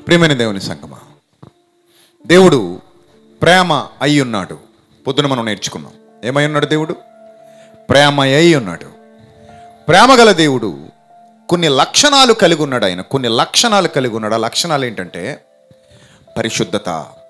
ప్రియమైన దేవుని సంగమా దేవుడు ప్రేమ అయి ఉన్నాడు పొద్దున మనం నేర్చుకున్నాం ఏమై ఉన్నాడు దేవుడు ప్రేమ అయి ఉన్నాడు ప్రేమ గల దేవుడు కొన్ని లక్షణాలు కలిగి ఉన్నాడు ఆయన కొన్ని లక్షణాలు కలిగి ఉన్నాడు ఆ లక్షణాలు ఏంటంటే పరిశుద్ధత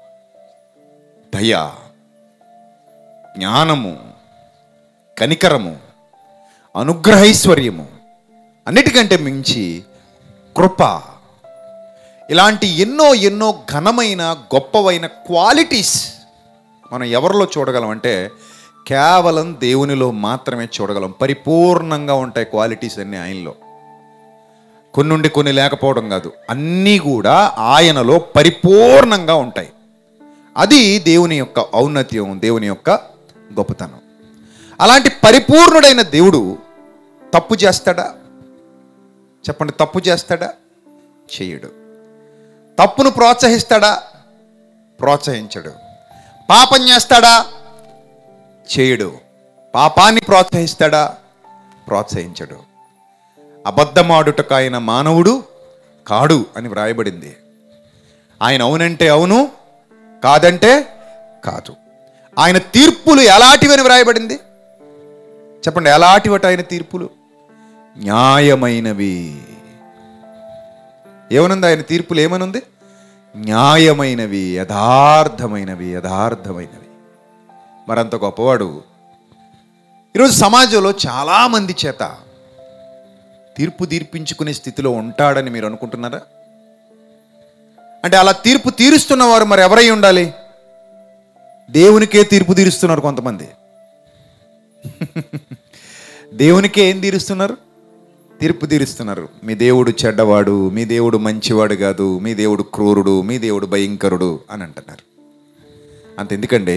దయ జ్ఞానము కనికరము అనుగ్రహైశ్వర్యము అన్నిటికంటే మించి కృప ఇలాంటి ఎన్నో ఎన్నో ఘనమైన గొప్పవైన క్వాలిటీస్ మనం ఎవరిలో చూడగలం అంటే కేవలం దేవునిలో మాత్రమే చూడగలం పరిపూర్ణంగా ఉంటాయి క్వాలిటీస్ అన్నీ ఆయనలో కొన్ని నుండి కొన్ని లేకపోవడం కాదు అన్నీ కూడా ఆయనలో పరిపూర్ణంగా ఉంటాయి అది దేవుని యొక్క ఔన్నత్యం దేవుని యొక్క గొప్పతనం అలాంటి పరిపూర్ణుడైన దేవుడు తప్పు చేస్తాడా చెప్పండి తప్పు చేస్తాడా చేయడు తప్పును ప్రోత్సహిస్తాడా ప్రోత్సహించడు పాపం చేస్తాడా చేయడు పాపాన్ని ప్రోత్సహిస్తాడా ప్రోత్సహించడు అబద్ధమాడుటకు ఆయన మానవుడు కాడు అని వ్రాయబడింది ఆయన అవునంటే అవును కాదంటే కాదు ఆయన తీర్పులు ఎలాంటివని వ్రాయబడింది చెప్పండి ఎలాంటివట ఆయన తీర్పులు న్యాయమైనవి ఏమనుంది ఆయన తీర్పులు ఏమనుంది న్యాయమైనవి యథార్థమైనవి యథార్థమైనవి మరంత గొప్పవాడు ఈరోజు సమాజంలో చాలామంది చేత తీర్పు తీర్పించుకునే స్థితిలో ఉంటాడని మీరు అనుకుంటున్నారా అంటే అలా తీర్పు తీరుస్తున్నవారు మరి ఎవరై ఉండాలి దేవునికే తీర్పు తీరుస్తున్నారు కొంతమంది దేవునికే ఏం తీరుస్తున్నారు తీర్పు తీరుస్తున్నారు మీ దేవుడు చెడ్డవాడు మీ దేవుడు మంచివాడు కాదు మీ దేవుడు క్రూరుడు మీ దేవుడు భయంకరుడు అని అంటున్నారు అంత ఎందుకండి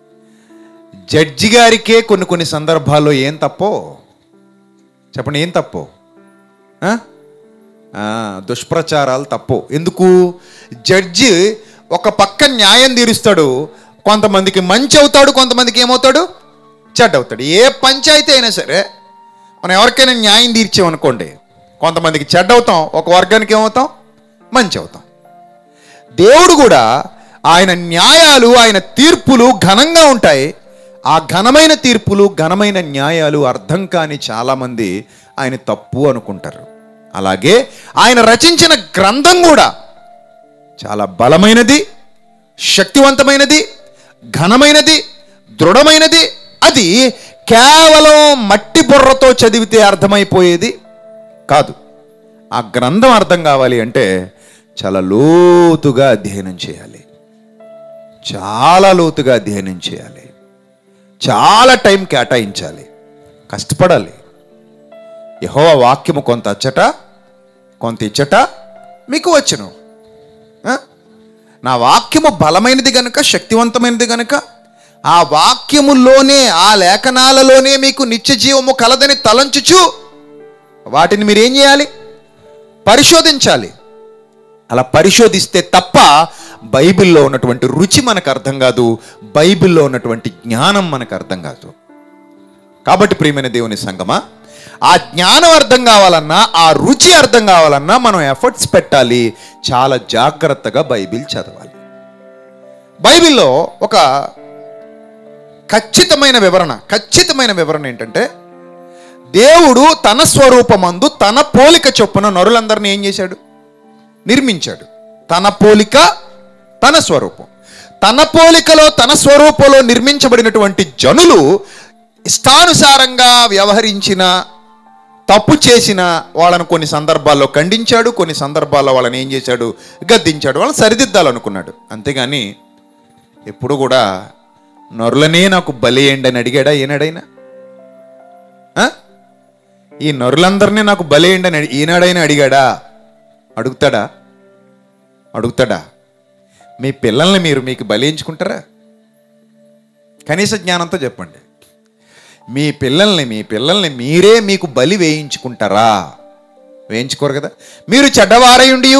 జడ్జి గారికే కొన్ని కొన్ని సందర్భాల్లో ఏం తప్పో చెప్పండి ఏం తప్పో ఆ? ఆ, దుష్ప్రచారాలు తప్పు ఎందుకు జడ్జి ఒక పక్క న్యాయం తీరుస్తాడు కొంతమందికి మంచి అవుతాడు కొంతమందికి ఏమవుతాడు చెడ్డ అవుతాడు ఏ పంచాయతీ అయినా సరే మనం ఎవరికైనా న్యాయం తీర్చామనుకోండి కొంతమందికి చెడ్డ అవుతాం ఒక వర్గానికి ఏమవుతాం మంచి అవుతాం దేవుడు కూడా ఆయన న్యాయాలు ఆయన తీర్పులు ఘనంగా ఉంటాయి ఆ ఘనమైన తీర్పులు ఘనమైన న్యాయాలు అర్థం కాని చాలామంది ఆయన తప్పు అనుకుంటారు అలాగే ఆయన రచించిన గ్రంథం కూడా చాలా బలమైనది శక్తివంతమైనది ఘనమైనది దృఢమైనది అది కేవలం మట్టి బుర్రతో చదివితే అర్థమైపోయేది కాదు ఆ గ్రంథం అర్థం కావాలి అంటే చాలా లోతుగా అధ్యయనం చేయాలి చాలా లోతుగా అధ్యయనం చేయాలి చాలా టైం కేటాయించాలి కష్టపడాలి యహోవ వాక్యము కొంత అచ్చట కొంత ఇచ్చట మీకు వచ్చును ఆ? నా వాక్యము బలమైనది గనుక శక్తివంతమైనది గనుక ఆ వాక్యములోనే ఆ లేఖనాలలోనే మీకు నిత్య జీవము కలదని తలంచుచు వాటిని మీరు ఏం చేయాలి పరిశోధించాలి అలా పరిశోధిస్తే తప్ప బైబిల్లో ఉన్నటువంటి రుచి మనకు అర్థం కాదు బైబిల్లో ఉన్నటువంటి జ్ఞానం మనకు అర్థం కాదు కాబట్టి ప్రియమైన దేవుని సంగమా ఆ జ్ఞానం అర్థం కావాలన్నా ఆ రుచి అర్థం కావాలన్నా మనం ఎఫర్ట్స్ పెట్టాలి చాలా జాగ్రత్తగా బైబిల్ చదవాలి బైబిల్లో ఒక ఖచ్చితమైన వివరణ ఖచ్చితమైన వివరణ ఏంటంటే దేవుడు తన స్వరూపమందు తన పోలిక చొప్పున నరులందరినీ ఏం చేశాడు నిర్మించాడు తన పోలిక తన స్వరూపం తన పోలికలో తన స్వరూపంలో నిర్మించబడినటువంటి జనులు ఇష్టానుసారంగా వ్యవహరించిన తప్పు చేసిన వాళ్ళను కొన్ని సందర్భాల్లో ఖండించాడు కొన్ని సందర్భాల్లో వాళ్ళని ఏం చేశాడు గద్దించాడు వాళ్ళని సరిదిద్దాలనుకున్నాడు అంతేగాని ఎప్పుడు కూడా నరులనే నాకు బలియండి అని అడిగాడా ఏనాడైనా ఆ? ఈ నరులందరినీ నాకు బలియండి అని అడి- ఈనాడైనా అడిగాడా అడుగుతాడా అడుగుతాడా మీ పిల్లల్ని మీరు మీకు బలించుకుంటారా కనీస జ్ఞానంతో చెప్పండి మీ పిల్లల్ని మీ పిల్లల్ని మీరే మీకు బలి వేయించుకుంటారా వేయించుకోరు కదా మీరు చెడ్డవారయుండి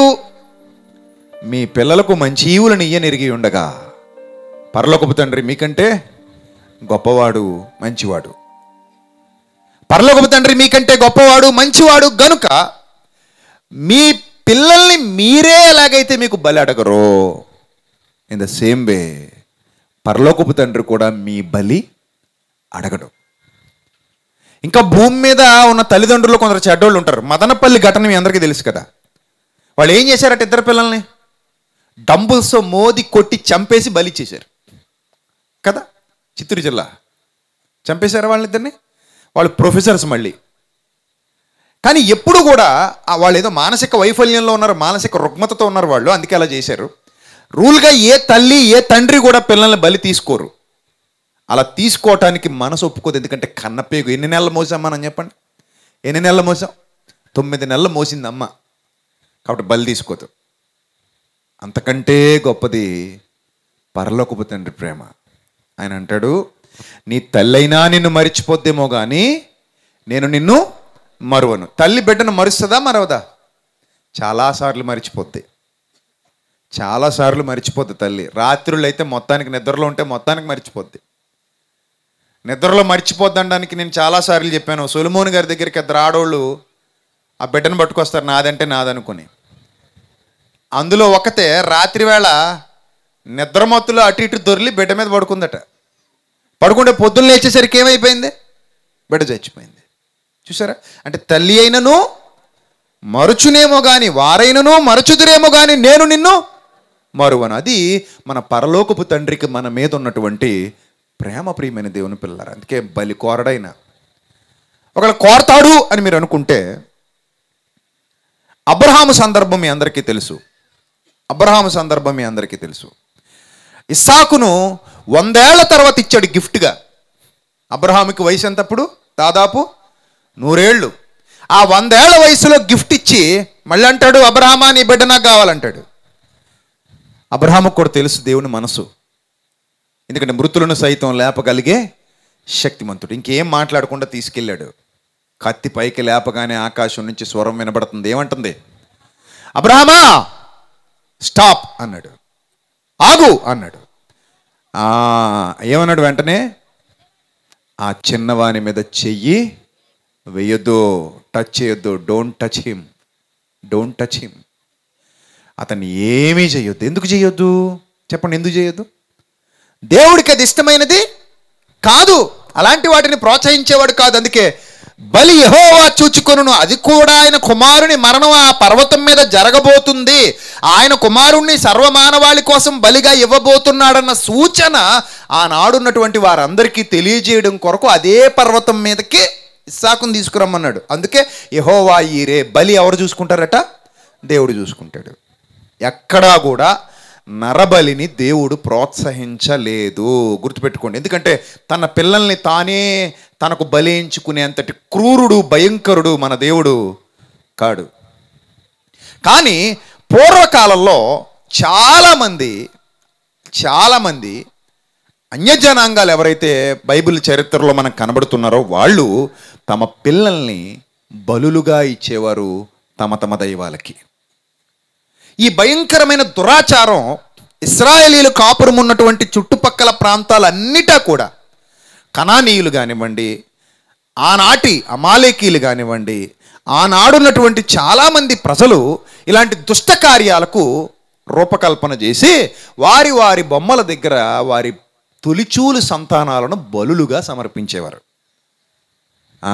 మీ పిల్లలకు మంచి ఈవులను ఇయ్యనెరిగి ఉండగా పరలోకపు తండ్రి మీకంటే గొప్పవాడు మంచివాడు పరలోకపు తండ్రి మీకంటే గొప్పవాడు మంచివాడు గనుక మీ పిల్లల్ని మీరే ఎలాగైతే మీకు బలి అడగరో ఇన్ ద సేమ్ వే పరలోకపు తండ్రి కూడా మీ బలి అడగడు ఇంకా భూమి మీద ఉన్న తల్లిదండ్రులు కొందరు చెడ్డోళ్ళు ఉంటారు మదనపల్లి ఘటన మీ అందరికీ తెలుసు కదా వాళ్ళు ఏం చేశారట ఇద్దరు పిల్లల్ని డంబుల్స్తో మోది కొట్టి చంపేసి బలి చేశారు కదా చిత్తూరు జిల్లా చంపేశారా వాళ్ళిద్దరిని వాళ్ళు ప్రొఫెసర్స్ మళ్ళీ కానీ ఎప్పుడు కూడా ఆ వాళ్ళు ఏదో మానసిక వైఫల్యంలో ఉన్నారు మానసిక రుగ్మతతో ఉన్నారు వాళ్ళు అందుకే అలా చేశారు రూల్గా ఏ తల్లి ఏ తండ్రి కూడా పిల్లల్ని బలి తీసుకోరు అలా తీసుకోవటానికి మనసు ఒప్పుకోదు ఎందుకంటే కన్నపేగు ఎన్ని నెలలు మోసాం మనం చెప్పండి ఎన్ని నెలలు మోసాం తొమ్మిది నెలలు మోసింది అమ్మ కాబట్టి బలి తీసుకోదు అంతకంటే గొప్పది పరలోకపు తండ్రి ప్రేమ ఆయన అంటాడు నీ తల్లైనా నిన్ను మరిచిపోద్దేమో కానీ నేను నిన్ను మరువను తల్లి బిడ్డను మరుస్తుందా మరవదా చాలాసార్లు మరిచిపోద్ది చాలాసార్లు మరిచిపోద్ది తల్లి రాత్రులు అయితే మొత్తానికి నిద్రలో ఉంటే మొత్తానికి మరిచిపోద్ది నిద్రలో మర్చిపోద్దనడానికి నేను చాలాసార్లు చెప్పాను సొలిమోని గారి దగ్గరికి ఇద్దరు ఆడోళ్ళు ఆ బిడ్డను పట్టుకొస్తారు నాదంటే నాదనుకుని అందులో ఒకతే రాత్రి వేళ నిద్రమత్తులో అటు ఇటు దొర్లి బిడ్డ మీద పడుకుందట పడుకుంటే పొద్దున్న లేచేసరికి ఏమైపోయింది బిడ్డ చచ్చిపోయింది చూసారా అంటే తల్లి అయినను మరుచునేమో కానీ వారైనను మరచుదురేమో కానీ నేను నిన్ను మరువను అది మన పరలోకపు తండ్రికి మన మీద ఉన్నటువంటి ప్రేమ ప్రియమైన దేవుని పిల్లలు అందుకే బలి కోరడైన ఒకవేళ కోరతాడు అని మీరు అనుకుంటే అబ్రహాము సందర్భం మీ అందరికీ తెలుసు అబ్రహాము సందర్భం మీ అందరికీ తెలుసు ఇస్సాకును వందేళ్ల తర్వాత ఇచ్చాడు గిఫ్ట్గా అబ్రహాముకి వయసు ఎంతప్పుడు దాదాపు నూరేళ్ళు ఆ వందేళ్ల వయసులో గిఫ్ట్ ఇచ్చి మళ్ళీ అంటాడు అబ్రహామా నీ బిడ్డ నాకు కావాలంటాడు అబ్రహాముకు కూడా తెలుసు దేవుని మనసు ఎందుకంటే మృతులను సైతం లేపగలిగే శక్తిమంతుడు ఇంకేం మాట్లాడకుండా తీసుకెళ్ళాడు కత్తి పైకి లేపగానే ఆకాశం నుంచి స్వరం వినబడుతుంది ఏమంటుంది అబ్రహమా స్టాప్ అన్నాడు ఆగు అన్నాడు ఆ, ఏమన్నాడు వెంటనే ఆ చిన్నవాని మీద చెయ్యి వేయొద్దు టచ్ చేయొద్దు don't touch him don't touch him అతన్ని ఏమీ చేయొద్దు ఎందుకు చేయొద్దు చెప్పండి ఎందుకు చేయొద్దు దేవుడికి అది ఇష్టమైనది కాదు అలాంటి వాటిని ప్రోత్సహించేవాడు కాదు అందుకే బలి యహోవా చూచుకొనును అది కూడా ఆయన కుమారుని మరణం ఆ పర్వతం మీద జరగబోతుంది ఆయన కుమారుణ్ణి సర్వమానవాళి కోసం బలిగా ఇవ్వబోతున్నాడన్న సూచన ఆనాడున్నటువంటి వారందరికీ తెలియజేయడం కొరకు అదే పర్వతం మీదకి ఇస్సాకుని తీసుకురమ్మన్నాడు అందుకే యహోవా ఈరే బలి ఎవరు చూసుకుంటారట దేవుడు చూసుకుంటాడు ఎక్కడా కూడా నరబలిని దేవుడు ప్రోత్సహించలేదు గుర్తుపెట్టుకోండి ఎందుకంటే తన పిల్లల్ని తానే తనకు బలించుకునేంతటి క్రూరుడు భయంకరుడు మన దేవుడు కాడు కానీ పూర్వకాలంలో చాలామంది చాలామంది అన్యజనాంగాలు ఎవరైతే బైబిల్ చరిత్రలో మనకు కనబడుతున్నారో వాళ్ళు తమ పిల్లల్ని బలులుగా ఇచ్చేవారు తమ తమ దైవాలకి ఈ భయంకరమైన దురాచారం ఇస్రాయేలీలు కాపురం ఉన్నటువంటి చుట్టుపక్కల ప్రాంతాలన్నిటా కూడా కనానీయులు కానివ్వండి ఆనాటి అమాలేకీలు కానివ్వండి ఆనాడున్నటువంటి చాలామంది ప్రజలు ఇలాంటి దుష్ట కార్యాలకు రూపకల్పన చేసి వారి వారి బొమ్మల దగ్గర వారి తొలిచూలు సంతానాలను బలులుగా సమర్పించేవారు ఆ,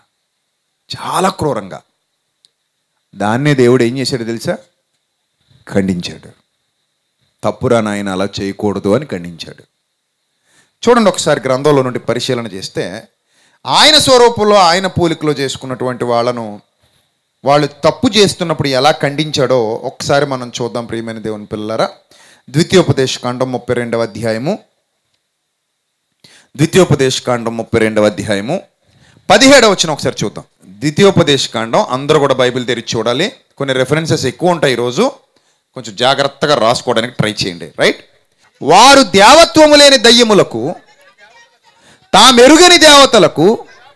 చాలా క్రూరంగా దాన్నే దేవుడు ఏం చేశాడు తెలుసా ఖండించాడు తప్పురా నాయన అలా చేయకూడదు అని ఖండించాడు చూడండి ఒకసారి గ్రంథంలో నుండి పరిశీలన చేస్తే ఆయన స్వరూపంలో ఆయన పోలికలో చేసుకున్నటువంటి వాళ్ళను వాళ్ళు తప్పు చేస్తున్నప్పుడు ఎలా ఖండించాడో ఒకసారి మనం చూద్దాం ప్రియమైన దేవుని పిల్లరా ద్వితీయోపదేశ కాండం ముప్పై రెండవ అధ్యాయము ద్వితీయోపదేశ కాండం ముప్పై రెండవ అధ్యాయము పదిహేడవ వచ్చిన ఒకసారి చూద్దాం ద్వితీయోపదేశ కాండం అందరూ కూడా బైబిల్ తెరిచి చూడాలి కొన్ని రెఫరెన్సెస్ ఎక్కువ ఉంటాయి ఈరోజు కొంచెం జాగ్రత్తగా రాసుకోవడానికి ట్రై చేయండి రైట్ వారు దేవత్వము లేని దయ్యములకు తామెరుగని దేవతలకు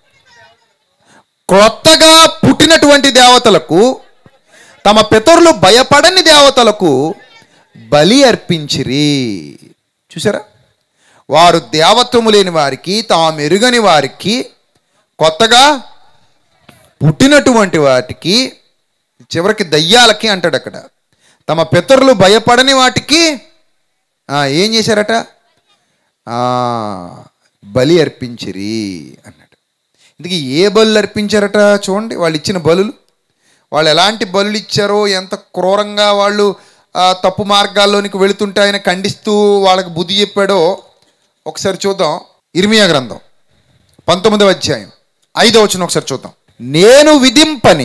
క్రొత్తగా పుట్టినటువంటి దేవతలకు తమ పితరులు భయపడని దేవతలకు బలి అర్పించిరి చూసారా వారు దేవత్వము లేని వారికి తాము ఎరుగని వారికి కొత్తగా పుట్టినటువంటి వాటికి చివరికి దయ్యాలకి అంటాడు అక్కడ తమ పితరులు భయపడని వాటికి ఆ, ఏం చేశారట ఆ, బలి అర్పించిరి అన్నాడు ఇందుకే ఏ బలు అర్పించారట చూడండి వాళ్ళు ఇచ్చిన బలులు వాళ్ళు ఎలాంటి బలులు ఇచ్చారో ఎంత క్రూరంగా వాళ్ళు ఆ, తప్పు మార్గాల్లోనికి వెళుతుంటే ఆయన ఖండిస్తూ వాళ్ళకి బుద్ధి చెప్పాడో ఒకసారి చూద్దాం ఇర్మియా గ్రంథం పంతొమ్మిదవ అధ్యాయం ఐదో వచ్చిన ఒకసారి చూద్దాం నేను విధింపని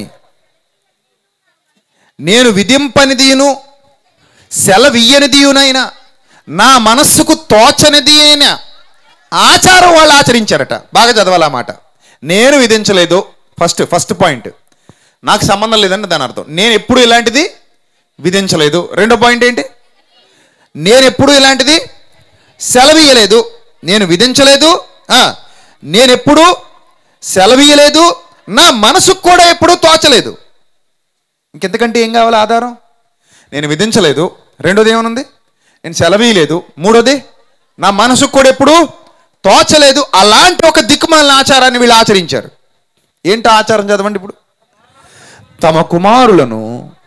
నేను విధింపనిదియును సెలవియ్యనిదియునైనా నా మనస్సుకు తోచనిది అయిన ఆచారం వాళ్ళు ఆచరించారట బాగా చదవాలి ఆ మాట నేను విధించలేదు ఫస్ట్ ఫస్ట్ పాయింట్ నాకు సంబంధం లేదని దాని అర్థం నేను ఎప్పుడు ఇలాంటిది విధించలేదు రెండో పాయింట్ ఏంటి నేను ఎప్పుడు ఇలాంటిది సెలవీయలేదు నేను విధించలేదు ఆ, నేను ఎప్పుడు సెలవీయలేదు నా మనసుకు కూడా ఎప్పుడూ తోచలేదు ఇంకెంతకంటే ఏం కావాలి ఆధారం నేను విధించలేదు రెండోది ఏమనుంది నేను సెలవీయలేదు మూడోది నా మనసుకు కూడా ఎప్పుడు తోచలేదు అలాంటి ఒక దిక్కుమాలిన ఆచారాన్ని వీళ్ళు ఆచరించారు ఏంటి ఆ ఆచారం చదవండి ఇప్పుడు తమ కుమారులను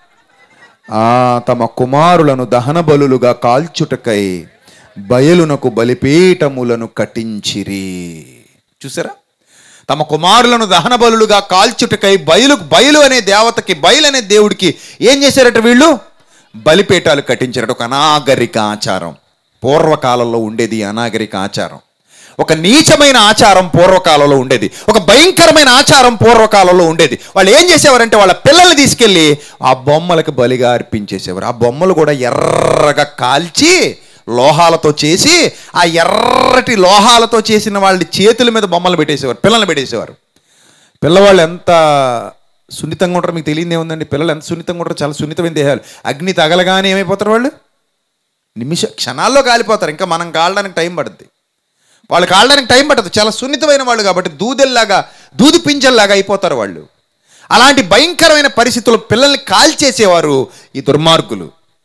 ఆ తమ కుమారులను దహన బలులుగా కాల్చుటకై బయలునకు బలిపీఠములను కట్టించిరి చూసారా తమ కుమారులను దహన బలులుగా కాల్చుటకై బయలు బయలు అనే దేవతకి బయలు అనే దేవుడికి ఏం చేశారట వీళ్ళు బలిపీఠాలు కట్టించారట ఒక అనాగరిక ఆచారం పూర్వకాలంలో ఉండేది ఈ అనాగరిక ఆచారం ఒక నీచమైన ఆచారం పూర్వకాలంలో ఉండేది ఒక భయంకరమైన ఆచారం పూర్వకాలంలో ఉండేది వాళ్ళు ఏం చేసేవారంటే వాళ్ళ పిల్లల్ని తీసుకెళ్ళి ఆ బొమ్మలకు బలిగా అర్పించేసేవారు ఆ బొమ్మలు కూడా ఎర్రగా కాల్చి లోహాలతో చేసి ఆ ఎర్రటి లోహాలతో చేసిన వాళ్ళ చేతుల మీద బొమ్మలు పెట్టేసేవారు పిల్లల్ని పెట్టేసేవారు పిల్లవాళ్ళు ఎంత సున్నితంగా ఉంటారో మీకు తెలియదు ఏముందండి పిల్లలు ఎంత సున్నితంగా ఉంటారో చాలా సున్నితమైన దేహాలు అగ్ని తగలగానే ఏమైపోతారు వాళ్ళు నిమిష క్షణాల్లో కాలిపోతారు ఇంకా మనం కాలడానికి టైం పడుద్ది వాళ్ళు కాలడానికి టైం పట్టదు చాలా సున్నితమైన వాళ్ళు కాబట్టి దూదెల్లాగా దూది పింజల్లాగా అయిపోతారు వాళ్ళు అలాంటి భయంకరమైన పరిస్థితుల్లో పిల్లల్ని కాల్చేసేవారు ఈ దుర్మార్గులు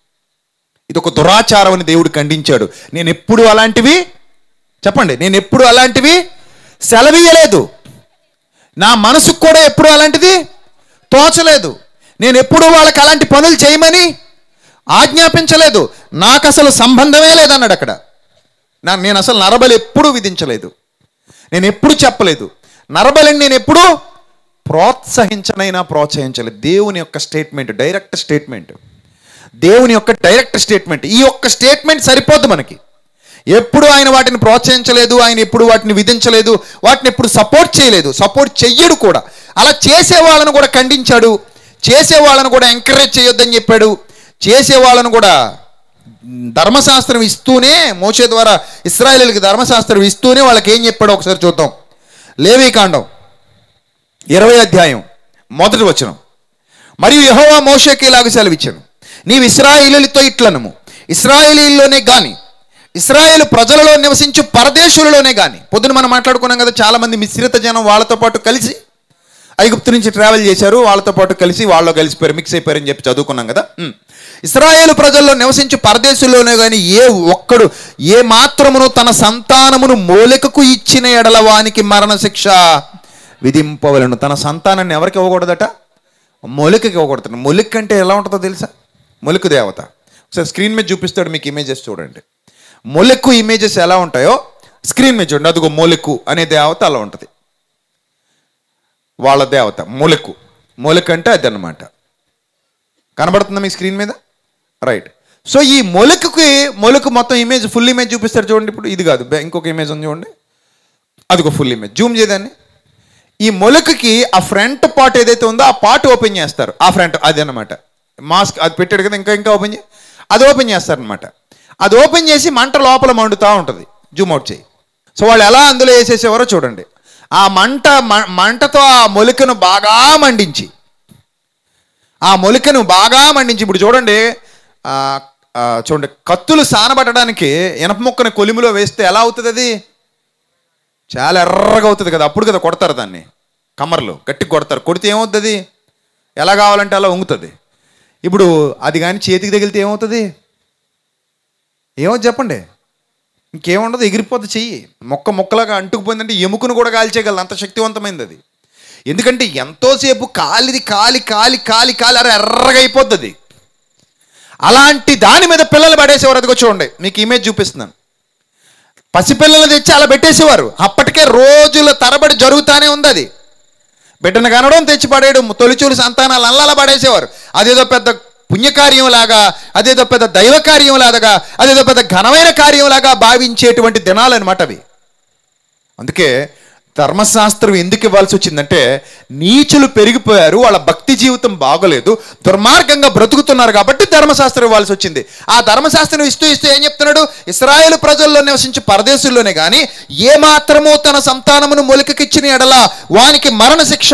ఇది ఒక దురాచారం అని దేవుడు ఖండించాడు నేను ఎప్పుడు అలాంటివి చెప్పండి నేను ఎప్పుడు అలాంటివి సెలవీయలేదు నా మనసుకు కూడా ఎప్పుడు అలాంటిది తోచలేదు నేను ఎప్పుడు వాళ్ళకి అలాంటి పనులు చేయమని ఆజ్ఞాపించలేదు నాకు అసలు సంబంధమే లేదన్నాడు అక్కడ నా నేను అసలు నరబలి ఎప్పుడూ విధించలేదు నేను ఎప్పుడు చెప్పలేదు నరబలిని నేను ఎప్పుడూ ప్రోత్సహించనైనా ప్రోత్సహించలేదు దేవుని యొక్క స్టేట్మెంట్ డైరెక్ట్ స్టేట్మెంట్ దేవుని యొక్క డైరెక్ట్ స్టేట్మెంట్ ఈ యొక్క స్టేట్మెంట్ సరిపోద్ది మనకి ఎప్పుడు ఆయన వాటిని ప్రోత్సహించలేదు ఆయన ఎప్పుడు వాటిని విధించలేదు వాటిని ఎప్పుడు సపోర్ట్ చేయలేదు సపోర్ట్ చెయ్యడు కూడా అలా చేసే వాళ్ళను కూడా ఖండించాడు చేసే వాళ్ళను కూడా ఎంకరేజ్ చేయొద్దని చెప్పాడు చేసే వాళ్ళను కూడా ధర్మశాస్త్రం ఇస్తూనే మోసే ద్వారా ఇస్రాయేలీలకి ధర్మశాస్త్రం ఇస్తూనే వాళ్ళకి ఏం చెప్పాడో ఒకసారి చూద్దాం లేవీకాండం ఇరవై అధ్యాయం మొదటి వచనం మరియు యెహోవా మోషేకి ఇలాగ సెలవిచ్చాను నీవు ఇస్రాయేలీలతో ఇట్లనము ఇస్రాయేలీల్లోనే గాని ఇస్రాయేల్ ప్రజలలో నివసించు పరదేశులలోనే గాని పొద్దున మనం మాట్లాడుకున్నాం కదా చాలా మంది మిశ్రిత జనం వాళ్ళతో పాటు కలిసి ఐగుప్తు నుంచి ట్రావెల్ చేశారు వాళ్ళతో పాటు కలిసి వాళ్ళు కలిసిపోయారు మిక్స్ అయిపోయారని చెప్పి చదువుకున్నాం కదా ఉమ్. ఇస్రాయేలు ప్రజల్లో నివసించు పరదేశుల్లోనే కానీ ఏ ఒక్కడు ఏ మాత్రమును తన సంతానమును మూలికకు ఇచ్చిన ఎడల వానికి మరణశిక్ష విధింపవలను తన సంతానాన్ని ఎవరికి ఇవ్వకూడదట మొలికకి ఇవ్వకూడదు మొలిక్ అంటే ఎలా ఉంటుందో తెలుసా మొలికు దేవత ఒకసారి స్క్రీన్ మీద చూపిస్తాడు మీకు ఇమేజెస్ చూడండి మొలెక్కు ఇమేజెస్ ఎలా ఉంటాయో స్క్రీన్ మీద చూడండి అదిగో మొలెక్కు అనే దేవత అలా ఉంటుంది వాళ్ళ దేవత మొలెక్కు మొలెక్ అంటే అది అనమాట కనబడుతుందా మీ స్క్రీన్ మీద రైట్ సో ఈ మొలెక్కుకి మొలెకు మొత్తం ఇమేజ్ ఫుల్ ఇమేజ్ చూపిస్తారు చూడండి ఇప్పుడు ఇది కాదు బే- ఇంకొక ఇమేజ్ ఉంది చూడండి అదిగో ఫుల్ ఇమేజ్ జూమ్ చేయదాన్ని ఈ మొలకకి ఆ ఫ్రంట్ పార్ట్ ఏదైతే ఉందో ఆ పార్ట్ ఓపెన్ చేస్తారు ఆ ఫ్రంట్ అది అనమాట మాస్క్ అది పెట్టాడు కదా ఇంకా ఇంకా ఓపెన్ చేయి అది ఓపెన్ చేస్తారనమాట అది ఓపెన్ చేసి మంట లోపల మండుతూ ఉంటుంది జూమ్ అవుట్ చేయి సో వాళ్ళు ఎలా అందులో వేసేసేవారో చూడండి ఆ మంట మ- మంటతో ఆ మొలికను బాగా మండించి ఆ మొలికను బాగా మండించి ఇప్పుడు చూడండి ఆ, ఆ, చూడండి కత్తులు సానబట్టడానికి ఇనప ముక్కని కొలిమిలో వేస్తే ఎలా అవుతుంది అది చాలా ఎర్రగా అవుతుంది కదా అప్పుడు కదా కొడతారు దాన్ని కమ్మర్లు గట్టి కొడతారు కొడితే ఏమవుతుంది ఎలా కావాలంటే అలా వంగుతుంది ఇప్పుడు అది కానీ చేతికి తగిలితే ఏమవుతుంది ఏమవుతుంది చెప్పండి ఇంకేముండదు ఎగిరిపోతే చెయ్యి మొక్క మొక్కలాగా అంటుకుపోయిందంటే ఎముకను కూడా కాల్చేయగలదు అంత శక్తివంతమైంది అది ఎందుకంటే ఎంతోసేపు కాలిది కాలి కాలి కాలి కాలి అరే ఎర్రగా అయిపోతుంది అలాంటి దాని మీద పిల్లలు పడేసేవారు అదిగో చూడండి మీకు ఇమేజ్ చూపిస్తున్నాను పసిపిల్లలు తెచ్చి అలా పెట్టేసేవారు అప్పటికే రోజుల తరబడి జరుగుతానే ఉంది అది బిడ్డను కనడం తెచ్చి పడేయడం తొలిచూలు సంతానాలు అల్లలా పడేసేవారు అదేదో పెద్ద పుణ్యకార్యం లాగా అదేదో పెద్ద దైవ కార్యం లాగా అదేదో పెద్ద ఘనమైన కార్యం లాగా భావించేటువంటి దినాలు అనమాట అవి అందుకే ధర్మశాస్త్రం ఎందుకు ఇవ్వాల్సి వచ్చిందంటే నీచులు పెరిగిపోయారు వాళ్ళ భక్తి జీవితం బాగోలేదు దుర్మార్గంగా బ్రతుకుతున్నారు కాబట్టి ధర్మశాస్త్రం ఇవ్వాల్సి వచ్చింది ఆ ధర్మశాస్త్రం ఇస్తూ ఇస్తూ ఏం చెప్తున్నాడు ఇస్రాయేల్ ప్రజల్లో నివసించే పరదేశుల్లోనే కానీ ఏ మాత్రమూ తన సంతానమును మొలికకిచ్చిన ఎడల వానికి మరణ శిక్ష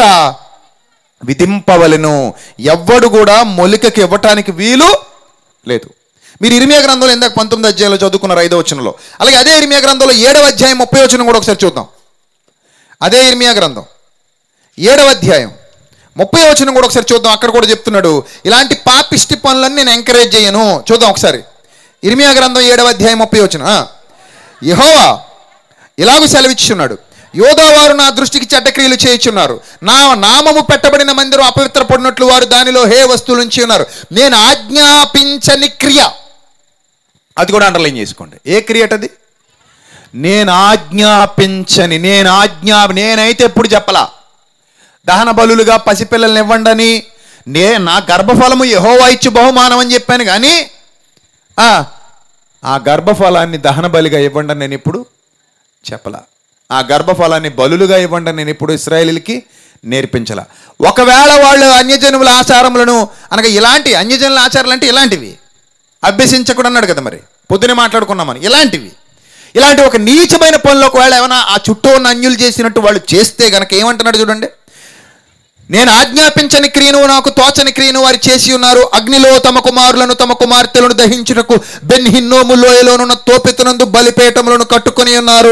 విధింపవలను ఎవ్వడు కూడా మొలికకి ఇవ్వటానికి వీలు లేదు మీరు ఇరిమియా గ్రంథంలో ఇందాక పంతొమ్మిది అధ్యాయంలో చదువుకున్నారు ఐదో వచనంలో అలాగే అదే ఇరిమియా గ్రంథంలో ఏడవ అధ్యాయం ముప్పై వచనం కూడా ఒకసారి చూద్దాం అదే ఇర్మియా గ్రంథం ఏడవ అధ్యాయం ముప్పై వచనం కూడా ఒకసారి చూద్దాం అక్కడ కూడా చెప్తున్నాడు ఇలాంటి పాపిష్టి పనులను నేను ఎంకరేజ్ చేయను చూద్దాం ఒకసారి ఇర్మియా గ్రంథం ఏడవ అధ్యాయం ముప్పై వచనం ఆ. యెహోవా ఇలాగూ సెలవిచ్చున్నాడు యోధావారు నా దృష్టికి చెడ్డ క్రియలు చేయుచున్నారు నా నామము పెట్టబడిన మందిరం అపవిత్రపడినట్లు వారు దానిలో హే వస్తువులు ఉంచి ఉన్నారు నేను ఆజ్ఞాపించని క్రియ అది కూడా అండర్లైన్ చేసుకోండి ఏ క్రియ అటది నేను ఆజ్ఞాపించని నేను ఆజ్ఞా నేనైతే ఎప్పుడు చెప్పలా దహన బలులుగా పసిపిల్లల్ని ఇవ్వండని నే నా గర్భఫలము యహోవా ఇచ్చు బహుమానం అని చెప్పాను కానీ ఆ, ఆ గర్భఫలాన్ని దహన బలిగా ఇవ్వండి అని నేను ఇప్పుడు చెప్పలా ఆ గర్భఫలాన్ని బలులుగా ఇవ్వండి అని నేను ఇప్పుడు ఇస్రాయేలీలకి నేర్పించలా ఒకవేళ వాళ్ళు అన్యజనుల ఆచారములను అనగా ఇలాంటి అన్యజనుల ఆచారాలు అంటే ఇలాంటివి అభ్యసించకూడదు అన్నాడు కదా మరి పొద్దునే మాట్లాడుకున్నామని ఇలాంటివి ఇలాంటి ఒక నీచమైన పనులు ఒకవేళ ఏమైనా ఆ చుట్టూ ఉన్న అన్యులు చేసినట్టు వాళ్ళు చేస్తే గనక ఏమంటున్నాడు చూడండి నేను ఆజ్ఞాపించని క్రియను నాకు తోచని క్రియను వారు చేసి ఉన్నారు అగ్నిలో తమ కుమారులను తమ కుమార్తెలను దహించుటకు బెన్హిన్నోము లోయలోనున్న తోపెతునందు బలిపేటములను కట్టుకొని ఉన్నారు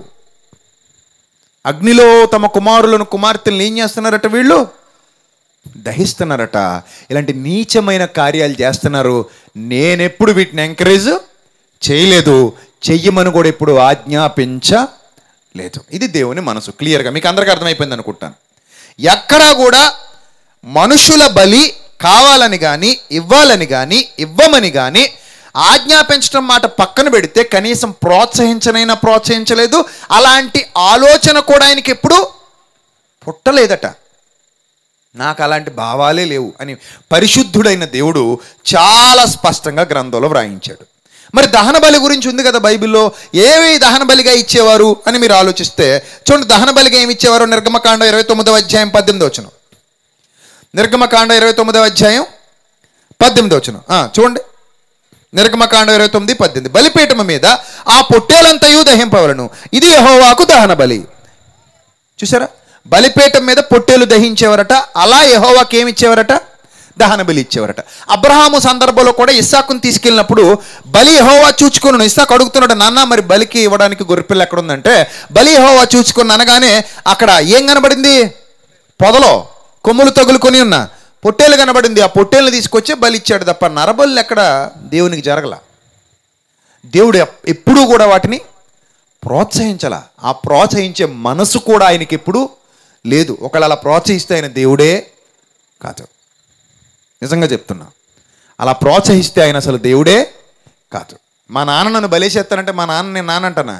అగ్నిలో తమ కుమారులను కుమార్తెలను ఏం చేస్తున్నారట వీళ్ళు దహిస్తున్నారట ఇలాంటి నీచమైన కార్యాలు చేస్తున్నారు నేనెప్పుడు వీటిని ఎంకరేజ్ చేయలేదు చెయ్యమని కూడా ఇప్పుడు ఆజ్ఞాపించలేదు ఇది దేవుని మనసు క్లియర్గా మీకు అందరికీ అర్థమైపోయింది అనుకుంటాను ఎక్కడా కూడా మనుషుల బలి కావాలని కానీ ఇవ్వాలని కానీ ఇవ్వమని కానీ ఆజ్ఞాపించడం మాట పక్కన పెడితే కనీసం ప్రోత్సహించనైనా ప్రోత్సహించలేదు అలాంటి ఆలోచన కూడా ఆయనకి ఎప్పుడు పుట్టలేదట నాకు అలాంటి భావాలే లేవు అని పరిశుద్ధుడైన దేవుడు చాలా స్పష్టంగా గ్రంథంలో వ్రాయించాడు మరి దహన బలి గురించి ఉంది కదా బైబిల్లో ఏవి దహన బలిగా ఇచ్చేవారు అని మీరు ఆలోచిస్తే చూడండి దహన బలిగా ఏమి ఇచ్చేవారు నిర్గమకాండ ఇరవై తొమ్మిదవ అధ్యాయం పద్దెనిమిది వచ్చిన నిర్గమకాండ ఇరవై తొమ్మిదవ అధ్యాయం పద్దెనిమిది వచ్చిన చూడండి నిర్గమకాండ ఇరవై తొమ్మిది పద్దెనిమిది బలిపీఠము మీద ఆ పొట్టేలంతయు దహింపవలను ఇది యెహోవాకు దహన బలి చూసారా బలిపీఠం మీద పొట్టేలు దహించేవారట అలా యెహోవాకి ఏమి ఇచ్చేవారట దహన బలి ఇచ్చేవారట అబ్రహాము సందర్భంలో కూడా ఇస్సాకుని తీసుకెళ్ళినప్పుడు బలి యెహోవా చూచుకున్నాను ఇస్సాకు అడుగుతున్నాడు నాన్న మరి బలికి ఇవ్వడానికి గొర్రెపిల్ల ఎక్కడ ఉందంటే బలి యెహోవా చూచుకుని అనగానే అక్కడ ఏం కనబడింది పొదలో కొమ్ములు తగులుకొని ఉన్న పొట్టేలు కనబడింది ఆ పొట్టేలు తీసుకొచ్చి బలి ఇచ్చాడు తప్ప నరబలి ఎక్కడ దేవునికి జరగల దేవుడు ఎప్- ఎప్పుడూ కూడా వాటిని ప్రోత్సహించాల ఆ ప్రోత్సహించే మనసు కూడా ఆయనకి ఎప్పుడు లేదు ఒకవేళ అలా ప్రోత్సహిస్తే ఆయన దేవుడే కాదు నిజంగా చెప్తున్నా అలా ప్రోత్సహిస్తే ఆయన అసలు దేవుడే కాదు మా నాన్న నన్ను బలేసేస్తానంటే మా నాన్న నేను నాన్న అంటానా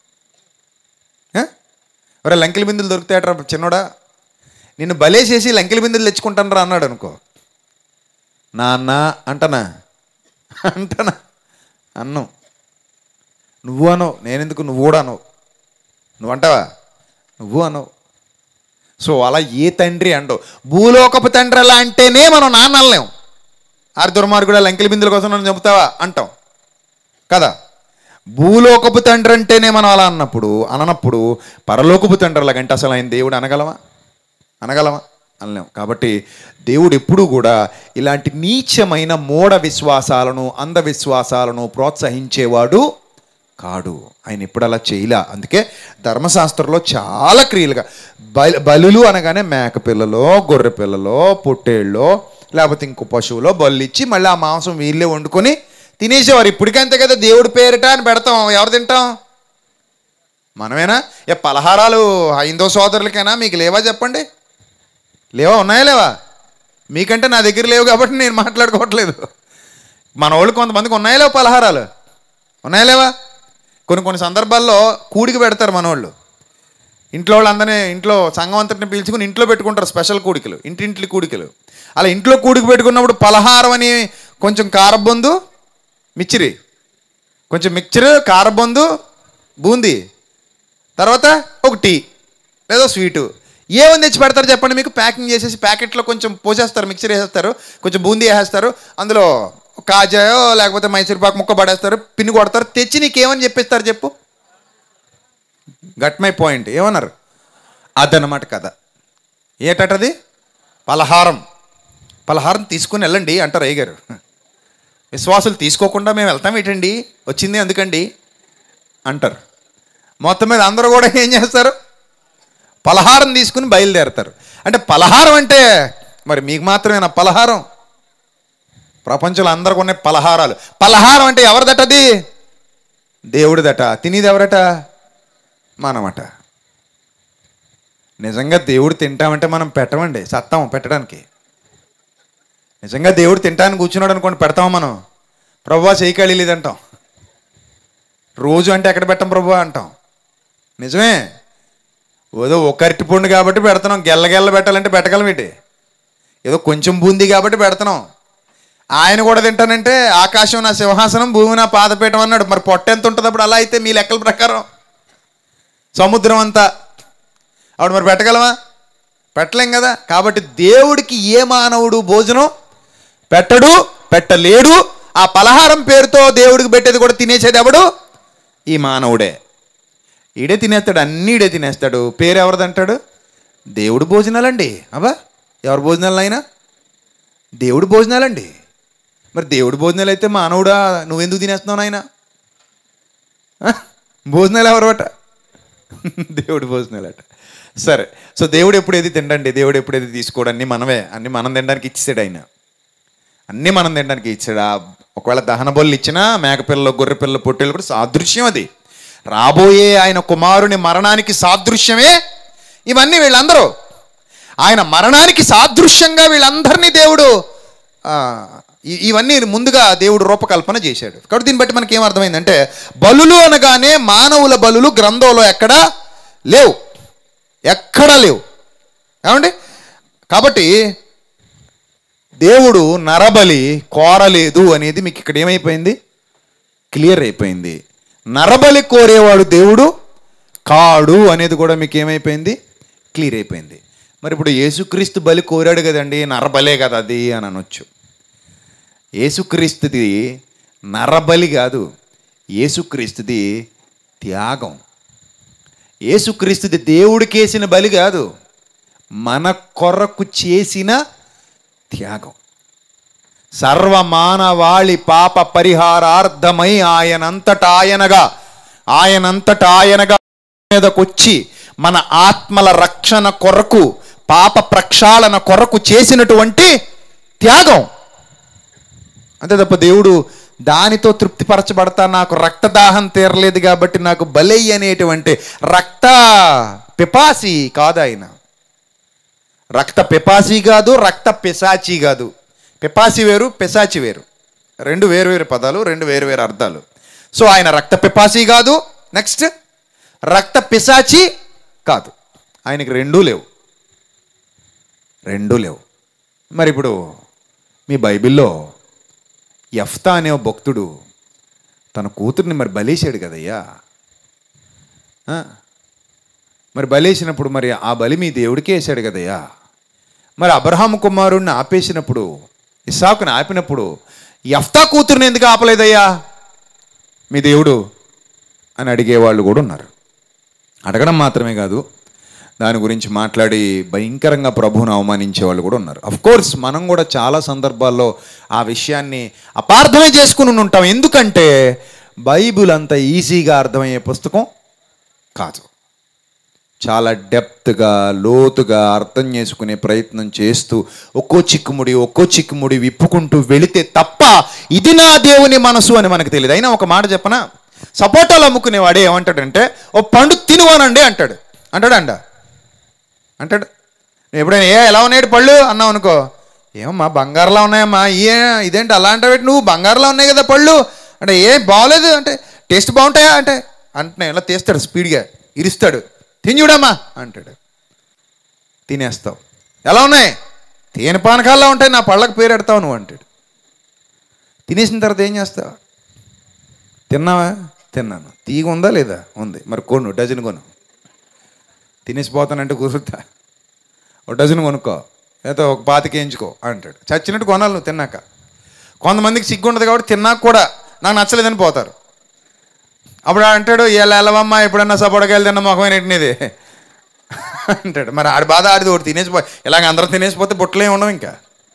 ఏ? ఒరే లంకెల బిందులు దొరుకుతాయట్రా చిన్నోడా నిన్ను బలేసేసి లంకెల బిందులు తెచ్చుకుంటానరా అన్నాడు అనుకో నాన్న అంటనా అంటనా అన్నం నువ్వు అనవు నేనెందుకు నువ్వు కూడా అనవు నువ్వు అంటావా నువ్వు అనవు సో అలా ఏ తండ్రి అండవు భూలోకపు తండ్రి అలా అంటేనే మనం నాన్న అనలేం ఆరు దుర్మార్గుడు లంకెల బిందుల కోసం నన్ను చెబుతావా అంటాం కదా భూలోకపు తండ్రి అంటేనే మనం అలా అన్నప్పుడు అననప్పుడు పరలోకపు తండ్రి అలాగంటే అసలు ఆయన దేవుడు అనగలమా అనగలమా అనలేం కాబట్టి దేవుడు ఎప్పుడూ కూడా ఇలాంటి నీచమైన మూఢ విశ్వాసాలను అంధవిశ్వాసాలను ప్రోత్సహించేవాడు కాడు ఆయన ఎప్పుడు అలా చేయలే అందుకే ధర్మశాస్త్రంలో చాలా క్రియలుగా బలి బలులు అనగానే మేక పిల్లలో గొర్రె పిల్లలో పొట్టేళ్ళలో లేకపోతే ఇంకో పశువులో బలు ఇచ్చి మళ్ళీ ఆ మాంసం వీళ్ళే వండుకొని తినేసేవారు ఇప్పటికంతే కదా దేవుడి పేరిట అని పెడతాం ఎవరు తింటాం మనమేనా ఏ పలహారాలు హైందో సోదరులకైనా మీకు లేవా చెప్పండి లేవా ఉన్నాయా లేవా మీకంటే నా దగ్గర లేవు కాబట్టి నేను మాట్లాడుకోవట్లేదు మన వాళ్ళు కొంతమందికి ఉన్నాయా లేవు పలహారాలు ఉన్నాయా లేవా కొన్ని కొన్ని సందర్భాల్లో కూడికి పెడతారు మన వాళ్ళు ఇంట్లో వాళ్ళందరినీ ఇంట్లో సంఘం అంతటిని పీల్చుకుని ఇంట్లో పెట్టుకుంటారు స్పెషల్ కూడికలు ఇంటింటి కూడికలు అలా ఇంట్లో కూడికి పెట్టుకున్నప్పుడు పలహారం అని కొంచెం కారబొందు మిచ్చిరి కొంచెం మిక్చర్ కారబొందు బూందీ తర్వాత ఒక టీ లేదా స్వీటు ఏమని తెచ్చి పెడతారు చెప్పండి మీకు ప్యాకింగ్ చేసేసి ప్యాకెట్లో కొంచెం పోసేస్తారు మిక్చర్ వేసేస్తారు కొంచెం బూందీ వేసేస్తారు అందులో కాజాయో లేకపోతే మైసూర్ పాకు ముక్క పడేస్తారు పిన్ని కొడతారు తెచ్చి నీకేమని చెప్పిస్తారు చెప్పు గట్ మై పాయింట్ ఏమన్నారు అదనమాట కథ ఏటది పలహారం పలహారం తీసుకుని వెళ్ళండి అంటారు అయ్యగారు విశ్వాసులు తీసుకోకుండా మేము వెళ్తాం ఏంటండి వచ్చింది అందుకండి అంటారు మొత్తం మీద అందరూ కూడా ఏం చేస్తారు పలహారం తీసుకుని బయలుదేరతారు అంటే పలహారం అంటే మరి మీకు మాత్రమేనా పలహారం ప్రపంచంలో అందరికి ఉన్నాయి పలహారాలు పలహారం అంటే ఎవరిదటది దేవుడిదట తినేది ఎవరట మనమట నిజంగా దేవుడు తింటామంటే మనం పెట్టమండి సత్తాం పెట్టడానికి నిజంగా దేవుడు తింటానికి కూర్చున్నాడు అనుకోండి పెడతాం మనం ప్రభా చేయకాళీ లేదంటాం రోజు అంటే ఎక్కడ పెట్టం ప్రభు అంటాం నిజమే ఏదో ఒక అరటి పండు కాబట్టి పెడుతున్నాం గెల్ల గెల్ల పెట్టాలంటే పెట్టగలం ఏంటి ఏదో కొంచెం బూంది కాబట్టి పెడుతున్నాం ఆయన కూడా తింటానంటే ఆకాశం నా సింహాసనం భూమి నా పాదపీఠం అన్నాడు మరి పొట్ట ఎంత ఉంటుంది అప్పుడు అలా అయితే మీ లెక్కల ప్రకారం సముద్రం అంతా ఆవిడ మరి పెట్టగలమా పెట్టలేం కదా కాబట్టి దేవుడికి ఏ మానవుడు భోజనం పెట్టడు పెట్టలేడు ఆ పలహారం పేరుతో దేవుడికి పెట్టేది కూడా తినేసేది ఎవడు ఈ మానవుడే ఈడే తినేస్తాడు అన్నీ ఈడే తినేస్తాడు పేరు ఎవరిదంటాడు దేవుడు భోజనాలండి అబ్బా ఎవరి భోజనాలు అయినా దేవుడు భోజనాలండి మరి దేవుడు భోజనాలు అయితే మానవుడా నువ్వెందుకు తినేస్తున్నావు నాయన భోజనాలు ఎవరు అట దేవుడు భోజనాలు అట సరే సో దేవుడు ఎప్పుడు ఏది తిండండి దేవుడు ఎప్పుడు ఏది తీసుకోడు అన్నీ మనమే అన్నీ మనం తినడానికి ఇచ్చాడు ఆయన అన్నీ మనం తినడానికి ఇచ్చాడు ఆ ఒకవేళ దహన బొల్లు ఇచ్చినా మేకపిల్లలు గొర్రె పిల్లలు పొట్టేలు కూడా సాదృశ్యం అది రాబోయే ఆయన కుమారుని మరణానికి సాదృశ్యమే ఇవన్నీ వీళ్ళందరూ ఆయన మరణానికి సాదృశ్యంగా వీళ్ళందరినీ దేవుడు ఆ, ఇ- ఇవన్నీ ముందుగా దేవుడు రూపకల్పన చేశాడు కాబట్టి దీన్ని బట్టి మనకి ఏం అర్థమైందంటే బలులు అనగానే మానవుల బలులు గ్రంథంలో ఎక్కడా లేవు ఎక్కడా లేవు ఏమండి కాబట్టి దేవుడు నరబలి కోరలేదు అనేది మీకు ఇక్కడ ఏమైపోయింది క్లియర్ అయిపోయింది నరబలి కోరేవాడు దేవుడు కాడు అనేది కూడా మీకు ఏమైపోయింది క్లియర్ అయిపోయింది మరి ఇప్పుడు యేసుక్రీస్తు బలి కోరాడు కదండి నరబలే కదా అది అని అనొచ్చు యేసుక్రీస్తుది నరబలి కాదు యేసుక్రీస్తుది త్యాగం యేసుక్రీస్తుది దేవుడికేసిన బలి కాదు మన కొరకు చేసిన త్యాగం సర్వమానవాళి పాప పరిహారార్థమై ఆయనంతట ఆయనగా ఆయనంతట ఆయనగా మీదకొచ్చి మన ఆత్మల రక్షణ కొరకు పాప ప్రక్షాళన కొరకు చేసినటువంటి త్యాగం అంతే తప్ప దేవుడు దానితో తృప్తిపరచబడతా నాకు రక్తదాహం తీరలేదు కాబట్టి నాకు బలై అనేటువంటి రక్త పిపాసి కాదు ఆయన రక్త పిపాసి కాదు రక్త పిశాచి కాదు పిపాసి వేరు పిశాచి వేరు రెండు వేరు వేరు పదాలు రెండు వేరు వేరు అర్థాలు సో ఆయన రక్త పిపాసి కాదు నెక్స్ట్ రక్త పిశాచి కాదు ఆయనకి రెండూ లేవు రెండూ లేవు మరి ఇప్పుడు మీ బైబిల్లో ఎఫ్తా అనే ఓ భక్తుడు తన కూతుర్ని మరి బలేశాడు కదయ్యా ఆ? మరి బలేసినప్పుడు మరి ఆ బలి మీ దేవుడికే వేశాడు కదయ్యా మరి అబ్రహాం కుమారుణ్ణి ఆపేసినప్పుడు ఇస్సాకుని ఆపినప్పుడు ఎఫ్తా కూతుర్ని ఎందుకు ఆపలేదయ్యా మీ దేవుడు అని అడిగేవాళ్ళు కూడా ఉన్నారు అడగడం మాత్రమే కాదు దాని గురించి మాట్లాడి భయంకరంగా ప్రభువును అవమానించే వాళ్ళు కూడా ఉన్నారు అఫ్ కోర్స్ మనం కూడా చాలా సందర్భాల్లో ఆ విషయాన్ని అపార్థమే చేసుకుని ఉంటాం ఎందుకంటే బైబిల్ అంత ఈజీగా అర్థమయ్యే పుస్తకం కాదు చాలా డెప్త్గా లోతుగా అర్థం చేసుకునే ప్రయత్నం చేస్తూ ఒక్కో చిక్కుముడి ఒక్కో చిక్కుముడి విప్పుకుంటూ వెళితే తప్ప ఇది నా దేవుని మనసు అని మనకు తెలియదు అయినా ఒక మాట చెప్పనా సపోటాలు అమ్ముకునేవాడే ఏమంటాడంటే ఓ పండు తినువానండి అంటాడు అంటాడా అండ అంటాడు నువ్వు ఎప్పుడైనా ఏ ఎలా ఉన్నాయి పళ్ళు అన్నావు అనుకో ఏమమ్మా బంగారులా ఉన్నాయమ్మా ఏ ఇదేంటి అలా అంటే నువ్వు బంగారులా ఉన్నాయి కదా పళ్ళు అంటే ఏం బాగోలేదు అంటే టేస్ట్ బాగుంటాయా అంటే అంటే ఇలా తీస్తాడు స్పీడ్గా ఇరుస్తాడు తిని చూడమ్మా అంటాడు తినేస్తావు ఎలా ఉన్నాయి తేనె పానకాల్లో ఉంటాయి నా పళ్ళకి పేరు పెడతావు నువ్వు అంటాడు తినేసిన తర్వాత ఏం చేస్తావు తిన్నావా తిన్నాను తీగ ఉందా లేదా ఉంది మరి కొను డజన్ కొను తినేసిపోతానంటే కుదురుతా ఒక డజన్ కొనుక్కో లేదా ఒక పాతికి వేయించుకో అంటాడు చచ్చినట్టు కొనాలి నువ్వు తిన్నాక కొంతమందికి సిగ్గు ఉండదు కాబట్టి తిన్నాక కూడా నాకు నచ్చలేదని పోతారు అప్పుడు ఆడు అంటాడు ఎలా వెళ్ళవమ్మా ఎప్పుడన్నా సపోటకాయలు తిన్న మొహమైన ఇంటినిది అంటాడు మరి ఆడి బాధ ఆడిది ఒకటి తినేసిపో ఇలాగ అందరం తినేసిపోతే బుట్టలే ఉండవు ఇంకా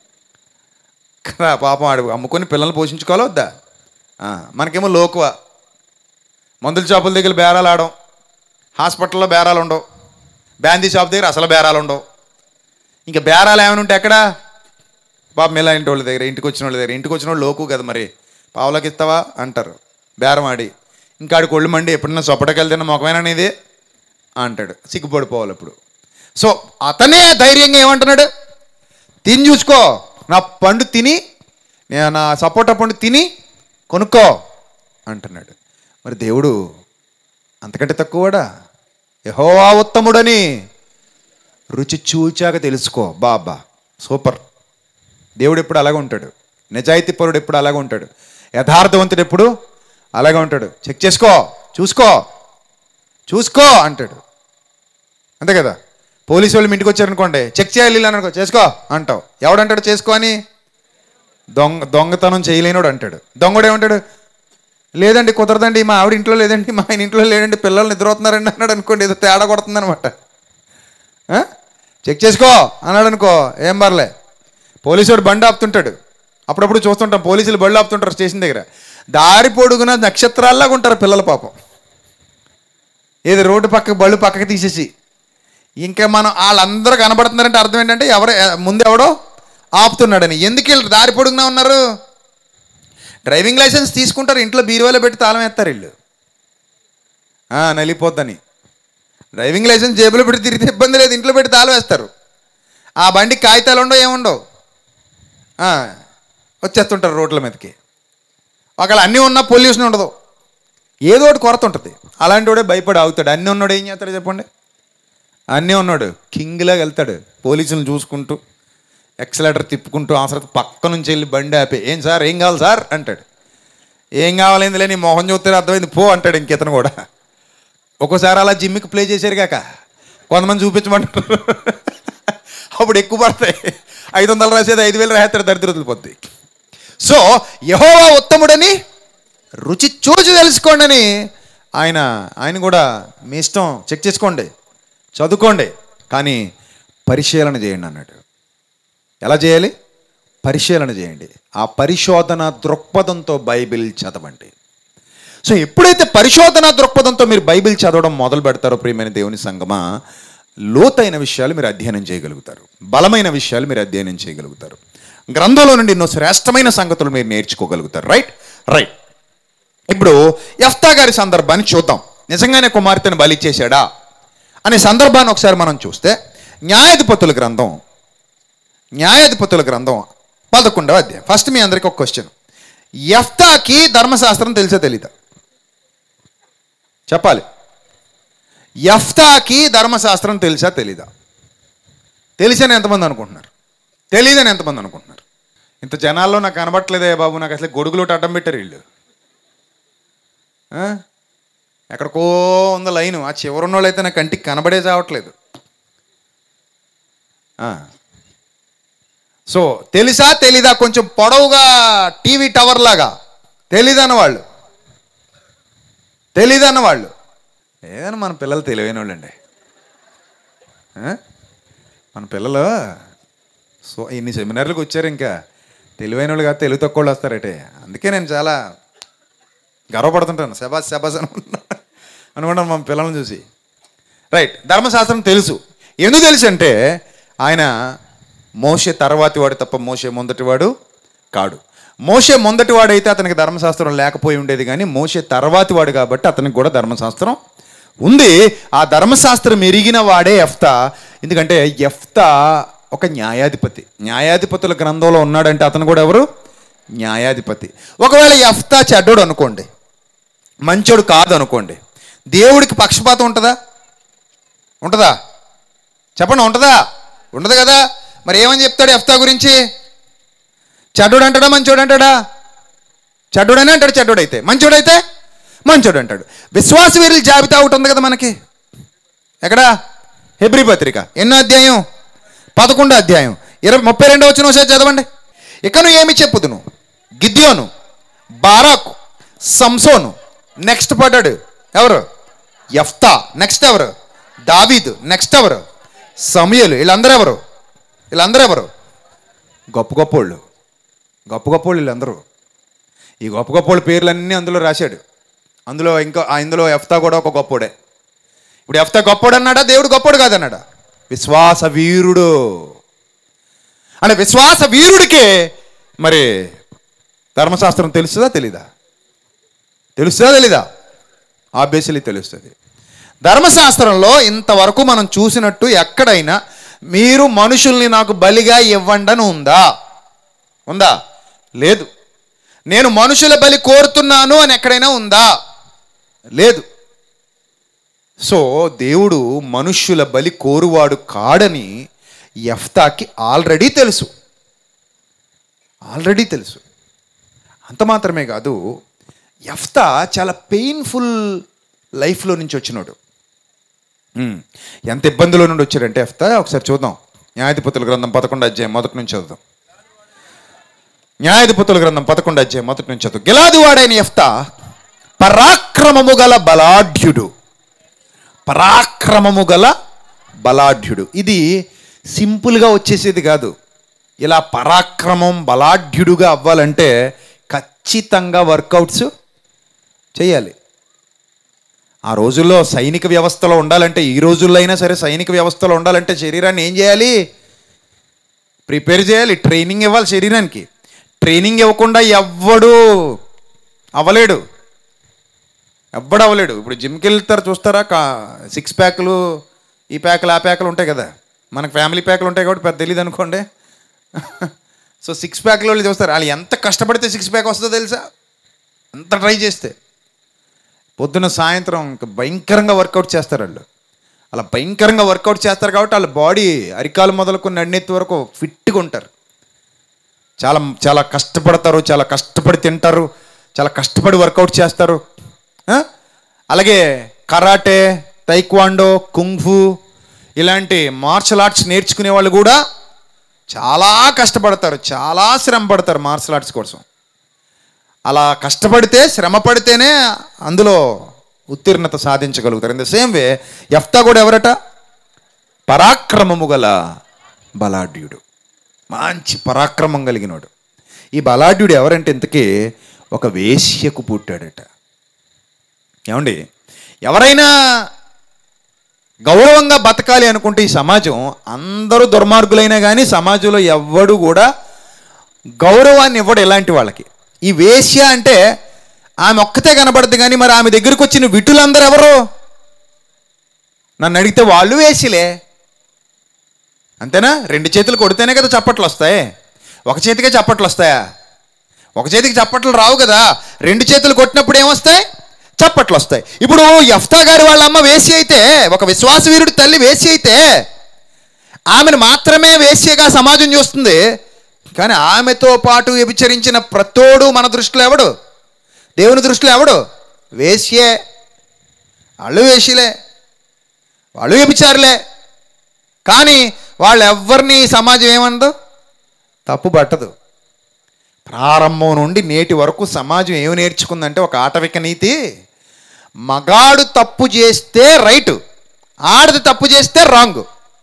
కదా పాపం ఆడు అమ్ముకొని పిల్లల్ని పోషించుకోవాలా వద్దా ఆ, మనకేమో లోకువ మందుల షాపుల దగ్గర బేరాలు ఆడడం హాస్పిటల్లో బేరాలు ఉండవు బ్యాందీ షాప్ దగ్గర అసలు బేరాలు ఉండవు ఇంకా బేరాలు ఏమైనా ఉంటే ఎక్కడ పాపం ఇలా ఇంటి వాళ్ళ దగ్గర ఇంటికి వచ్చిన వాళ్ళ దగ్గర ఇంటికి వచ్చిన వాళ్ళు లోకు కదా మరి పావులకి ఇస్తావా అంటారు బేరం ఆడి ఇంకా ఆడికి ఒళ్ళు మండి ఎప్పుడన్నా సొప్పటకెళ్ళి తిన్న మొఖమేనా నీది అంటాడు సిగ్గుపడిపోవాలి ఇప్పుడు సో అతనే ధైర్యంగా ఏమంటున్నాడు తిని చూసుకో నా పండు తిని నేను నా సపోటా పండు తిని కొనుక్కో అంటున్నాడు మరి దేవుడు అంతకంటే తక్కువడా యహోవా ఉత్తముడని రుచి చూచాక తెలుసుకో బాబా సూపర్ దేవుడు ఎప్పుడు అలాగే ఉంటాడు నిజాయితీ పరుడు ఎప్పుడు అలాగే ఉంటాడు యథార్థవంతుడు ఎప్పుడు అలాగే ఉంటాడు చెక్ చేసుకో చూసుకో చూసుకో అంటాడు అంతే కదా పోలీసు వాళ్ళు మీ ఇంటికి వచ్చారనుకోండి చెక్ చేయాలి ఇలా అనుకో చేసుకో అంటావు ఎవడంటాడు చేసుకో అని దొంగ దొంగతనం చేయలేనోడు అంటాడు దొంగడు ఏమంటాడు లేదండి కుదరదండి మా ఆవిడ ఇంట్లో లేదండి మా ఆయన ఇంట్లో లేదండి పిల్లలు నిద్రపోతున్నారండి అన్నాడు అనుకోండి ఏదో తేడా కొడుతుందనమాట ఆ? చెక్ చేసుకో అన్నాడు అనుకో ఏం పర్లే పోలీసుడు బండి ఆపుతుంటాడు అప్పుడప్పుడు చూస్తుంటాం పోలీసులు బళ్ళు ఆపుతుంటారు స్టేషన్ దగ్గర దారి పొడుగున నక్షత్రాల్లాగా ఉంటారు పిల్లల పాపం ఏది రోడ్డు పక్క బళ్ళు పక్కకి తీసేసి ఇంకా మనం వాళ్ళందరూ కనబడుతున్నారంటే అర్థం ఏంటంటే ఎవరు ముందు ఎవడో ఆపుతున్నాడని ఎందుకు వీళ్ళు దారి పొడుగునా ఉన్నారు డ్రైవింగ్ లైసెన్స్ తీసుకుంటారు ఇంట్లో బీరువాలో పెట్టి తాళం వేస్తారు వీళ్ళు ఆ, నలిపోద్దని డ్రైవింగ్ లైసెన్స్ జేబులో పెట్టి తిరిగితే ఇబ్బంది లేదు ఇంట్లో పెట్టి తాళం వేస్తారు ఆ బండి కాగితాలు ఉండవు ఏముండవు ఆ, వచ్చేస్తుంటారు రోడ్ల మీదకి ఒకవేళ అన్నీ ఉన్నా పొల్యూషన్ ఉండదు ఏదో ఒకటి కొరత ఉంటుంది అలాంటి వాడే భయపడి ఆగుతాడు అన్నీ ఉన్నాడు ఏం చేస్తాడు చెప్పండి అన్నీ ఉన్నాడు కింగ్లాగా వెళ్తాడు పోలీసులను చూసుకుంటూ ఎక్సలేటర్ తిప్పుకుంటూ ఆ తర్వాత పక్క నుంచి వెళ్ళి బండి ఆపి ఏం సార్ ఏం కావాలి సార్ అంటాడు ఏం కావాలేందిలే నీ మొహం చూస్తే అర్థమైంది పో అంటాడు ఇంకితను కూడా ఒక్కోసారి అలా జిమ్కి ప్లే చేశారు కాక కొంతమంది చూపించమంటారు అప్పుడు ఎక్కువ పడతాయి ఐదు వందలు రాసేది ఐదు వేలు రాసేస్తారు దరిద్రతలు పొద్దు సో యహోవా ఉత్తముడని రుచి చూచి తెలుసుకోండి అని ఆయన ఆయన కూడా మీ ఇష్టం చెక్ చేసుకోండి చదువుకోండి కానీ పరిశీలన చేయండి అన్నాడు ఎలా చేయాలి పరిశీలన చేయండి ఆ పరిశోధన దృక్పథంతో బైబిల్ చదవండి సో ఎప్పుడైతే పరిశోధన దృక్పథంతో మీరు బైబిల్ చదవడం మొదలు పెడతారో ప్రియమైన దేవుని సంగమా లోతైన విషయాలు మీరు అధ్యయనం చేయగలుగుతారు బలమైన విషయాలు మీరు అధ్యయనం చేయగలుగుతారు గ్రంథంలో నుండి ఎన్నో శ్రేష్టమైన సంగతులు మీరు నేర్చుకోగలుగుతారు రైట్ రైట్ ఇప్పుడు ఎఫ్తా గారి సందర్భాన్ని చూద్దాం నిజంగానే కుమార్తెను బలి చేశాడా అనే సందర్భాన్ని ఒకసారి మనం చూస్తే న్యాయాధిపతుల గ్రంథం న్యాయాధిపతుల గ్రంథం పదకొండవ అధ్యాయం ఫస్ట్ మీ అందరికి ఒక క్వశ్చన్ ఎఫ్తాకి ధర్మశాస్త్రం తెలుసా తెలీదా చెప్పాలి ఎఫ్తాకి ధర్మశాస్త్రం తెలుసా తెలీదా తెలిసని ఎంతమంది అనుకుంటున్నారు తెలీదని ఎంతమంది అనుకుంటున్నారు ఇంత జనాల్లో నాకు కనబట్టలేదే బాబు నాకు అసలు గొడుగులో అడ్డం పెట్టారు వీళ్ళు ఆ? ఎక్కడికో ఉంది లైను ఆ చివరున్న వాళ్ళు అయితే నా కంటికి కనబడే చావట్లేదు ఆ. సో తెలుసా తెలీదా కొంచెం పొడవుగా టీవీ టవర్ లాగా తెలీదన్న వాళ్ళు తెలీదన్న వాళ్ళు ఏదైనా మన పిల్లలు తెలివైన వాళ్ళండి ఆ? మన పిల్లలు సో ఇన్ని సెమినార్లకు వచ్చారు ఇంకా తెలివైన వాళ్ళు కాదు తెలుగు తక్కువ వాళ్ళు వస్తారటే అందుకే నేను చాలా గర్వపడుతుంటాను శబాస్ శబాస్ అనుకుంటా అనుకుంటాను మా పిల్లల్ని చూసి రైట్ ధర్మశాస్త్రం తెలుసు ఎందుకు తెలుసు అంటే ఆయన మోసే తర్వాతి వాడు తప్ప మోసే మొదటివాడు కాడు మోసే మొదటివాడు అయితే అతనికి ధర్మశాస్త్రం లేకపోయి ఉండేది కానీ మోసే తర్వాతి వాడు కాబట్టి అతనికి కూడా ధర్మశాస్త్రం ఉంది ఆ ధర్మశాస్త్రం ఎరిగిన వాడే ఎఫ్తా ఎందుకంటే ఎఫ్తా ఒక న్యాయాధిపతి న్యాయాధిపతుల గ్రంథంలో ఉన్నాడంటే అతను కూడా ఎవరు న్యాయాధిపతి ఒకవేళ ఎఫ్తా చెడ్డోడు అనుకోండి మంచోడు కాదు అనుకోండి దేవుడికి పక్షపాతం ఉంటుందా ఉంటుందా చెప్పండి ఉంటుందా ఉండదు కదా మరి ఏమని చెప్తాడు ఎఫ్తా గురించి చెడ్డోడు అంటాడా మంచోడు అంటాడా చెడ్డోడనే అంటాడు చెడ్డోడైతే మంచోడైతే మంచోడు అంటాడు విశ్వాస వీరుల జాబితా ఒకటి ఉంది కదా మనకి ఎక్కడా హెబ్రి పత్రిక ఎన్నో అధ్యాయం పదకొండో అధ్యాయం ఇరవై ముప్పై రెండో వచ్చిన ఒకసారి చదవండి ఇకను ఏమి చెప్పుదును గిద్యోను బారాకు సంసోను నెక్స్ట్ పడ్డాడు ఎవరు యఫ్తా నెక్స్ట్ ఎవరు దావీదు నెక్స్ట్ ఎవరు సమయలు వీళ్ళందరూ ఎవరు వీళ్ళందరూ ఎవరు గొప్ప గొప్పోళ్ళు గొప్ప గొప్పోళ్ళు వీళ్ళందరూ ఈ గొప్ప గొప్పోళ్ళ పేర్లన్నీ అందులో రాశాడు అందులో ఇంకా ఆ ఇందులో ఎఫ్తా కూడా ఒక గొప్పోడే ఇప్పుడు ఎఫ్తా గొప్పోడు అన్నాడా దేవుడు గొప్పోడు కాదన్నాడా విశ్వాస వీరుడు అంటే విశ్వాస వీరుడికే మరి ధర్మశాస్త్రం తెలుస్తుందా తెలీదా తెలుస్తుందా తెలీదా ఆబ్వియస్లీ తెలుస్తుంది ధర్మశాస్త్రంలో ఇంతవరకు మనం చూసినట్టు ఎక్కడైనా మీరు మనుషుల్ని నాకు బలిగా ఇవ్వండి అని ఉందా ఉందా లేదు నేను మనుషుల బలి కోరుతున్నాను అని ఎక్కడైనా ఉందా లేదు సో దేవుడు మనుష్యుల బలి కోరువాడు కాడని ఎఫ్తాకి ఆల్రెడీ తెలుసు ఆల్రెడీ తెలుసు అంత మాత్రమే కాదు ఎఫ్తా చాలా పెయిన్ఫుల్ లైఫ్లో నుంచి వచ్చినాడు ఉమ్, ఎంత ఇబ్బందిలో నుండి వచ్చాడంటే ఎఫ్తా ఒకసారి చూద్దాం న్యాయాధిపతుల గ్రంథం పదకొండు అధ్యాయం మొదటి నుంచి చదువుదాం న్యాయాధిపతుల గ్రంథం పదకొండు అధ్యాయం మొదటి నుంచి చదువు గిలాది వాడైన ఎఫ్తా పరాక్రమము గల బలాఢ్యుడు పరాక్రమము గల బలాఢ్యుడు ఇది సింపుల్గా వచ్చేసేది కాదు ఇలా పరాక్రమం బలాఢ్యుడుగా అవ్వాలంటే ఖచ్చితంగా వర్కౌట్స్ చేయాలి ఆ రోజుల్లో సైనిక వ్యవస్థలో ఉండాలంటే ఈ రోజుల్లో అయినా సరే సైనిక వ్యవస్థలో ఉండాలంటే శరీరాన్ని ఏం చేయాలి ప్రిపేర్ చేయాలి ట్రైనింగ్ ఇవ్వాలి శరీరానికి ట్రైనింగ్ ఇవ్వకుండా ఎవ్వడు అవ్వలేడు ఎవ్వడు అవ్వలేడు ఇప్పుడు జిమ్కి వెళ్తారు చూస్తారా కా సిక్స్ ప్యాకులు ఈ ప్యాకులు ఆ ప్యాకులు ఉంటాయి కదా మనకు ఫ్యామిలీ ప్యాకులు ఉంటాయి కాబట్టి పెద్ద తెలియదు అనుకోండి సో సిక్స్ ప్యాక్లో వాళ్ళు చూస్తారు వాళ్ళు ఎంత కష్టపడితే సిక్స్ ప్యాక్ వస్తుందో తెలుసా ఎంత ట్రై చేస్తే పొద్దున సాయంత్రం ఇంకా భయంకరంగా వర్కౌట్ చేస్తారు వాళ్ళు అలా భయంకరంగా వర్కౌట్ చేస్తారు కాబట్టి వాళ్ళ బాడీ అరికాలు మొదలుకొని నడినెత్తి వరకు ఫిట్గా ఉంటారు చాలా చాలా కష్టపడతారు చాలా కష్టపడి తింటారు చాలా కష్టపడి వర్కౌట్ చేస్తారు ఆ? అలాగే కరాటే తైక్వాండో కుంగ్ఫు ఇలాంటి మార్షల్ ఆర్ట్స్ నేర్చుకునే వాళ్ళు కూడా చాలా కష్టపడతారు చాలా శ్రమ పడతారు మార్షల్ ఆర్ట్స్ కోసం అలా కష్టపడితే శ్రమ పడితేనే అందులో ఉత్తీర్ణత సాధించగలుగుతారు in the same way Jephthah కూడా ఎవరట పరాక్రమము గల బలాఢ్యుడు మంచి పరాక్రమం కలిగినోడు ఈ బలాఢ్యుడు ఎవరంటే ఇంతకీ ఒక వేశ్యకు పుట్టాడట ఏమండి ఎవరైనా గౌరవంగా బతకాలి అనుకుంటే ఈ సమాజం అందరూ దుర్మార్గులైనా కానీ సమాజంలో ఎవ్వడు కూడా గౌరవాన్ని ఇవ్వడు ఇలాంటి వాళ్ళకి ఈ వేశ్య అంటే ఆమె ఒక్కతే కనబడదు కానీ మరి ఆమె దగ్గరికి వచ్చిన విటులందరూ ఎవరు నన్ను అడిగితే వాళ్ళు వేసిలే అంతేనా రెండు చేతులు కొడితేనే కదా చప్పట్లు వస్తాయి ఒక చేతికే చప్పట్లు వస్తాయా ఒక చేతికి చప్పట్లు రావు కదా రెండు చేతులు కొట్టినప్పుడు ఏమొస్తాయి చప్పట్లు వస్తాయి ఇప్పుడు యఫ్తా గారి వాళ్ళ అమ్మ వేసి అయితే ఒక విశ్వాస వీరుడి తల్లి వేసి అయితే ఆమెను మాత్రమే వేశ్యగా సమాజం చూస్తుంది కానీ ఆమెతో పాటు వ్యభిచరించిన ప్రతోడు మన దృష్టిలో ఎవడు దేవుని దృష్టిలో ఎవడు వేశ్యే వాళ్ళు వేసిలే వాళ్ళు వ్యభిచారులే కానీ వాళ్ళు ఎవరిని సమాజం ఏమందో తప్పు పట్టదు ప్రారంభం నుండి నేటి వరకు సమాజం ఏమి నేర్చుకుందంటే ఒక ఆటవిక నీతి మగాడు తప్పు చేస్తే రైట్ ఆడది తప్పు చేస్తే రాంగ్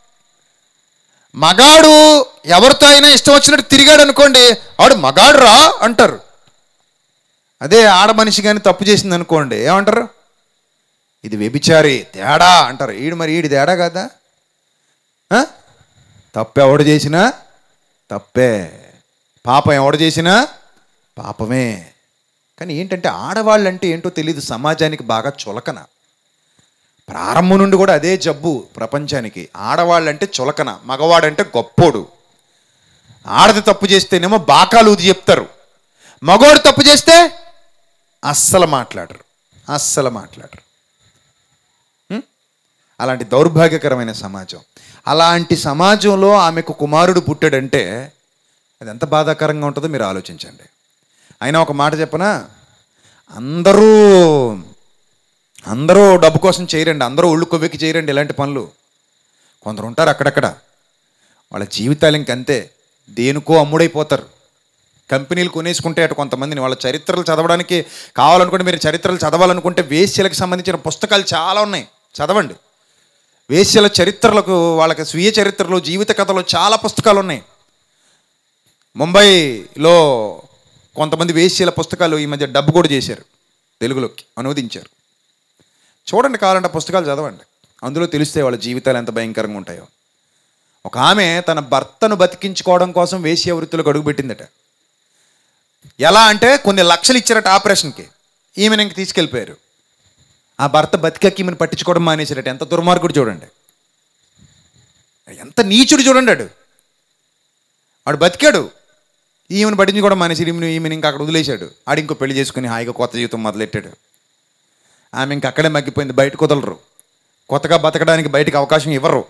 మగాడు ఎవరితో అయినా ఇష్టం వచ్చినట్టు తిరిగాడు అనుకోండి ఆడు మగాడు రా అంటారు అదే ఆడ మనిషి కానీ తప్పు చేసింది అనుకోండి ఏమంటారు ఇది వ్యభిచారి తేడా అంటారు ఈడు మరి ఈడు తేడా కదా ఆ? తప్పు ఎవడు చేసినా తప్పే పాపం ఎవడు చేసినా పాపమే కానీ ఏంటంటే ఆడవాళ్ళు అంటే ఏంటో తెలియదు సమాజానికి బాగా చులకన ప్రారంభం నుండి కూడా అదే జబ్బు ప్రపంచానికి ఆడవాళ్ళంటే చులకన మగవాడంటే గొప్పోడు ఆడది తప్పు చేస్తేనేమో బాకాలు ఊది చెప్తారు మగవాడు తప్పు చేస్తే అస్సలు మాట్లాడరు అస్సలు మాట్లాడరు హ్మ్? అలాంటి దౌర్భాగ్యకరమైన సమాజం అలాంటి సమాజంలో ఆమెకు కుమారుడు పుట్టాడంటే అది ఎంత బాధాకరంగా ఉంటుందో మీరు ఆలోచించండి అయినా ఒక మాట చెప్పనా అందరూ అందరూ డబ్బు కోసం చేయరండి అందరూ ఒళ్ళు కొవ్వెక్కి చేయరండి ఇలాంటి పనులు కొందరు ఉంటారు అక్కడక్కడ వాళ్ళ జీవితాలు ఇంకంతే దేనికో అమ్ముడైపోతారు కంపెనీలు కొనేసుకుంటే అటు కొంతమందిని వాళ్ళ చరిత్రలు చదవడానికి కావాలనుకుంటే మీరు చరిత్రలు చదవాలనుకుంటే వేశ్యలకు సంబంధించిన పుస్తకాలు చాలా ఉన్నాయి చదవండి వేశ్యల చరిత్రలకు వాళ్ళకి స్వీయ చరిత్రలు జీవిత కథలు చాలా పుస్తకాలు ఉన్నాయి ముంబైలో కొంతమంది వేశ్యల పుస్తకాలు ఈ మధ్య డబ్బు కూడా చేశారు తెలుగులోకి అనువదించారు చూడండి కావాలంటే ఆ పుస్తకాలు చదవండి అందులో తెలిస్తే వాళ్ళ జీవితాలు ఎంత భయంకరంగా ఉంటాయో ఒక ఆమె తన భర్తను బతికించుకోవడం కోసం వేశ్య వృత్తులకు అడుగుపెట్టిందట ఎలా అంటే కొన్ని లక్షలు ఇచ్చారట ఆపరేషన్కి ఈమెను ఇంక తీసుకెళ్ళిపోయారు ఆ భర్త బతికకి ఈమెను పట్టించుకోవడం మానేశారట ఎంత దుర్మార్గుడు చూడండి ఎంత నీచుడు చూడండి ఆడు వాడు బతికాడు ఈమెను పట్టించుకోవడం మానేసి ఈమెను ఈమెను ఇంకా అక్కడ వదిలేశాడు ఆడు ఇంకో పెళ్లి చేసుకుని హాయిగా కొత్త జీవితం మొదలెట్టాడు ఆమె ఇంక అక్కడే మగ్గిపోయింది బయట కుదలరు కొత్తగా బతకడానికి బయటకు అవకాశం ఇవ్వరు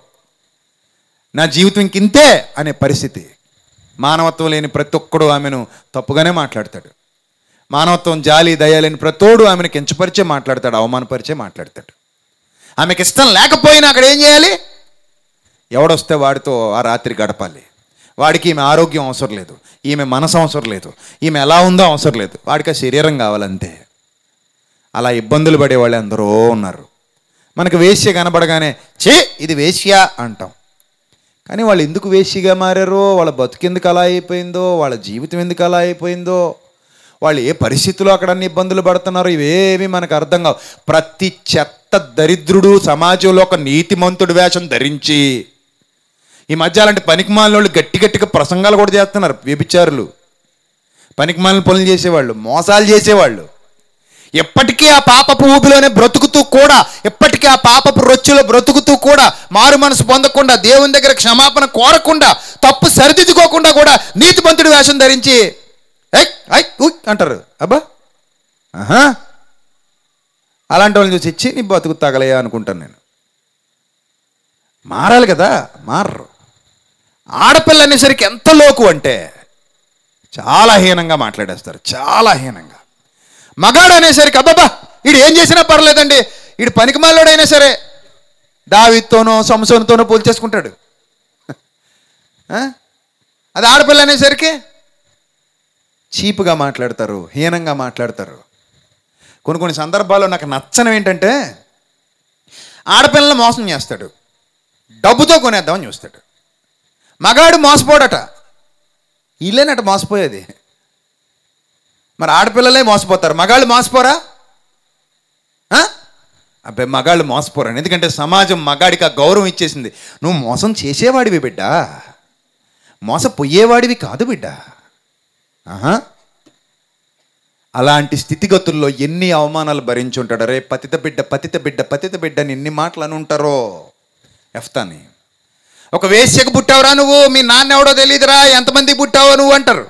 నా జీవితం ఇంకింతే అనే పరిస్థితి మానవత్వం లేని ప్రతి ఒక్కడు ఆమెను తప్పుగానే మాట్లాడతాడు మానవత్వం జాలి దయ లేని ప్రతోడు ఆమెను కించపరిచే మాట్లాడతాడు అవమానపరిచే మాట్లాడతాడు ఆమెకి ఇష్టం లేకపోయినా అక్కడ ఏం చేయాలి ఎవడొస్తే వాడితో ఆ రాత్రి గడపాలి వాడికి ఈమె ఆరోగ్యం అవసరం లేదు ఈమె మనసు అవసరం లేదు ఈమె ఎలా ఉందో అవసరం లేదు వాడికి ఆ శరీరం కావాలంతే అలా ఇబ్బందులు పడే వాళ్ళు ఎందరో ఉన్నారు మనకు వేశ్య కనబడగానే చే ఇది వేశ్య అంటాం కానీ వాళ్ళు ఎందుకు వేశ్యగా మారారో వాళ్ళ బతుకెందుకు అలా అయిపోయిందో వాళ్ళ జీవితం ఎందుకు అలా అయిపోయిందో వాళ్ళు ఏ పరిస్థితుల్లో అక్కడ అన్ని ఇబ్బందులు పడుతున్నారో ఇవేవి మనకు అర్థం కావు ప్రతి చెత్త దరిద్రుడు సమాజంలో ఒక నీతిమంతుడి వేషం ధరించి ఈ మధ్య అలాంటి పనికిమాలిన వాళ్ళు గట్టి గట్టిగా ప్రసంగాలు కూడా చేస్తున్నారు వ్యభిచారులు పనికిమాలిన పనులు చేసేవాళ్ళు మోసాలు చేసేవాళ్ళు ఎప్పటికీ ఆ పాపపు ఊబిలోనే బ్రతుకుతూ కూడా ఎప్పటికీ ఆ పాపపు రొచ్చులో బ్రతుకుతూ కూడా మారు మనసు పొందకుండా దేవుని దగ్గర క్షమాపణ కోరకుండా తప్పు సరిదిద్దుకోకుండా కూడా నీతిమంతుడి వేషం ధరించి "ఏయ్, ఐ, ఉయ్" అంటారు అబ్బా ఆహా అలాంటి వాళ్ళని చూసి ఇచ్చి నీ బతుకు తగలయా అనుకుంటాను నేను మారాలి కదా మారరు ఆడపిల్ల అనేసరికి ఎంత లోకు అంటే చాలా హీనంగా మాట్లాడేస్తారు చాలా హీనంగా మగాడు అనేసరికి అబ్బాబా వీడు ఏం చేసినా పర్లేదండి వీడు పనికిమాలోడైనా సరే దావితోనో సంసోన్తోనో పోల్చేసుకుంటాడు ఆ? అది ఆడపిల్ల అనేసరికి చీపుగా మాట్లాడతారు హీనంగా మాట్లాడతారు కొన్ని కొన్ని సందర్భాల్లో నాకు నచ్చనం ఏంటంటే ఆడపిల్లలను మోసం చేస్తాడు డబ్బుతో కొనేద్దామని చూస్తాడు మగాడు మోసపోడట వీళ్ళేనట మోసపోయేది మరి ఆడపిల్లలే మోసపోతారు మగాళ్ళు మోసపోరా ఆ? అబ్బాయి మగాళ్ళు మోసపోరండి ఎందుకంటే సమాజం మగాడికి ఆ గౌరవం ఇచ్చేసింది నువ్వు మోసం చేసేవాడివి బిడ్డ మోసపోయేవాడివి కాదు బిడ్డ ఆహా అలాంటి స్థితిగతుల్లో ఎన్ని అవమానాలు భరించుంటాడు రే పతిత బిడ్డ పతిత బిడ్డ పతిత బిడ్డ అని ఎన్ని మాటలు అని ఉంటారో ఎఫ్తాని ఒక వేశ్యకు పుట్టావురా నువ్వు మీ నాన్న ఎవడో తెలియదురా ఎంతమందికి పుట్టావో నువ్వు అంటారు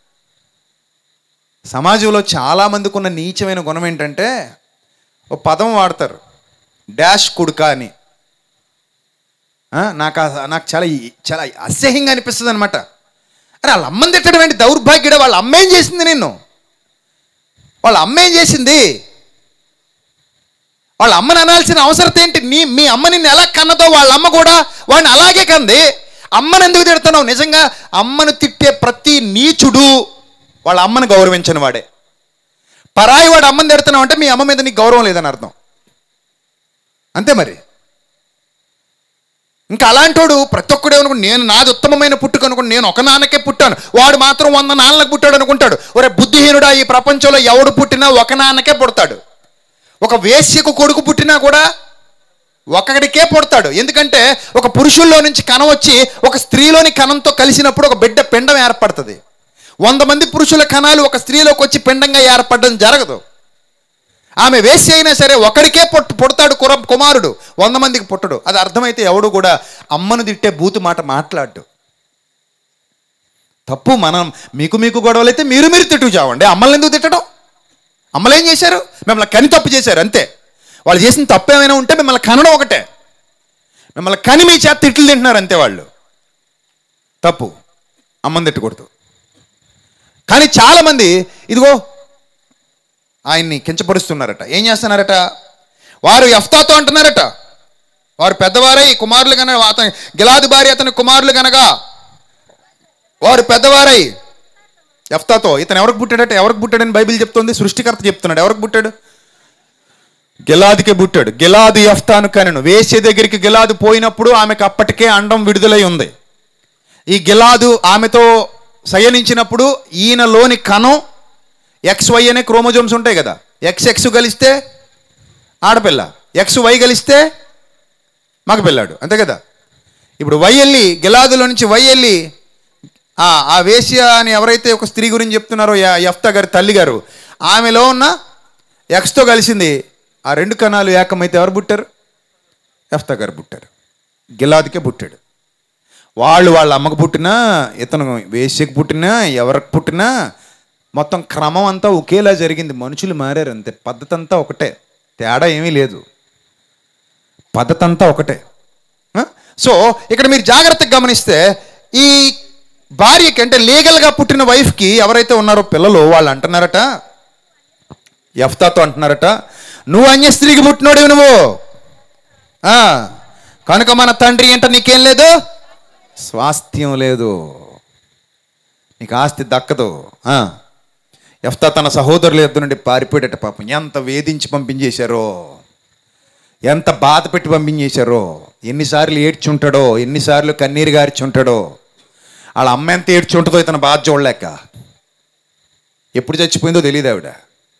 సమాజంలో చాలామందికి ఉన్న నీచమైన గుణం ఏంటంటే ఓ పదం వాడతారు డాష్ కుడుక అని ఆ, నాకు ఆ- నాకు చాలా ఈ- చాలా అసహ్యంగా అనిపిస్తుంది అనమాట అరే వాళ్ళ అమ్మని తిట్టడం ఏంటి దౌర్భాగ్యుడే వాళ్ళ అమ్మ ఏం చేసింది నిన్ను వాళ్ళ అమ్మ ఏం చేసింది వాళ్ళ అమ్మని అనాల్సిన అవసరం ఏంటి నీ మీ అమ్మ నిన్ను ఎలా కన్నదో వాళ్ళ అమ్మ కూడా వాడిని అలాగే కంది అమ్మని ఎందుకు తిడుతున్నావు నిజంగా అమ్మను తిట్టే ప్రతి నీచుడు వాళ్ళ అమ్మను గౌరవించని వాడే పరాయి వాడు అమ్మని తిడుతున్నావు అంటే మీ అమ్మ మీద నీకు గౌరవం లేదని అర్థం అంతే మరి ఇంకా అలాంటోడు ప్రతి ఒక్కడే అనుకుంటు నేను నాది ఉత్తమమైన పుట్టుక అనుకుంటు నేను ఒక నాన్నకే పుట్టాను వాడు మాత్రం వంద నాన్నలకు పుట్టాడు అనుకుంటాడు ఒరే బుద్ధిహీనుడా ఈ ప్రపంచంలో ఎవడు పుట్టినా ఒక నాన్నకే పుడతాడు ఒక వేశ్యకు కొడుకు పుట్టినా కూడా ఒకడికే పుడతాడు ఎందుకంటే ఒక పురుషుల్లో నుంచి కణం వచ్చి ఒక స్త్రీలోని కణంతో కలిసినప్పుడు ఒక బిడ్డ పిండం ఏర్పడుతుంది వంద మంది పురుషుల కణాలు ఒక స్త్రీలోకి వచ్చి పిండంగా ఏర్పడడం జరగదు ఆమె వేసి అయినా సరే ఒకడికే పొట్టు పుడతాడు కుర కుమారుడు వంద మందికి పుట్టడు అది అర్థమైతే ఎవడు కూడా అమ్మను తిట్టే బూతు మాట మాట్లాడు తప్పు మనం మీకు మీకు గొడవలు అయితే మీరు మీరు తిట్టు చావండి అమ్మల్ని ఎందుకు తిట్టడం అమ్మలు ఏం చేశారు మిమ్మల్ని కని తప్పు చేశారు అంతే వాళ్ళు చేసిన తప్పు ఏమైనా ఉంటే మిమ్మల్ని కనడం ఒకటే మిమ్మల్ని కని మీ చేత తిట్లు తింటున్నారు అంతే వాళ్ళు తప్పు అమ్మని తిట్టకూడదు కానీ చాలామంది ఇదిగో ఆయన్ని కించపరుస్తున్నారట ఏం చేస్తున్నారట వారు ఎఫ్తాతో అంటున్నారట వారు పెద్దవారై కుమారులు కన అతని గిలాది భార్య అతని కుమారులు కనగా వారు పెద్దవారై ఎఫ్తాతో ఇతను ఎవరికి పుట్టాడట ఎవరికి పుట్టాడని బైబిల్ చెప్తుంది సృష్టికర్త చెప్తున్నాడు ఎవరికి పుట్టాడు గిలాదికి పుట్టాడు గిలాది ఎఫ్తాను కనెను వేసే దగ్గరికి గిలాదు పోయినప్పుడు ఆమెకు అప్పటికే అండం విడుదలై ఉంది ఈ గిలాదు ఆమెతో శయనించినప్పుడు ఈయనలోని కణం ఎక్స్ వై అనే క్రోమోజోమ్స్ ఉంటాయి కదా ఎక్స్ ఎక్స్ కలిస్తే ఆడపిల్ల ఎక్స్ వై కలిస్తే మగ పిల్లాడు అంతే కదా ఇప్పుడు వై వెళ్ళి గిలాదులో నుంచి వై వెళ్ళి ఆ ఆ వేశ్య అని ఎవరైతే ఒక స్త్రీ గురించి చెప్తున్నారో యా- యఫ్తా గారి తల్లి గారు ఆమెలో ఉన్న ఎక్స్తో కలిసింది ఆ రెండు కణాలు ఏకమైతే ఎవరు పుట్టారు యఫ్తా గారు పుట్టారు గిలాదికే పుట్టాడు వాళ్ళు వాళ్ళ అమ్మకు పుట్టినా ఇతను వేశ్యకు పుట్టినా ఎవరికి పుట్టినా మొత్తం క్రమం అంతా ఒకేలా జరిగింది మనుషులు మారారు అంతే పద్ధతి అంతా ఒకటే తేడా ఏమీ లేదు పద్ధతి అంతా ఒకటే ఆ? సో ఇక్కడ మీరు జాగ్రత్తగా గమనిస్తే ఈ భార్యకి అంటే లీగల్గా పుట్టిన వైఫ్కి ఎవరైతే ఉన్నారో పిల్లలు వాళ్ళు అంటున్నారట ఎఫ్తాతో అంటున్నారట నువ్వు అన్య స్త్రీకి పుట్టినోడివి నువ్వు ఆ, కనుక మన తండ్రి ఏంట నీకేం లేదు స్వాస్థ్యం లేదు నీకు ఆస్తి దక్కదు ఆ. ఎఫ్తా తన సహోదరుల యొద్ద నుండి పారిపోయాడట పాపం ఎంత వేధించి పంపించేశారో ఎంత బాధ పెట్టి పంపించేశారో ఎన్నిసార్లు ఏడ్చుంటాడో ఎన్నిసార్లు కన్నీరు గార్చుంటాడో వాళ్ళ అమ్మ ఎంత ఏడ్చుంటుందో ఇతను బాధ చూడలేక ఎప్పుడు చచ్చిపోయిందో తెలియదు ఆవిడ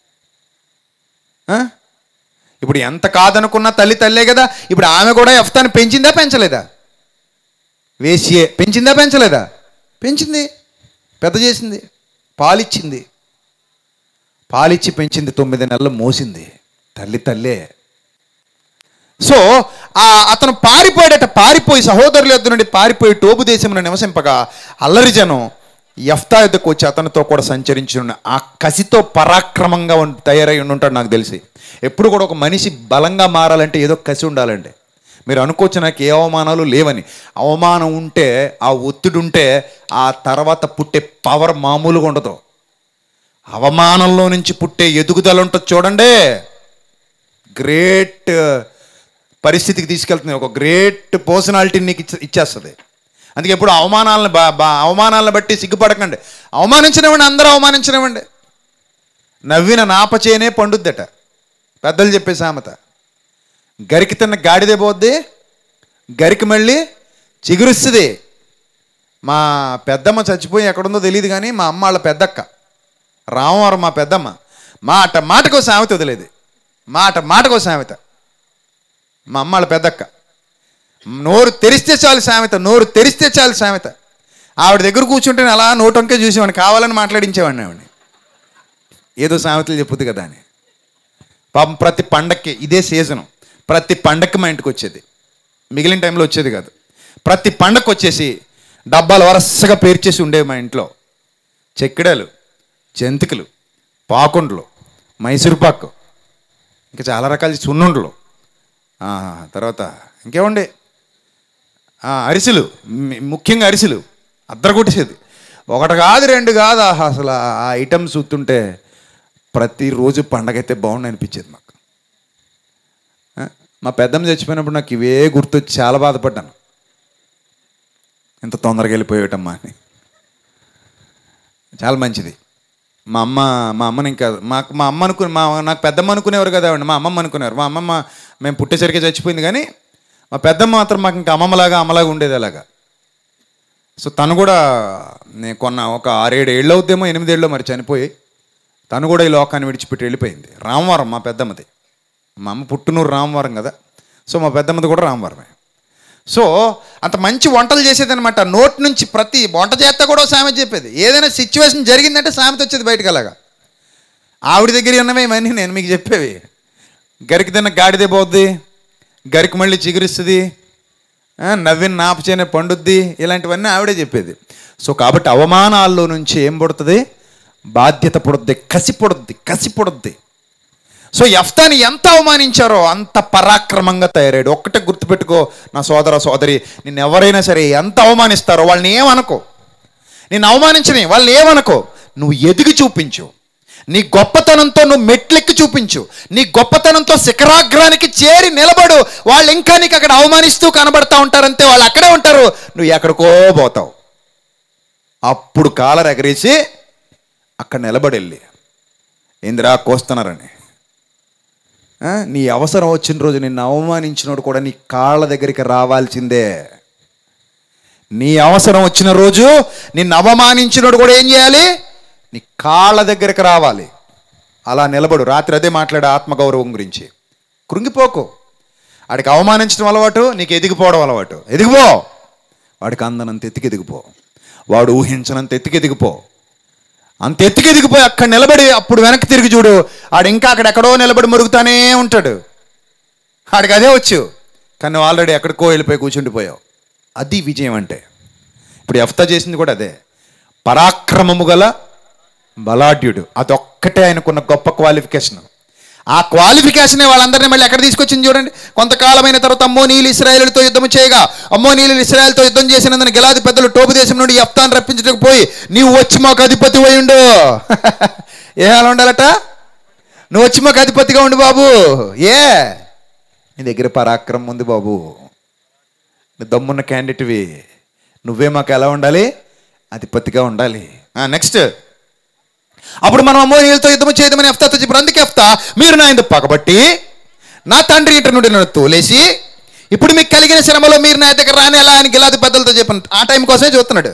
ఆ? ఇప్పుడు ఎంత కాదనుకున్నా తల్లి తల్లే కదా ఇప్పుడు ఆమె కూడా ఎఫ్తాను పెంచిందా పెంచలేదా వేసియే పెంచిందా పెంచలేదా పెంచింది పెద్ద చేసింది పాలిచ్చింది పాలిచ్చి పెంచింది తొమ్మిది నెలలు మోసింది తల్లి తల్లే సో ఆ అతను పారిపోయాడట పారిపోయి సహోదరుల యొద్ద నుండి పారిపోయి టోబు దేశమును నివసింపగా అల్లరి జనం యఫ్తా యుద్ధకు వచ్చి అతనితో కూడా సంచరించిన ఆ కసితో పరాక్రమంగా ఉం- తయారై ఉండి ఉంటాడు నాకు తెలిసి ఎప్పుడు కూడా ఒక మనిషి బలంగా మారాలంటే ఏదో కసి ఉండాలండి మీరు అనుకోవచ్చు నాకు ఏ అవమానాలు లేవని అవమానం ఉంటే ఆ ఒత్తిడి ఉంటే ఆ తర్వాత పుట్టే పవర్ మామూలుగా ఉండదు అవమానంలో నుంచి పుట్టే ఎదుగుదల ఉంటుంది చూడండి గ్రేట్ పరిస్థితికి తీసుకెళ్తుంది ఒక గ్రేట్ పర్సనాలిటీని నీకు ఇచ్చ- ఇచ్చేస్తుంది అందుకే ఎప్పుడు అవమానాలను బా బా అవమానాలను బట్టి సిగ్గుపడకండి అవమానించినవ్వండి అందరూ అవమానించినవ్వండి నవ్విన నాపచేనే పండుద్దట పెద్దలు చెప్పే సామెత గరికి తిన్న గాడిదే పోద్ది గరికి మళ్ళీ చిగురుస్తుంది మా పెద్దమ్మ చచ్చిపోయి ఎక్కడుందో తెలియదు కానీ మా అమ్మ వాళ్ళ పెద్దక్క రామవరం మా పెద్దమ్మ మాట మాటకో సామెత వదిలేదు మాట మాటకో సామెత మా అమ్మ వాళ్ళ పెద్దక్క నోరు తెరిస్తే చాలు సామెత నోరు తెరిస్తే చాలు సామెత ఆవిడ దగ్గర కూర్చుంటే నేను అలా నోటంకే చూసేవాడిని కావాలని మాట్లాడించేవాడిని ఆవిడని ఏదో సామెతలు చెప్పుద్ది కదా అని పాపం ప్రతి పండక్కి ఇదే సీజను ప్రతి పండక్కి మా ఇంటికి వచ్చేది మిగిలిన టైంలో వచ్చేది కాదు ప్రతి పండక్కి వచ్చేసి డబ్బాలు వరుసగా పేర్చేసి ఉండేవి మా ఇంట్లో చెక్కిడాలు జంతికలు పాకుండ్లు మైసూరుపాకు ఇంకా చాలా రకాల సున్నుండలు ఆ, తర్వాత ఇంకేముండే ఆ, అరిసెలు మి- ముఖ్యంగా అరిసెలు అద్దరు కొట్టేసేది ఒకటి కాదు రెండు కాదు ఆహా, అసలు ఆ ఐటమ్స్ చూస్తుంటే ప్రతిరోజు పండగ అయితే బాగుండి అనిపించేది మాకు ఆ, మా పెద్దమ్మ చచ్చిపోయినప్పుడు నాకు ఇవే గుర్తొచ్చి చాలా బాధపడ్డాను ఇంత తొందరగా వెళ్ళిపోయేటమ్మా అని చాలా మంచిది మా అమ్మ మా అమ్మని ఇంకా మాకు మా అమ్మ అనుకుని మా నాకు పెద్దమ్మ అనుకునేవారు కదా ఆవిడ మా అమ్మమ్మ అనుకునేవారు మా అమ్మమ్మ మేము పుట్టేసరికి చచ్చిపోయింది కానీ మా పెద్దమ్మ మాత్రం మాకు ఇంకా అమ్మమ్మలాగా అమ్మలాగా ఉండేది అలాగా సో తను కూడా నేను కొన్న ఒక ఆరేడు ఏళ్ళు అవుద్దేమో ఎనిమిదేళ్ళు మరి చనిపోయి తను కూడా ఈ లోకాన్ని విడిచిపెట్టి వెళ్ళిపోయింది రామవరం మా పెద్దమ్మది మా అమ్మ పుట్టునూరు రామవరం కదా సో మా పెద్దమ్మది కూడా రామవరమే సో అంత మంచి వంటలు చేసేదనమాట నోట్ నుంచి ప్రతి వంట చేస్తే కూడా ఓ సామెత చెప్పేది ఏదైనా సిచ్యువేషన్ జరిగిందంటే సామెత వచ్చేది బయటకు అలాగా ఆవిడ దగ్గర ఉన్నవే ఇవన్నీ నేను మీకు చెప్పేవి గరికి తిన్న గాడిదే పోద్ది గరికి మళ్ళీ చిగురిస్తుంది ఆ, నవ్విన నాపచేనే పండుద్ది ఇలాంటివన్నీ ఆవిడే చెప్పేది సో కాబట్టి అవమానాల్లో నుంచి ఏం పుడుతుంది బాధ్యత పుడుద్ది కసి పుడుద్ది కసి పుడుద్ది సో ఎఫ్తాని ఎంత అవమానించారో అంత పరాక్రమంగా తయారాడు ఒక్కటే గుర్తుపెట్టుకో నా సోదర సోదరి నిన్ను ఎవరైనా సరే ఎంత అవమానిస్తారో వాళ్ళని ఏమనుకో నిన్ను అవమానించని వాళ్ళని ఏమనుకో నువ్వు ఎదిగి చూపించు నీ గొప్పతనంతో నువ్వు మెట్లెక్కి చూపించు నీ గొప్పతనంతో శిఖరాగ్రానికి చేరి నిలబడు వాళ్ళు ఇంకా నీకు అక్కడ అవమానిస్తూ కనబడతా ఉంటారంతే వాళ్ళు అక్కడే ఉంటారు నువ్వు ఎక్కడికో పోతావు అప్పుడు కాలర్ ఎగరేసి అక్కడ నిలబడి వెళ్ళి ఏందిరా కోస్తున్నారని ఆ, నీ అవసరం వచ్చిన రోజు నిన్ను అవమానించినోడు కూడా నీ కాళ్ళ దగ్గరికి రావాల్సిందే నీ అవసరం వచ్చిన రోజు నిన్ను అవమానించినోడు కూడా ఏం చేయాలి నీ కాళ్ళ దగ్గరికి రావాలి అలా నిలబడు రాత్రి అదే మాట్లాడే ఆత్మగౌరవం గురించి కృంగిపోకు వాడికి అవమానించడం అలవాటు నీకు ఎదిగిపోవడం అలవాటు ఎదిగిపో వాడికి అందనంత ఎత్తికి ఎదిగిపో వాడు ఊహించనంత ఎత్తికి ఎదిగిపో అంత ఎత్తుకి ఎదిగిపోయి అక్కడ నిలబడి అప్పుడు వెనక్కి తిరిగి చూడు ఆడు ఇంకా అక్కడెక్కడో నిలబడి మరుగుతానే ఉంటాడు ఆడికి అదే వచ్చు కానీ నువ్వు ఆల్రెడీ ఎక్కడికో వెళ్ళిపోయి కూర్చుండిపోయావు అది విజయం అంటే ఇప్పుడు ఎఫ్తా చేసింది కూడా అదే పరాక్రమము గల బలాఢ్యుడు అదొక్కటే ఆయనకున్న గొప్ప క్వాలిఫికేషన్ ఆ క్వాలిఫికేషనే వాళ్ళందరినీ మళ్ళీ ఎక్కడ తీసుకొచ్చింది చూడండి కొంతకాలమైన తర్వాత అమ్మో నీళ్ళు ఇస్రాయేలుతో యుద్ధం చేయగా అమ్మో నీళ్ళు ఇస్రాయేల్తో యుద్ధం చేసినందున గెలాది పెద్దలు టోపు దేశం నుండి ఎఫ్తాను రప్పించడానికి పోయి నీవు వచ్చి మాకు అధిపతి పోయి ఉండు ఏ అలా ఉండాలట నువ్వు వచ్చి మాకు అధిపతిగా ఉండు బాబు ఏ నీ దగ్గర పరాక్రమం ఉంది బాబు నువ్వు దమ్మున్న క్యాండిడేట్వి నువ్వే మాకు ఎలా ఉండాలి అధిపతిగా ఉండాలి నెక్స్ట్ అప్పుడు మనం అమ్మోనియలతో యుద్ధం చేయదమని ఎఫ్తాతో చెప్పారు అందుకే ఎఫ్తా మీరు నా ఎందుకు పగబట్టి నా తండ్రి ఇంటి నుండి నన్ను తోలేసి ఇప్పుడు మీకు కలిగిన శ్రమలో మీరు నా దగ్గర రాని ఎలా అని గిలాది పెద్దలతో చెప్పాను ఆ టైం కోసమే చూస్తున్నాడు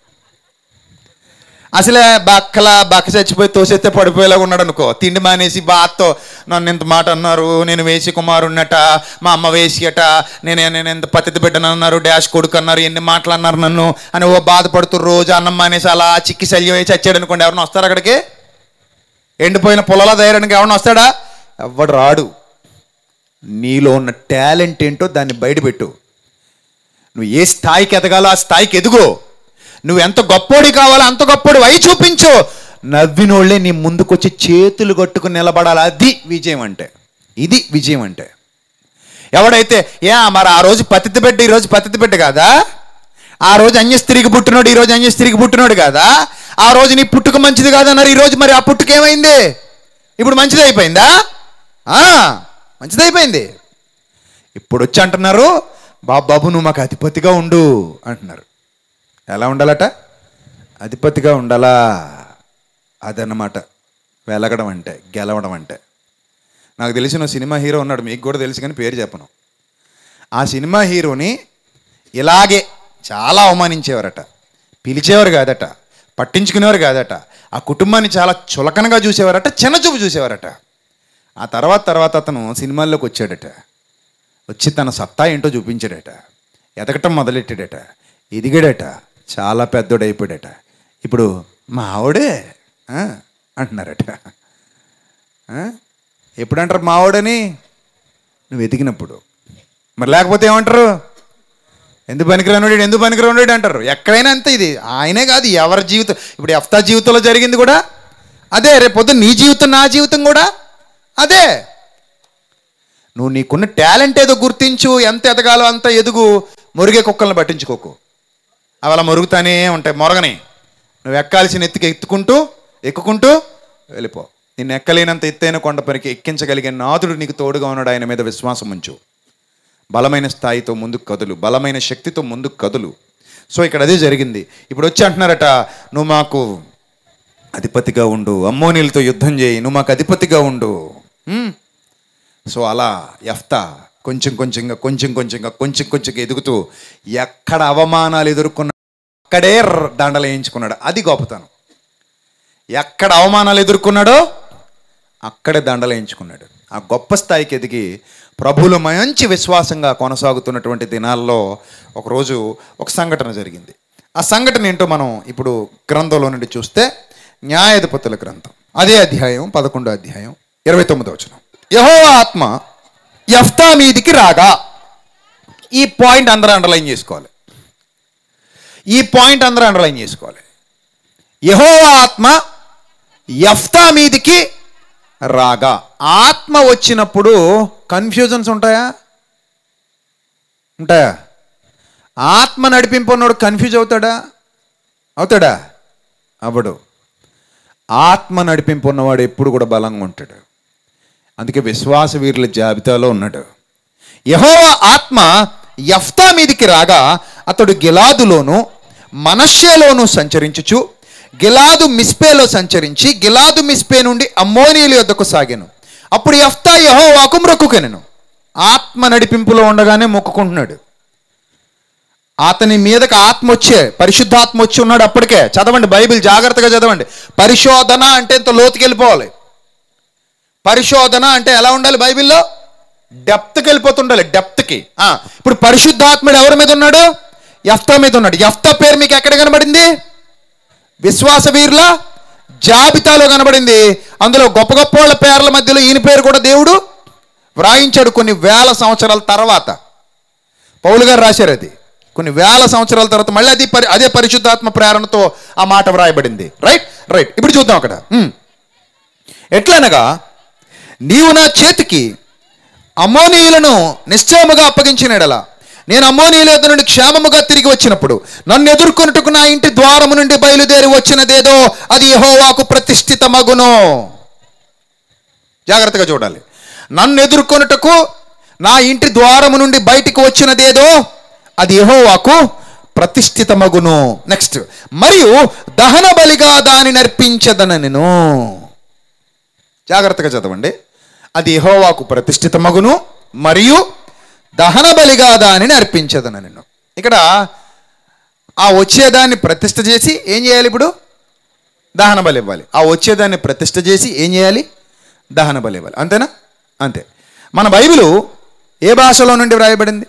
అసలే బక్కల బక్క చచ్చిపోయి తోసేస్తే పడిపోయేలాగా ఉన్నాడు అనుకో తిండి మానేసి బాత్తో నన్ను ఇంత మాట అన్నారు నేను వేసి కుమారున్నట మా అమ్మ వేసి అట నేను నేను ఎంత పతిథి బిడ్డను అన్నారు డాష్ కొడుకు అన్నారు ఎన్ని మాటలు అన్నారు నన్ను అని ఓ బాధపడుతూ రోజు అన్నం మానేసి అలా చిక్కి శల్యం వేసి వచ్చాడు అనుకోండి ఎవరైనా వస్తారు అక్కడికి ఎండిపోయిన పొలాల ధైర్యానికి ఎవరైనా వస్తాడా ఎవడు రాడు నీలో ఉన్న టాలెంట్ ఏంటో దాన్ని బయటపెట్టు నువ్వు ఏ స్థాయికి ఎదగాలో ఆ స్థాయికి ఎదుగు నువ్వు ఎంత గొప్పోడి కావాలో అంత గొప్పోడి అయి చూపించు నవ్వినోళ్ళే నీ ముందుకొచ్చి చేతులు కట్టుకుని నిలబడాలి అది విజయం అంటే ఇది విజయం అంటే ఎవడైతే ఏ మరి ఆ రోజు పతిథి బిడ్డ ఈ రోజు పతిథి బిడ్డ కాదా ఆ రోజు అన్య స్త్రీకి పుట్టినోడు ఈ రోజు అన్య స్త్రీకి పుట్టినోడు కాదా ఆ రోజు నీ పుట్టుక మంచిది కాదన్నారు ఈ రోజు మరి ఆ పుట్టుక ఏమైంది ఇప్పుడు మంచిది అయిపోయిందా ఆ, మంచిది అయిపోయింది ఇప్పుడు వచ్చి అంటున్నారు బాబు బాబు నువ్వు మాకు అధిపతిగా ఉండు అంటున్నారు ఎలా ఉండాలట అధిపతిగా ఉండాలా అదన్నమాట వెలగడం అంటే గెలవడం అంటే నాకు తెలిసిన సినిమా హీరో ఉన్నాడు మీకు కూడా తెలుసు కానీ పేరు చెప్పను ఆ సినిమా హీరోని ఇలాగే చాలా అవమానించేవారట పిలిచేవారు కాదట పట్టించుకునేవారు కాదట ఆ కుటుంబాన్ని చాలా చులకనగా చూసేవారట చిన్నచూపు చూసేవారట ఆ తర్వాత తర్వాత అతను సినిమాల్లోకి వచ్చాడట వచ్చి తన సత్తా ఏంటో చూపించాడట ఎదగటం మొదలెట్టాడట ఎదిగాడట చాలా పెద్దోడైపోయాడట ఇప్పుడు మా ఆవిడే ఆ, అంటున్నారట ఆ? ఎప్పుడు అంటారు మా ఆవిడని నువ్వు ఎదిగినప్పుడు మరి లేకపోతే ఏమంటారు ఎందుకు పనికిరానుడు ఎందుకు పనికిరానుడు అంటారు ఎక్కడైనా అంతే ఇది ఆయనే కాదు ఎవరి జీవితం ఇప్పుడు ఎఫ్తా జీవితంలో జరిగింది కూడా అదే రేపు పొద్దున్న నీ జీవితం నా జీవితం కూడా అదే నువ్వు నీకున్న టాలెంట్ ఏదో గుర్తించు ఎంత ఎదగాలో అంత ఎదుగు మురిగే కుక్కలను పట్టించుకోకు అవి అలా మరుగుతానే ఉంటాయి మొరగని నువ్వు ఎక్కాల్సిన ఎత్తుకి ఎత్తుకుంటూ ఎక్కుకుంటూ వెళ్ళిపో నిన్ను ఎక్కలేనంత ఎత్తైన కొండ పనికి ఎక్కించగలిగే నాథుడు నీకు తోడుగా ఉన్నాడు ఆయన మీద విశ్వాసం ఉంచు బలమైన స్థాయితో ముందుకు కదులు బలమైన శక్తితో ముందుకు కదులు సో ఇక్కడ అదే జరిగింది ఇప్పుడు వచ్చి అంటున్నారట నువ్వు మాకు అధిపతిగా ఉండు అమ్మోనీలతో యుద్ధం చేయి నువ్వు మాకు అధిపతిగా ఉండు హ్మ్? సో అలా ఎఫ్తా కొంచెం కొంచెంగా కొంచెం కొంచెంగా కొంచెం కొంచెంగా ఎదుగుతూ ఎక్కడ అవమానాలు ఎదుర్కొన్నా అక్కడే ర- దండలు వేయించుకున్నాడు అది గొప్పతనం ఎక్కడ అవమానాలు ఎదుర్కొన్నాడో అక్కడే దండలు వేయించుకున్నాడు ఆ గొప్ప స్థాయికి ఎదిగి ప్రభువులు మంచి విశ్వాసంగా కొనసాగుతున్నటువంటి దినాల్లో ఒకరోజు ఒక సంఘటన జరిగింది ఆ సంఘటన ఏంటో మనం ఇప్పుడు గ్రంథంలో నుండి చూస్తే న్యాయాధిపతుల గ్రంథం అదే అధ్యాయం పదకొండో అధ్యాయం ఇరవై తొమ్మిదో వచనం యహోవా ఆత్మ యఫ్తా మీదికి రాగా ఈ పాయింట్ అందరూ అండర్లైన్ చేసుకోవాలి ఈ పాయింట్ అందరూ అండర్లైన్ చేసుకోవాలి యహోవా ఆత్మ యఫ్తా మీదికి రాగా ఆత్మ వచ్చినప్పుడు కన్ఫ్యూజన్స్ ఉంటాయా ఉంటాయా ఆత్మ నడిపింపు ఉన్నోడు కన్ఫ్యూజ్ అవుతాడా అవుతాడా అవ్వడు ఆత్మ నడిపింపు ఉన్నవాడు ఎప్పుడు కూడా బలంగా ఉంటాడు అందుకే విశ్వాస వీరుల జాబితాలో ఉన్నాడు యహోవా ఆత్మ యఫ్తా మీదికి రాగా అతడు గిలాదులోను మనష్యేలోను సంచరించుచు గిలాదు మిస్పేలో సంచరించి గిలాదు మిస్పే నుండి అమ్మోనీయుల యొద్దకు సాగాను అప్పుడు యఫ్తా యహోవాకు మ్రొక్కుకెనెను ఆత్మ నడిపింపులో ఉండగానే మొక్కుకుంటున్నాడు అతని మీదకి ఆత్మ వచ్చే పరిశుద్ధాత్మ వచ్చి ఉన్నాడు అప్పటికే చదవండి బైబిల్ జాగ్రత్తగా చదవండి పరిశోధన అంటే ఇంత లోతుకి వెళ్ళిపోవాలి పరిశోధన అంటే ఎలా ఉండాలి బైబిల్లో డెప్త్కి వెళ్ళిపోతుండాలి డెప్త్కి ఆ, ఇప్పుడు పరిశుద్ధాత్ముడు ఎవరి మీద ఉన్నాడు యఫ్తా మీద ఉన్నాడు యఫ్తా పేరు మీకు ఎక్కడ కనబడింది విశ్వాస వీరుల జాబితాలో కనబడింది అందులో గొప్ప గొప్ప వాళ్ళ పేర్ల మధ్యలో ఈయన పేరు కూడా దేవుడు వ్రాయించాడు కొన్ని వేల సంవత్సరాల తర్వాత పౌలు గారు రాశారు అది కొన్ని వేల సంవత్సరాల తర్వాత మళ్ళీ అది పరి అదే పరిశుద్ధాత్మ ప్రేరణతో ఆ మాట వ్రాయబడింది రైట్ రైట్ ఇప్పుడు చూద్దాం అక్కడ ఉమ్. ఎట్లనగా నీవు నా చేతికి అమ్మోనీయులను నిశ్చయముగా అప్పగించినడలా నేను అమ్మోనీయుల యొద్ద నుండి క్షేమముగా తిరిగి వచ్చినప్పుడు నన్ను ఎదుర్కొనుటకు నా ఇంటి ద్వారము నుండి బయలుదేరి వచ్చినదేదో అది యెహోవాకు ప్రతిష్ఠితమగును జాగ్రత్తగా చూడాలి నన్ను ఎదుర్కొనుటకు నా ఇంటి ద్వారము నుండి బయటికి వచ్చినదేదో అది యెహోవాకు ప్రతిష్ఠితమగును నెక్స్ట్ మరియు దహన బలిగా దాని నర్పించదనను జాగ్రత్తగా చదవండి అది యెహోవాకు ప్రతిష్ఠితమగును మరియు దహన బలిగా దానిని అర్పించదన నిన్ను ఇక్కడ ఆ వచ్చేదాన్ని ప్రతిష్ఠ చేసి ఏం చేయాలి ఇప్పుడు దహన బలి ఇవ్వాలి ఆ వచ్చేదాన్ని ప్రతిష్ఠ చేసి ఏం చేయాలి దహన బలి ఇవ్వాలి అంతేనా అంతే మన బైబిలు ఏ భాషలో నుండి వ్రాయబడింది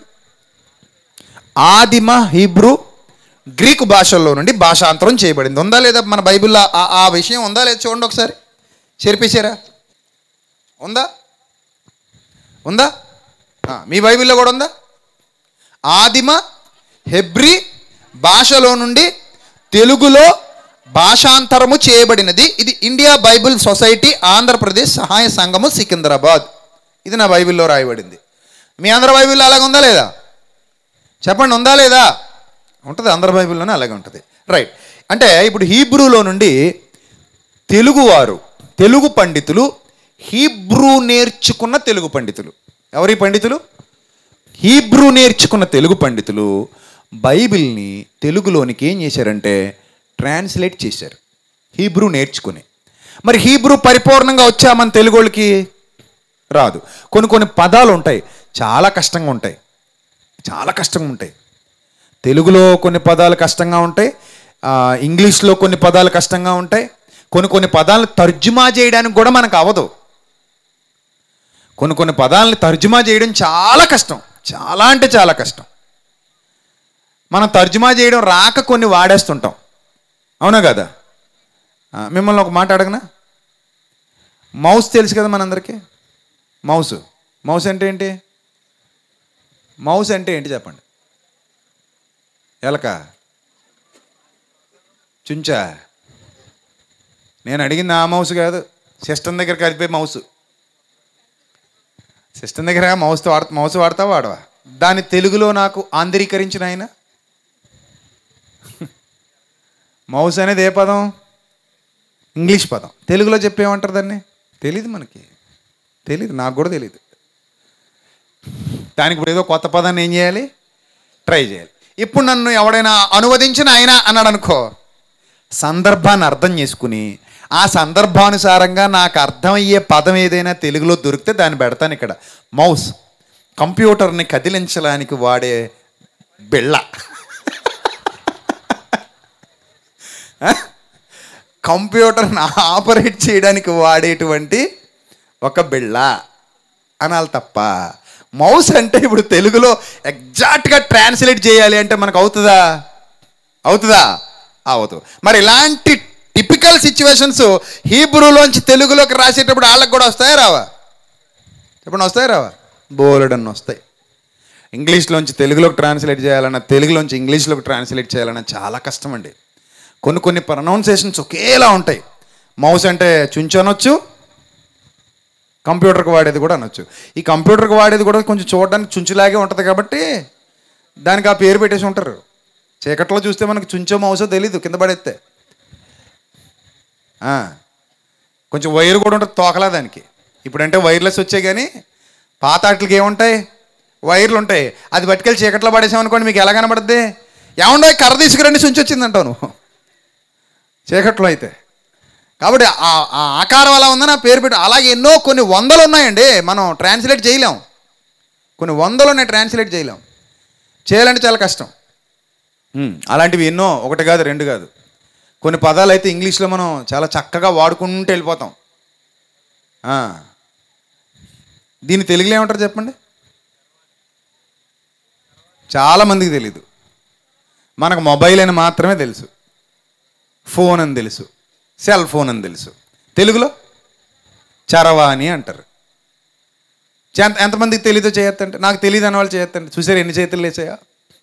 ఆదిమ హీబ్రూ గ్రీకు భాషల్లో నుండి భాషాంతరం చేయబడింది ఉందా లేదా మన బైబిల్లో ఆ- ఆ విషయం ఉందా లేదా చూడండి ఒకసారి చేర్పించారా ఉందా ఉందా ఆ, మీ బైబిల్లో కూడా ఉందా ఆదిమ హెబ్రి భాషలో నుండి తెలుగులో భాషాంతరము చేయబడినది ఇది ఇండియా బైబిల్ సొసైటీ ఆంధ్రప్రదేశ్ సహాయ సంఘము సికింద్రాబాద్ ఇది నా బైబిల్లో రాయబడింది మీ ఆంధ్ర బైబిల్లో అలాగ ఉందా లేదా చెప్పండి ఉందా లేదా ఉంటుంది అందరి బైబిల్లోనే అలాగే ఉంటుంది రైట్ అంటే ఇప్పుడు హీబ్రూలో నుండి తెలుగువారు తెలుగు పండితులు హీబ్రూ నేర్చుకున్న తెలుగు పండితులు ఎవరి పండితులు హీబ్రూ నేర్చుకున్న తెలుగు పండితులు బైబిల్ని తెలుగులోనికి ఏం చేశారంటే ట్రాన్స్లేట్ చేశారు హీబ్రూ నేర్చుకుని మరి హీబ్రూ పరిపూర్ణంగా వచ్చా మన తెలుగు వాళ్ళకి రాదు కొన్ని కొన్ని పదాలు ఉంటాయి చాలా కష్టంగా ఉంటాయి చాలా కష్టంగా ఉంటాయి తెలుగులో కొన్ని పదాలు కష్టంగా ఉంటాయి ఆ, ఇంగ్లీష్లో కొన్ని పదాలు కష్టంగా ఉంటాయి కొన్ని కొన్ని పదాలను తర్జుమా చేయడానికి కూడా మనకు అవ్వదు కొన్ని కొన్ని పదాలను తర్జుమా చేయడం చాలా కష్టం చాలా అంటే చాలా కష్టం మనం తర్జుమా చేయడం రాక కొన్ని వాడేస్తుంటాం అవునా కదా ఆ, మిమ్మల్ని ఒక మాట అడగనా మౌస్ తెలుసు కదా మనందరికీ మౌస్ మౌస్ అంటే ఏంటి మౌస్ అంటే ఏంటి చెప్పండి ఎలక చుంచా నేను అడిగింది ఆ మౌస్ కాదు సిస్టమ్ దగ్గర కలిపే మౌస్ సిస్టమ్ దగ్గర మౌస్ వాడ మౌస్ వాడతావా వాడవా దాన్ని తెలుగులో నాకు ఆంధ్రీకరించిన ఆయన మౌస్ అనేది ఏ పదం ఇంగ్లీష్ పదం తెలుగులో చెప్పేమంటారు దాన్ని తెలీదు మనకి తెలీదు నాకు కూడా తెలీదు దానికి ఇప్పుడు ఏదో కొత్త పదాన్ని ఏం చేయాలి ట్రై చేయాలి ఇప్పుడు నన్ను ఎవడైనా అనువదించిన ఆయన అన్నాడు అనుకో సందర్భాన్ని అర్థం చేసుకుని ఆ సందర్భానుసారంగా నాకు అర్థమయ్యే పదం ఏదైనా తెలుగులో దొరికితే దాన్ని పెడతాను ఇక్కడ మౌస్ కంప్యూటర్ని కదిలించడానికి వాడే బిళ్ళ కంప్యూటర్ని ఆపరేట్ చేయడానికి వాడేటువంటి ఒక బిళ్ళ అనాలి తప్ప మౌస్ అంటే ఇప్పుడు తెలుగులో ఎగ్జాక్ట్గా ట్రాన్స్లేట్ చేయాలి అంటే మనకు అవుతుందా అవుతుందా అవదు మరి ఇలాంటి టిపికల్ సిచ్యువేషన్స్ హీబ్రూలోంచి తెలుగులోకి రాసేటప్పుడు వాళ్ళకి కూడా వస్తాయా రావా చెప్పండి వస్తాయా రావా బోలెడన్ని వస్తాయి ఇంగ్లీష్లోంచి తెలుగులోకి ట్రాన్స్లేట్ చేయాలన్నా తెలుగులోంచి ఇంగ్లీష్లోకి ట్రాన్స్లేట్ చేయాలన్నా చాలా కష్టం అండి కొన్ని కొన్ని ప్రొనౌన్సియేషన్స్ ఒకేలా ఉంటాయి మౌస్ అంటే చుంచనొచ్చు కంప్యూటర్కి వాడేది కూడా అనొచ్చు ఈ కంప్యూటర్కి వాడేది కూడా కొంచెం చూడడానికి చుంచులాగే ఉంటుంది కాబట్టి దానికి ఆ పేరు పెట్టేసి ఉంటారు చీకట్లో చూస్తే మనకు చుంచో మౌసో తెలీదు కింద పడేస్తే ఆ, కొంచెం వైర్ కూడా ఉంటుంది తోకలా దానికి ఇప్పుడంటే వైర్లెస్ వచ్చాయి కానీ పాత వాటికి ఏముంటాయి వైర్లు ఉంటాయి అది పట్టుకెళ్ళి చీకట్లో పడేసామనుకోండి మీకు ఎలా కనబడుద్ది ఏముండో కర్ర తీసుకురండి సుంచి వచ్చిందంటావు నువ్వు చీకట్లో అయితే కాబట్టి ఆ ఆ ఆకారం అలా ఉందని ఆ పేరు పెట్టు అలాగే ఎన్నో కొన్ని వందలు ఉన్నాయండి మనం ట్రాన్స్లేట్ చేయలేం కొన్ని వందలు ఉన్నాయి ట్రాన్స్లేట్ చేయలేం చేయాలంటే చాలా కష్టం ఉమ్, అలాంటివి ఎన్నో ఒకటి కాదు రెండు కాదు కొన్ని పదాలు అయితే ఇంగ్లీష్లో మనం చాలా చక్కగా వాడుకుంటూ వెళ్ళిపోతాం ఆ. దీన్ని తెలుగులో ఏమంటారు చెప్పండి చాలామందికి తెలీదు మనకు మొబైల్ అని మాత్రమే తెలుసు ఫోన్ అని తెలుసు సెల్ ఫోన్ అని తెలుసు తెలుగులో చరవాణి అంటారు ఎంత ఎంతమందికి తెలీదో చేయొద్దంటే నాకు తెలియదు అన్న వాళ్ళు చేయొద్దండి చూసారు ఎన్ని చేతులు లేచాయా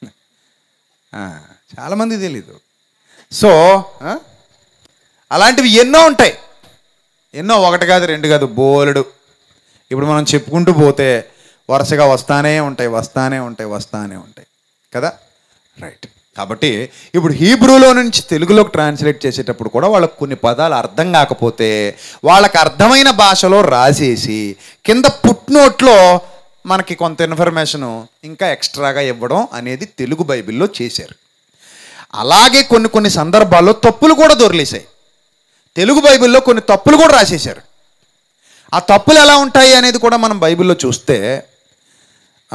ఆ, చాలామందికి తెలీదు సో ఆ, అలాంటివి ఎన్నో ఉంటాయి ఎన్నో ఒకటి కాదు రెండు కాదు బోలెడు ఇప్పుడు మనం చెప్పుకుంటూ పోతే వరుసగా వస్తానే ఉంటాయి వస్తానే ఉంటాయి వస్తానే ఉంటాయి కదా రైట్ కాబట్టి ఇప్పుడు హీబ్రూలో నుంచి తెలుగులోకి ట్రాన్స్లేట్ చేసేటప్పుడు కూడా వాళ్ళకు కొన్ని పదాలు అర్థం కాకపోతే వాళ్ళకి అర్థమైన భాషలో రాసేసి కింద పుట్నోట్లో మనకి కొంత ఇన్ఫర్మేషను ఇంకా ఎక్స్ట్రాగా ఇవ్వడం అనేది తెలుగు బైబిల్లో చేశారు అలాగే కొన్ని కొన్ని సందర్భాల్లో తప్పులు కూడా దొరిలేశాయి తెలుగు బైబిల్లో కొన్ని తప్పులు కూడా రాసేశారు ఆ తప్పులు ఎలా ఉంటాయి అనేది కూడా మనం బైబిల్లో చూస్తే ఆ,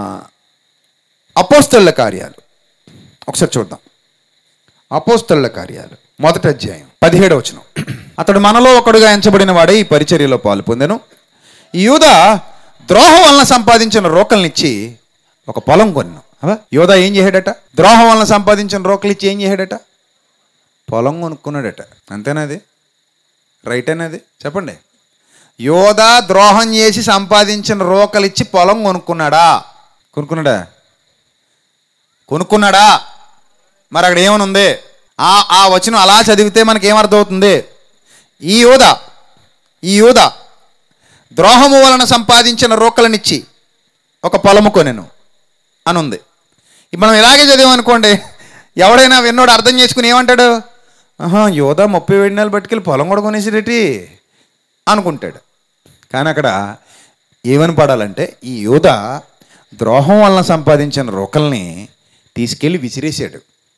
అపోస్తళ్ళ కార్యాలు ఒకసారి చూద్దాం అపోస్తళ్ళ కార్యాలు మొదటి అధ్యాయం పదిహేడవ వచనం అతడు మనలో ఒకడుగా ఎంచబడిన వాడే ఈ పరిచర్యలో పాలు పొందెను ఈ యూద ద్రోహం వలన సంపాదించిన రోకల్నిచ్చి ఒక పొలం కొన్నాను అవా యోధ ఏం చేశాడట ద్రోహం వలన సంపాదించిన రోకలు ఇచ్చి ఏం చేశాడట పొలం కొనుక్కున్నాడట అంతేనాది రైట్ అనేది చెప్పండి యోధ ద్రోహం చేసి సంపాదించిన రోకలు ఇచ్చి పొలం కొనుక్కున్నాడా కొనుక్కున్నాడా కొనుక్కున్నాడా మరి అక్కడ ఏమని ఉంది ఆ ఆ వచనం అలా చదివితే మనకి ఏమర్థమవుతుంది ఈ యోధ ఈ యోధ ద్రోహము వలన సంపాదించిన రోకలనిచ్చి ఒక పొలము కొనెను అని ఉంది ఇప్పుడు మనం ఇలాగే చదివామనుకోండి ఎవడైనా విన్నోడు అర్థం చేసుకుని ఏమంటాడు ఆహా యోధ ముప్పై వేడి నెలలు పట్టుకెళ్ళి పొలం కూడా కొనేసిరెట్టి అనుకుంటాడు కానీ అక్కడ ఏమని పడాలంటే ఈ యోధ ద్రోహం వలన సంపాదించిన రోకల్ని తీసుకెళ్ళి విసిరేశాడు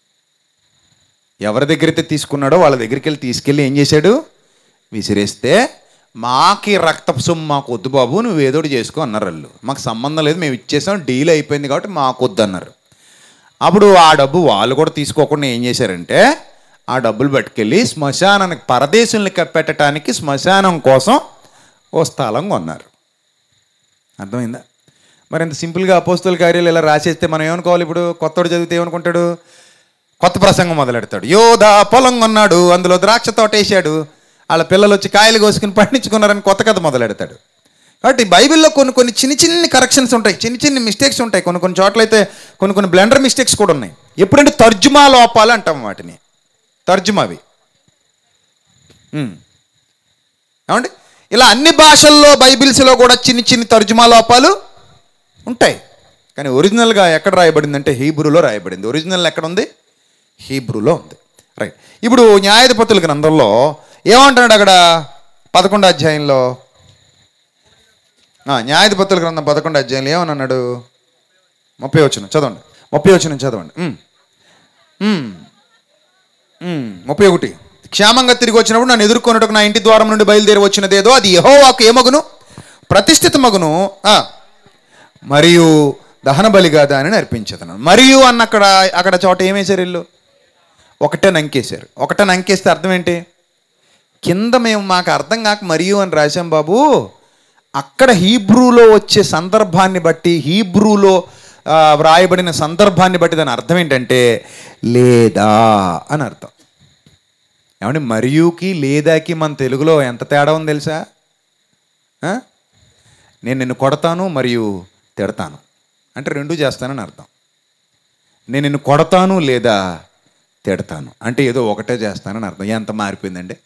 ఎవరి దగ్గరైతే తీసుకున్నాడో వాళ్ళ దగ్గరికి వెళ్ళి తీసుకెళ్ళి ఏం చేశాడు విసిరేస్తే మాకి రక్తపు సొమ్ము మాకు వద్దు బాబు నువ్వు ఏదోటి చేసుకో అన్నారు వాళ్ళు మాకు సంబంధం లేదు మేము ఇచ్చేసాం డీల్ అయిపోయింది కాబట్టి మాకు వద్దు అన్నారు అప్పుడు ఆ డబ్బు వాళ్ళు కూడా తీసుకోకుండా ఏం చేశారంటే ఆ డబ్బులు పట్టుకెళ్ళి శ్మశానానికి పరదేశుల్ని పెట్టడానికి శ్మశానం కోసం ఓ స్థలం కొన్నారు అర్థమైందా మరి ఇంత సింపుల్గా అపోస్తుల కార్యాలు ఇలా రాసేస్తే మనం ఏమనుకోవాలి ఇప్పుడు కొత్తోడు చదివితే ఏమనుకుంటాడు కొత్త ప్రసంగం మొదలెడతాడు యోధా పొలం కొన్నాడు అందులో ద్రాక్ష తోట వేసాడు వాళ్ళ పిల్లలు వచ్చి కాయలు కోసుకుని పండించుకున్నారని కొత్త కథ మొదలెడతాడు కాబట్టి బైబిల్లో కొన్ని కొన్ని చిన్న చిన్ని కరెక్షన్స్ ఉంటాయి చిన్న చిన్న మిస్టేక్స్ ఉంటాయి కొన్ని కొన్ని చోట్ల అయితే కొన్ని కొన్ని బ్లెండర్ మిస్టేక్స్ కూడా ఉన్నాయి ఎప్పుడంటే తర్జుమా లోపాలు అంటాం వాటిని తర్జుమావి ఉమ్. ఏమండి ఇలా అన్ని భాషల్లో బైబిల్స్లో కూడా చిన్ని చిన్ని తర్జుమా లోపాలు ఉంటాయి కానీ ఒరిజినల్గా ఎక్కడ రాయబడింది అంటే హీబ్రూలో రాయబడింది ఒరిజినల్ ఎక్కడ ఉంది హీబ్రూలో ఉంది రైట్ ఇప్పుడు న్యాయాధిపతుల గ్రంథంలో ఏమంటున్నాడు అక్కడ పదకొండు అధ్యాయంలో ఆ, న్యాయాధిపతుల గ్రంథం పదకొండు అధ్యాయంలో ఏమని అన్నాడు ముప్పై వచ్చిన చదవండి ముప్పై వచ్చిన చదవండి ఉమ్. ఉమ్. ఉమ్, ముప్పై ఒకటి క్షేమంగా తిరిగి వచ్చినప్పుడు నన్ను ఎదుర్కొన్నట్టుకు నా ఇంటి ద్వారం నుండి బయలుదేరి వచ్చినదేదో అది యెహోవాకు ఏమగును ప్రతిష్ఠిత మగును ఆ, మరియు దహన బలిగా దానిని అర్పించదను మరియు అన్న అక్కడ అక్కడ చోట ఏమేశారు ఇల్లు ఒకటే నంకేశారు ఒకటే నంకేస్తే అర్థం ఏంటి కింద మేము మాకు అర్థం కాక మరియు అని రాశాం బాబు అక్కడ హీబ్రూలో వచ్చే సందర్భాన్ని బట్టి హీబ్రూలో ఆ, వ్రాయబడిన సందర్భాన్ని బట్టి దాని అర్థం ఏంటంటే లేదా అని అర్థం ఏమంటే మరియుకి లేదాకి మన తెలుగులో ఎంత తేడా ఉంది తెలుసా ఆ? నేను నిన్ను కొడతాను మరియు తిడతాను అంటే రెండూ చేస్తానని అర్థం నేను నిన్ను కొడతాను లేదా తిడతాను అంటే ఏదో ఒకటే చేస్తానని అర్థం ఎంత మారిపోయిందండి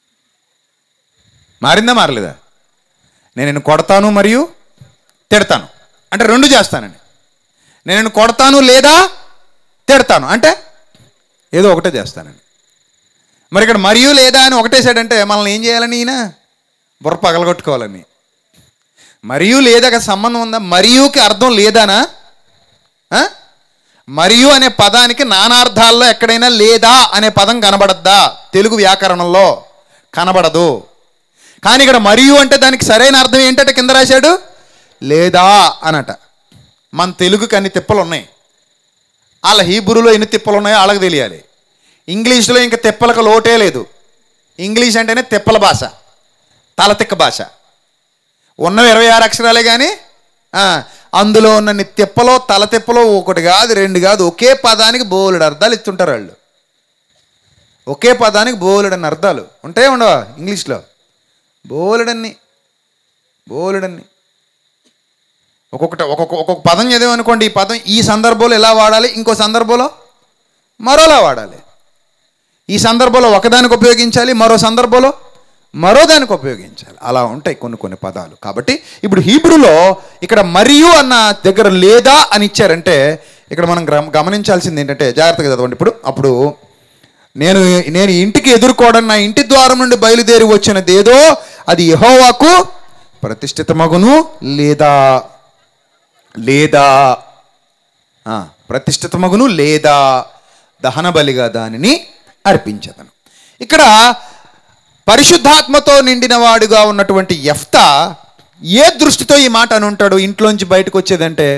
మారిందా మారలేదా నేను నిన్ను కొడతాను మరియు తిడతాను అంటే రెండు చేస్తానండి నేను నిన్ను కొడతాను లేదా తిడతాను అంటే ఏదో ఒకటే చేస్తానండి మరి ఇక్కడ మరియు లేదా అని ఒకటేసాడంటే మనల్ని ఏం చేయాలని ఈయన బుర్ర పగలగొట్టుకోవాలని మరియు లేదా సంబంధం ఉందా మరియుకి అర్థం లేదానా ఆ? మరియు అనే పదానికి నానార్థాల్లో ఎక్కడైనా లేదా అనే పదం కనబడద్దా తెలుగు వ్యాకరణంలో కనబడదు కానీ ఇక్కడ మరియు అంటే దానికి సరైన అర్థం ఏంటంటే కింద రాశాడు లేదా అనట మన తెలుగుకి అన్ని తిప్పలు ఉన్నాయి వాళ్ళ హీబ్రూలో ఎన్ని తిప్పలు ఉన్నాయో వాళ్ళకి తెలియాలి ఇంగ్లీష్లో ఇంకా తిప్పలకు లోటే లేదు ఇంగ్లీష్ అంటేనే తిప్పల భాష తలతిక్క భాష ఉన్నవి ఇరవై ఆరు అక్షరాలే కానీ ఆ, అందులో ఉన్న తిప్పలో తల తిప్పలో ఒకటి కాదు రెండు కాదు ఒకే పదానికి బోలెడు అర్థాలు ఇస్తుంటారు వాళ్ళు ఒకే పదానికి బోలెడన్ని అర్థాలు ఉంటాయి ఉండవా ఇంగ్లీష్లో బోలెడన్ని బోలెడన్ని ఒక్కొక్కటి ఒక్కొక్క ఒక్కొక్క పదం చదివామనుకోండి ఈ పదం ఈ సందర్భంలో ఎలా వాడాలి ఇంకో సందర్భంలో మరోలా వాడాలి ఈ సందర్భంలో ఒకదానికి ఉపయోగించాలి మరో సందర్భంలో మరో దానికి ఉపయోగించాలి అలా ఉంటాయి కొన్ని కొన్ని పదాలు కాబట్టి ఇప్పుడు హీబ్రూలో ఇక్కడ మరియు అన్న దగ్గర లేదా అని ఇచ్చారంటే ఇక్కడ మనం గ్రమ- గమనించాల్సింది ఏంటంటే జాగ్రత్తగా చదవండి ఇప్పుడు అప్పుడు నేను నేను ఇంటికి ఎదుర్కోవడం నా ఇంటి ద్వారం నుండి బయలుదేరి వచ్చినది ఏదో అది యెహోవాకు ప్రతిష్ఠితమగును లేదా లేదా ఆ, ప్రతిష్ఠితమగును లేదా దహన బలిగా దానిని అర్పించదను ఇక్కడ పరిశుద్ధాత్మతో నిండిన వాడుగా ఉన్నటువంటి ఎఫ్తా ఏ దృష్టితో ఈ మాట అని ఉంటాడు ఇంట్లోంచి బయటకు వచ్చేదంటే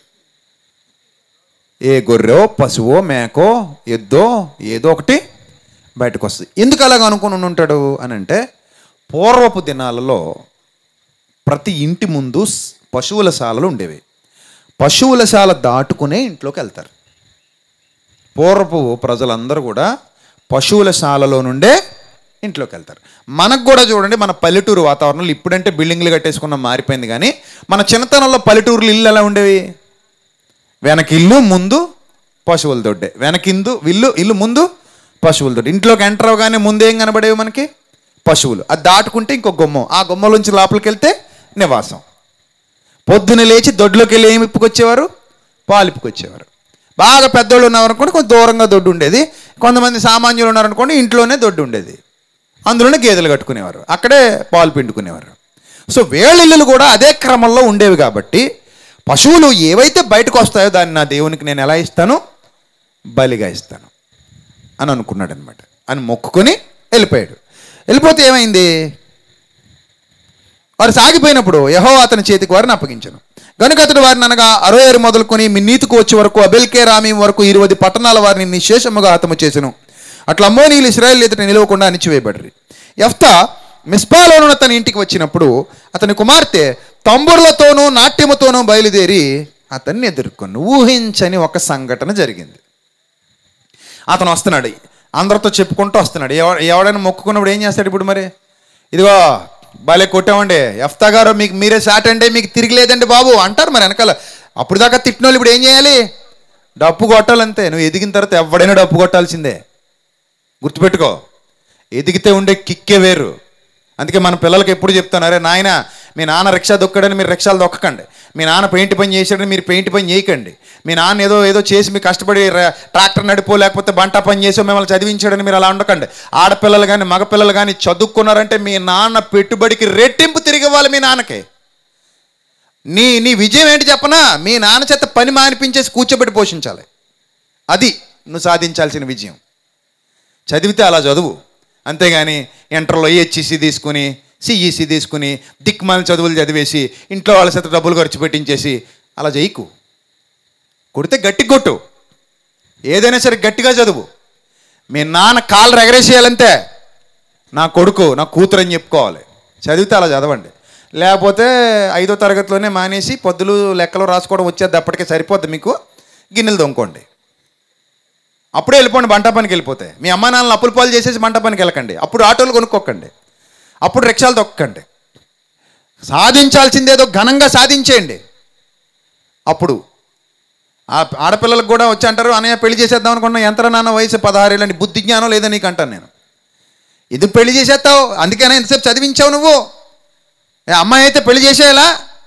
ఏ గొర్రెో పశువో మేకో ఎద్దో ఏదో ఒకటి బయటకు వస్తుంది ఎందుకు అలాగ అనుకుని ఉంటాడు అని అంటే పూర్వపు దినాలలో ప్రతి ఇంటి ముందు స్- పశువుల శాలలు ఉండేవి పశువుల శాల దాటుకునే ఇంట్లోకి వెళ్తారు పూర్వపు ప్రజలందరూ కూడా పశువుల శాలలో నుండే ఇంట్లోకి వెళ్తారు మనకు కూడా చూడండి మన పల్లెటూరు వాతావరణంలో ఇప్పుడంటే బిల్డింగ్లు కట్టేసుకున్న మారిపోయింది కానీ మన చిన్నతనంలో పల్లెటూరులు ఇల్లు ఎలా ఉండేవి వెనక ఇల్లు ముందు పశువుల దొడ్డే వెనకిందు ఇల్లు ఇల్లు ముందు పశువుల దొడ్డి ఇంట్లోకి ఎంటర్ అవగానే ముందేం కనబడేవి మనకి పశువులు అది దాటుకుంటే ఇంకో గుమ్మం ఆ గుమ్మలోంచి లోపలికి వెళ్తే నివాసం పొద్దున లేచి దొడ్లోకి వెళ్ళి ఏమి ఇప్పుకొచ్చేవారు పాలు ఇప్పుకొచ్చేవారు బాగా పెద్దోళ్ళు ఉన్నారనుకోండి కొంచెం దూరంగా దొడ్డు ఉండేది కొంతమంది సామాన్యులు ఉన్నారనుకోండి ఇంట్లోనే దొడ్డు ఉండేది అందులోనే గేదెలు కట్టుకునేవారు అక్కడే పాలు పిండుకునేవారు సో వేళ్ళిల్లులు కూడా అదే క్రమంలో ఉండేవి కాబట్టి పశువులు ఏవైతే బయటకు వస్తాయో దాన్ని నా దేవునికి నేను ఎలా ఇస్తాను బలిగా ఇస్తాను అని అనుకున్నాడు అనమాట అని మొక్కుకొని వెళ్ళిపోయాడు వెళ్ళిపోతే ఏమైంది వారు సాగిపోయినప్పుడు యహో అతని చేతికి వారిని అప్పగించను కనుక అతడు వారిని అనగా అరోయేరు మొదలుకొని మీ నీతికి వచ్చే వరకు అబెల్కే రామీం వరకు ఇరవై పట్టణాల వారిని నిశేషముగా హతము చేసెను అట్లా అమ్మోనీలు ఇస్రాయేల్ ఎదుట నిలవకుండా అణిచివేయబడ్రి ఎఫ్తా మిస్పాలోనున్న తన ఇంటికి వచ్చినప్పుడు అతని కుమార్తె తంబుర్లతోనూ నాట్యముతోనూ బయలుదేరి అతన్ని ఎదుర్కొని ఊహించని ఒక సంఘటన జరిగింది అతను వస్తున్నాడు అందరితో చెప్పుకుంటూ వస్తున్నాడు ఎవ ఎవడైనా మొక్కుకున్నప్పుడు ఏం చేస్తాడు ఇప్పుడు మరి ఇదిగో భలే కొట్టామండి ఎఫ్తా గారు మీకు మీరే సాట్ అంటే మీకు తిరిగి లేదండి బాబు అంటారు మరి వెనకాల అప్పుడు దాకా తిట్టిన వాళ్ళు ఇప్పుడు ఏం చేయాలి డప్పు కొట్టాలంతే నువ్వు ఎదిగిన తర్వాత ఎవడైనా డప్పు కొట్టాల్సిందే గుర్తుపెట్టుకో ఎదిగితే ఉండే కిక్కే వేరు అందుకే మన పిల్లలకి ఎప్పుడు చెప్తాను అరే నాయన మీ నాన్న రిక్షా దొక్కడని మీరు రిక్షాలు దొక్కకండి మీ నాన్న పెయింట్ పని చేశాడని మీరు పెయింట్ పని చేయకండి మీ నాన్న ఏదో ఏదో చేసి మీకు కష్టపడి ర- ట్రాక్టర్ నడిపో లేకపోతే బంట పని చేసో మిమ్మల్ని చదివించాడని మీరు అలా ఉండకండి ఆడపిల్లలు కానీ మగపిల్లలు కానీ చదువుకున్నారంటే మీ నాన్న పెట్టుబడికి రెట్టింపు తిరిగి ఇవ్వాలి మీ నాన్నకి నీ నీ విజయం ఏంటి చెప్పనా మీ నాన్న చేత పని మానిపించేసి కూర్చోబెట్టి పోషించాలి అది నువ్వు సాధించాల్సిన విజయం చదివితే అలా చదువు అంతేగాని ఇంటర్లో ఏహెచ్ఈసి తీసుకుని సిఈసి తీసుకుని దిక్మాల చదువులు చదివేసి ఇంట్లో వాళ్ళ చేత డబ్బులు ఖర్చు పెట్టించేసి అలా చేయకు కొడితే గట్టి కొట్టు ఏదైనా సరే గట్టిగా చదువు మీ నాన్న కాళ్ళు ఎగరేసేయాలంతే నా కొడుకు నా కూతురు అని చెప్పుకోవాలి చదివితే అలా చదవండి లేకపోతే ఐదో తరగతిలోనే మానేసి పొద్దులు లెక్కలు రాసుకోవడం వచ్చేది అప్పటికే సరిపోద్ది మీకు గిన్నెలు దొంకోండి అప్పుడే వెళ్ళిపోండి బంటా పనికి వెళ్ళిపోతే మీ అమ్మా నాన్నలు అప్పుల పాలు చేసేసి బంటా పనికి వెళ్ళకండి అప్పుడు ఆటోలు కొనుక్కోకండి అప్పుడు రిక్షాలు తొక్కండి సాధించాల్సిందేదో ఘనంగా సాధించేయండి అప్పుడు ఆ ఆడపిల్లలకు కూడా వచ్చి అంటారు అన్నయ్య పెళ్లి చేసేద్దాం అనుకున్నా ఎంత నాన్న వయసు పదహారేళ్ళని బుద్ధి జ్ఞానం లేదా నీకు అంటాను నేను ఇది పెళ్లి చేసేస్తావు అందుకనే ఎంతసేపు చదివించావు నువ్వు ఏ అమ్మాయి అయితే పెళ్లి చేసేయాలా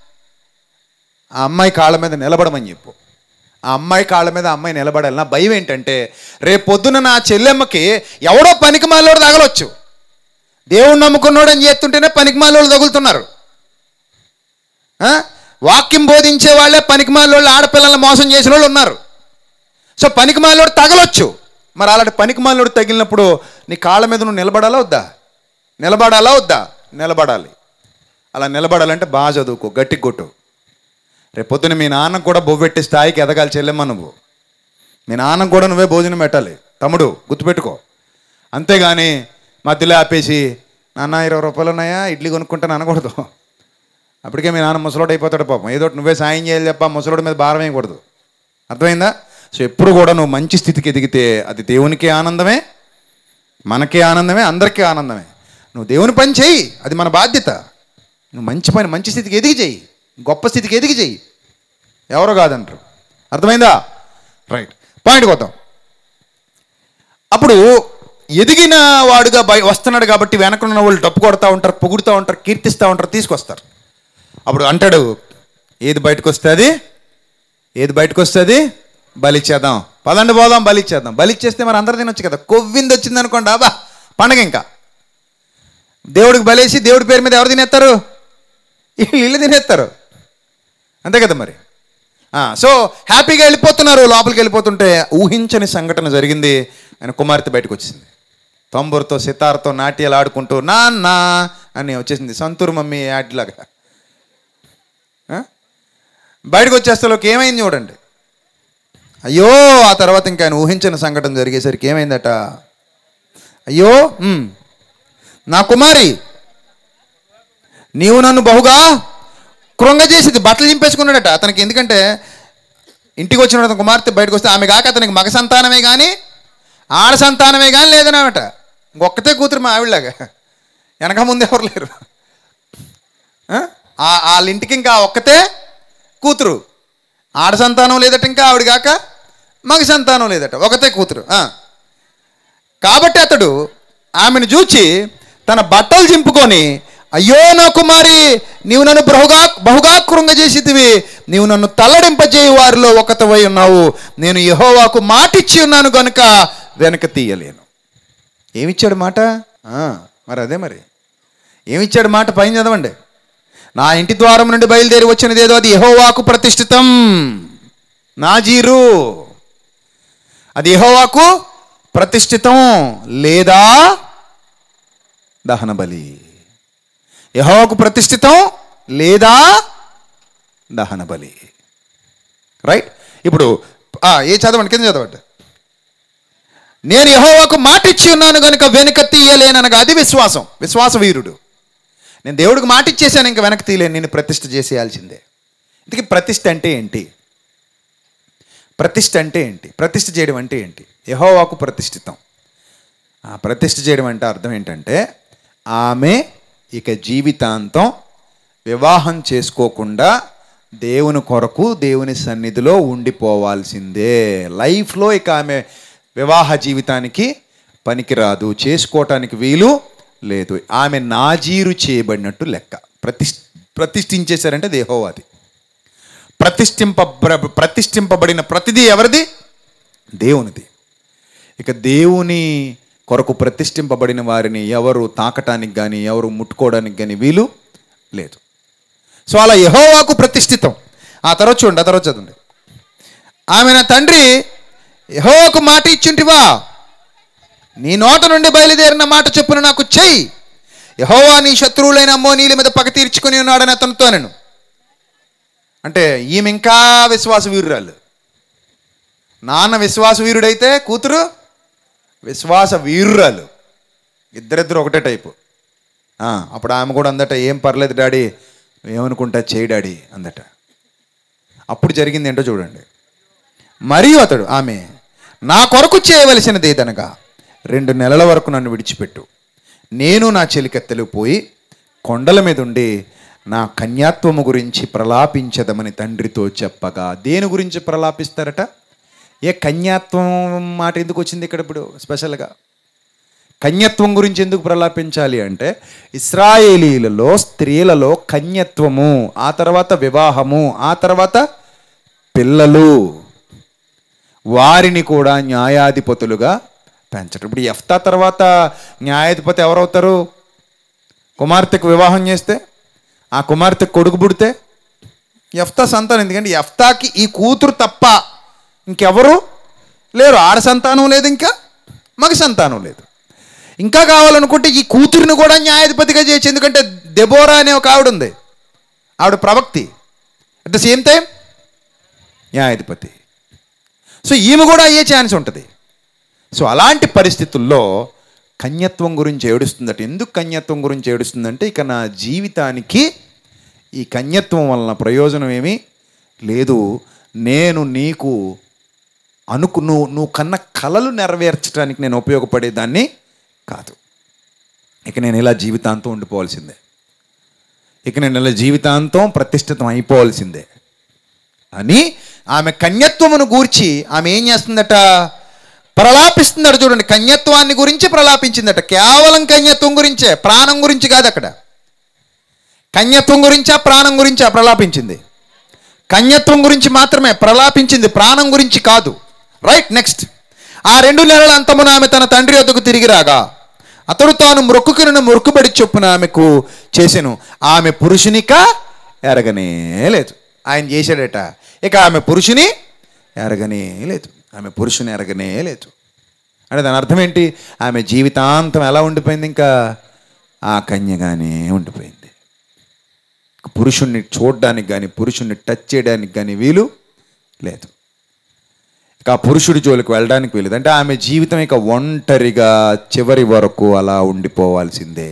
ఆ అమ్మాయి కాళ్ళ మీద నిలబడమని చెప్పు ఆ అమ్మాయి కాళ్ళ మీద ఆ అమ్మాయి నిలబడాలి నా భయం ఏంటంటే రేపు పొద్దున నా చెల్లెమ్మకి ఎవడో పనికి మాలోడు తగలొచ్చు దేవుడు నమ్ముకున్నాడు అని చేస్తుంటేనే పనికి మాలోళ్ళు తగులుతున్నారు ఆ? వాక్యం బోధించే వాళ్ళే పనికి మాలోళ్ళు ఆడపిల్లల్ని మోసం చేసిన వాళ్ళు ఉన్నారు సో పనికి మాలోడు తగలొచ్చు మరి అలాంటి పనికి మాలోడు తగిలినప్పుడు నీ కాళ్ళ మీద నువ్వు నిలబడాలా వద్దా నిలబడాలా వద్దా నిలబడాలి అలా నిలబడాలంటే బాగా చదువుకో గట్టి కొట్టు రేపు పొద్దున మీ నాన్న కూడా బొవ్వెట్టి స్థాయికి ఎదగాలి చెల్లెమ్మ నువ్వు మీ నాన్నకు కూడా నువ్వే భోజనం పెట్టాలి తమ్ముడు గుర్తుపెట్టుకో అంతేగాని మధ్యలో ఆపేసి నాన్న ఇరవై రూపాయలు ఉన్నాయా ఇడ్లీ కొనుక్కుంటాను అనకూడదు అప్పటికే మీ నాన్న ముసలోడు అయిపోతాడు పాపం ఏదో ఒకటి నువ్వే సాయం చేయాలి తప్ప ముసలోడి మీద భారం వేయకూడదు అర్థమైందా సో ఎప్పుడు కూడా నువ్వు మంచి స్థితికి ఎదిగితే అది దేవునికి ఆనందమే మనకే ఆనందమే అందరికీ ఆనందమే నువ్వు దేవుని పని చెయ్యి అది మన బాధ్యత నువ్వు మంచి పని మంచి స్థితికి ఎదిగి చెయ్యి గొప్ప స్థితికి ఎదిగి చెయ్యి ఎవరో కాదంటారు అర్థమైందా రైట్ పాయింట్కి వద్దాం అప్పుడు ఎదిగిన వాడుగా బయ వస్తున్నాడు కాబట్టి వెనకున్న వాళ్ళు డప్పు కొడతా ఉంటారు పొగుడుతూ ఉంటారు కీర్తిస్తూ ఉంటారు తీసుకొస్తారు అప్పుడు అంటాడు ఏది బయటకు వస్తుంది ఏది బయటకు వస్తుంది బలిచ్చేద్దాం పదండి పోదాం బలిచ్చేద్దాం బలిచ్చేస్తే మరి అందరు తినొచ్చు కదా కొవ్వింది వచ్చింది అనుకోండి అబ్బా పండగ ఇంకా దేవుడికి బలేసి దేవుడి పేరు మీద ఎవరు తినేస్తారు వీళ్ళు ఇల్లు తినేస్తారు అంతే కదా మరి ఆ, సో హ్యాపీగా వెళ్ళిపోతున్నారు లోపలికి వెళ్ళిపోతుంటే ఊహించని సంఘటన జరిగింది ఆయన కుమార్తె బయటకు వచ్చింది తంబూరుతో సితార్తో నాట్యాలు ఆడుకుంటూ నాన్న అని వచ్చేసింది సంతూరు మమ్మీ యాడ్లాగా ఆ? బయటకు వచ్చేస్తలోకి ఏమైంది చూడండి అయ్యో ఆ తర్వాత ఇంకా ఆయన ఊహించిన సంఘటన జరిగేసరికి ఏమైందట అయ్యో ఉమ్, నా కుమారి నీవు నన్ను బహుగా కృంగజేసింది బట్టలు చింపేసుకున్నాడట అతనికి ఎందుకంటే ఇంటికి వచ్చిన అతని కుమార్తె బయటకు వస్తే ఆమె కాక అతనికి మగ సంతానమే కానీ ఆడ సంతానమే కానీ లేదనమాట ఒక్కతే కూతురు మా ఆవిడలాగా వెనక ముందు ఎవరు లేరు ఆ? ఆ- వాళ్ళ ఇంటికి ఇంకా ఒక్కతే కూతురు ఆడ సంతానం లేదట ఇంకా ఆవిడ కాక మగ సంతానం లేదట ఒకతే కూతురు ఆ. కాబట్టి అతడు ఆమెను చూచి తన బట్టలు చింపుకొని అయ్యో నా కుమారి నీవు నన్ను బహుగా బహుగా కృంగజేసితివి నీవు నన్ను తల్లడింపజేయి వారిలో ఒకతవై ఉన్నావు నేను యహోవాకు మాటిచ్చి ఉన్నాను గనుక వెనక తీయలేను ఏమిచ్చాడు మాట ఆ, మరి అదే మరి ఏమిచ్చాడు మాట పైన చదవండి నా ఇంటి ద్వారం నుండి బయలుదేరి వచ్చినదేదో అది యహోవాకు ప్రతిష్ఠితం నా జీరు అది యహోవాకు ప్రతిష్ఠితం లేదా దహన బలి యహోవాకు ప్రతిష్ఠితం లేదా దహన బలి రైట్ ఇప్పుడు ఆ, ఏ చదవండి కింద చదవండి నేను యహోవాకు మాట ఇచ్చి ఉన్నాను కనుక వెనుక తీయలేననగా అది విశ్వాసం విశ్వాస వీరుడు నేను దేవుడికి మాట ఇచ్చేసాను ఇంకా వెనక్కి తీయలేను నేను ప్రతిష్ఠ చేసేయాల్సిందే ఇంతకీ ప్రతిష్ఠ అంటే ఏంటి ప్రతిష్ఠ అంటే ఏంటి ప్రతిష్ఠ చేయడం అంటే ఏంటి యహోవాకు ప్రతిష్ఠితం ఆ ప్రతిష్ఠ చేయడం అంటే అర్థం ఏంటంటే ఆమె ఇక జీవితాంతం వివాహం చేసుకోకుండా దేవుని కొరకు దేవుని సన్నిధిలో ఉండిపోవాల్సిందే లైఫ్లో ఇక ఆమె వివాహ జీవితానికి పనికిరాదు చేసుకోవటానికి వీలు లేదు ఆమె నాజీరు చేయబడినట్టు లెక్క ప్రతిష్ ప్రతిష్ఠించేశారంటే దేహోవాది ప్రతిష్ఠింప ప్రతిష్ఠింపబడిన ప్రతిదీ ఎవరిది దేవునిది ఇక దేవుని కొరకు ప్రతిష్ఠింపబడిన వారిని ఎవరు తాకటానికి కానీ ఎవరు ముట్టుకోవడానికి కానీ వీలు లేదు సో అలా యహోవాకు ప్రతిష్ఠితం ఆ తర్వాత చూడండి ఆ తర్వాత చదవండి ఆమె నా తండ్రి యహోవాకు మాట ఇచ్చుంటివా నీ నోట నుండి బయలుదేరిన మాట చొప్పున నాకు చెయ్యి యహోవా నీ శత్రువులైన అమ్మోనీల మీద పగ తీర్చుకుని ఉన్నాడని అతనితో నేను అంటే ఈమె ఇంకా విశ్వాస వీరురాలు నాన్న విశ్వాస వీరుడైతే కూతురు విశ్వాస వీరురాలు ఇద్దరిద్దరు ఒకటే టైపు ఆ, అప్పుడు ఆమె కూడా అందట ఏం పర్లేదు డాడీ ఏమనుకుంటా చేయి డాడీ అందట అప్పుడు జరిగింది ఏంటో చూడండి మరియు అతడు ఆమె నా కొరకు చేయవలసినది ఏదనగా రెండు నెలల వరకు నన్ను విడిచిపెట్టు నేను నా చెలికెత్తలు పోయి కొండల మీద ఉండి నా కన్యాత్వము గురించి ప్రలాపించదమని తండ్రితో చెప్పగా దేని గురించి ప్రలాపిస్తారట ఏ కన్యాత్వం మాట ఎందుకు వచ్చింది ఇక్కడ ఇప్పుడు స్పెషల్గా కన్యత్వం గురించి ఎందుకు ప్రలాపించాలి అంటే ఇస్రాయేలీలలో స్త్రీలలో కన్యత్వము ఆ తర్వాత వివాహము ఆ తర్వాత పిల్లలు వారిని కూడా న్యాయాధిపతులుగా పెంచడం ఇప్పుడు ఎఫ్తా తర్వాత న్యాయాధిపతి ఎవరవుతారు కుమార్తెకు వివాహం చేస్తే ఆ కుమార్తెకు కొడుకు పుడితే ఎఫ్తా సంతానం ఎందుకంటే ఎఫ్తాకి ఈ కూతురు తప్ప ఇంకెవరు లేరు ఆడ సంతానం లేదు ఇంకా మగ సంతానం లేదు ఇంకా కావాలనుకుంటే ఈ కూతురిని కూడా న్యాయాధిపతిగా చేయొచ్చు ఎందుకంటే దెబోరా అనే ఒక ఆవిడ ఉంది ఆవిడ ప్రవక్తి అట్ ద సేమ్ టైం న్యాయాధిపతి సో ఈమె కూడా అయ్యే ఛాన్స్ ఉంటుంది సో అలాంటి పరిస్థితుల్లో కన్యత్వం గురించి ఏడుస్తుందట ఎందుకు కన్యత్వం గురించి ఏడుస్తుందంటే ఇక నా జీవితానికి ఈ కన్యత్వం వలన ప్రయోజనం ఏమీ లేదు నేను నీకు అనుకు నువ్వు నువ్వు కన్న కలలు నెరవేర్చడానికి నేను ఉపయోగపడేదాన్ని కాదు ఇక నేను ఇలా జీవితాంతం ఉండిపోవాల్సిందే ఇక నేను ఇలా జీవితాంతం ప్రతిష్ఠితం అయిపోవాల్సిందే అని ఆమె కన్యత్వమును గూర్చి ఆమె ఏం చేస్తుందట ప్రలాపిస్తుందట చూడండి కన్యత్వాన్ని గురించి ప్రలాపించిందట కేవలం కన్యత్వం గురించే ప్రాణం గురించి కాదు అక్కడ కన్యత్వం గురించా ప్రాణం గురించా ప్రలాపించింది కన్యత్వం గురించి మాత్రమే ప్రలాపించింది ప్రాణం గురించి కాదు రైట్ నెక్స్ట్ ఆ రెండు నెలల అంతమున ఆమె తన తండ్రి వద్దకు తిరిగి రాగా అతడు తాను మొక్కుకును మొక్కుబడి చొప్పున ఆమెకు చేసెను ఆమె పురుషునిక ఎరగనే లేదు ఆయన చేశాడట ఇక ఆమె పురుషుని ఎరగనే లేదు ఆమె పురుషుని ఎరగనే లేదు అంటే దాని అర్థం ఏంటి ఆమె జీవితాంతం ఎలా ఉండిపోయింది ఇంకా ఆ కన్యగానే ఉండిపోయింది పురుషుణ్ణి చూడడానికి కానీ పురుషుణ్ణి టచ్ చేయడానికి కానీ వీలు లేదు ఇక ఆ పురుషుడి జోలికి వెళ్ళడానికి వీలేదు అంటే ఆమె జీవితం ఇక ఒంటరిగా చివరి వరకు అలా ఉండిపోవాల్సిందే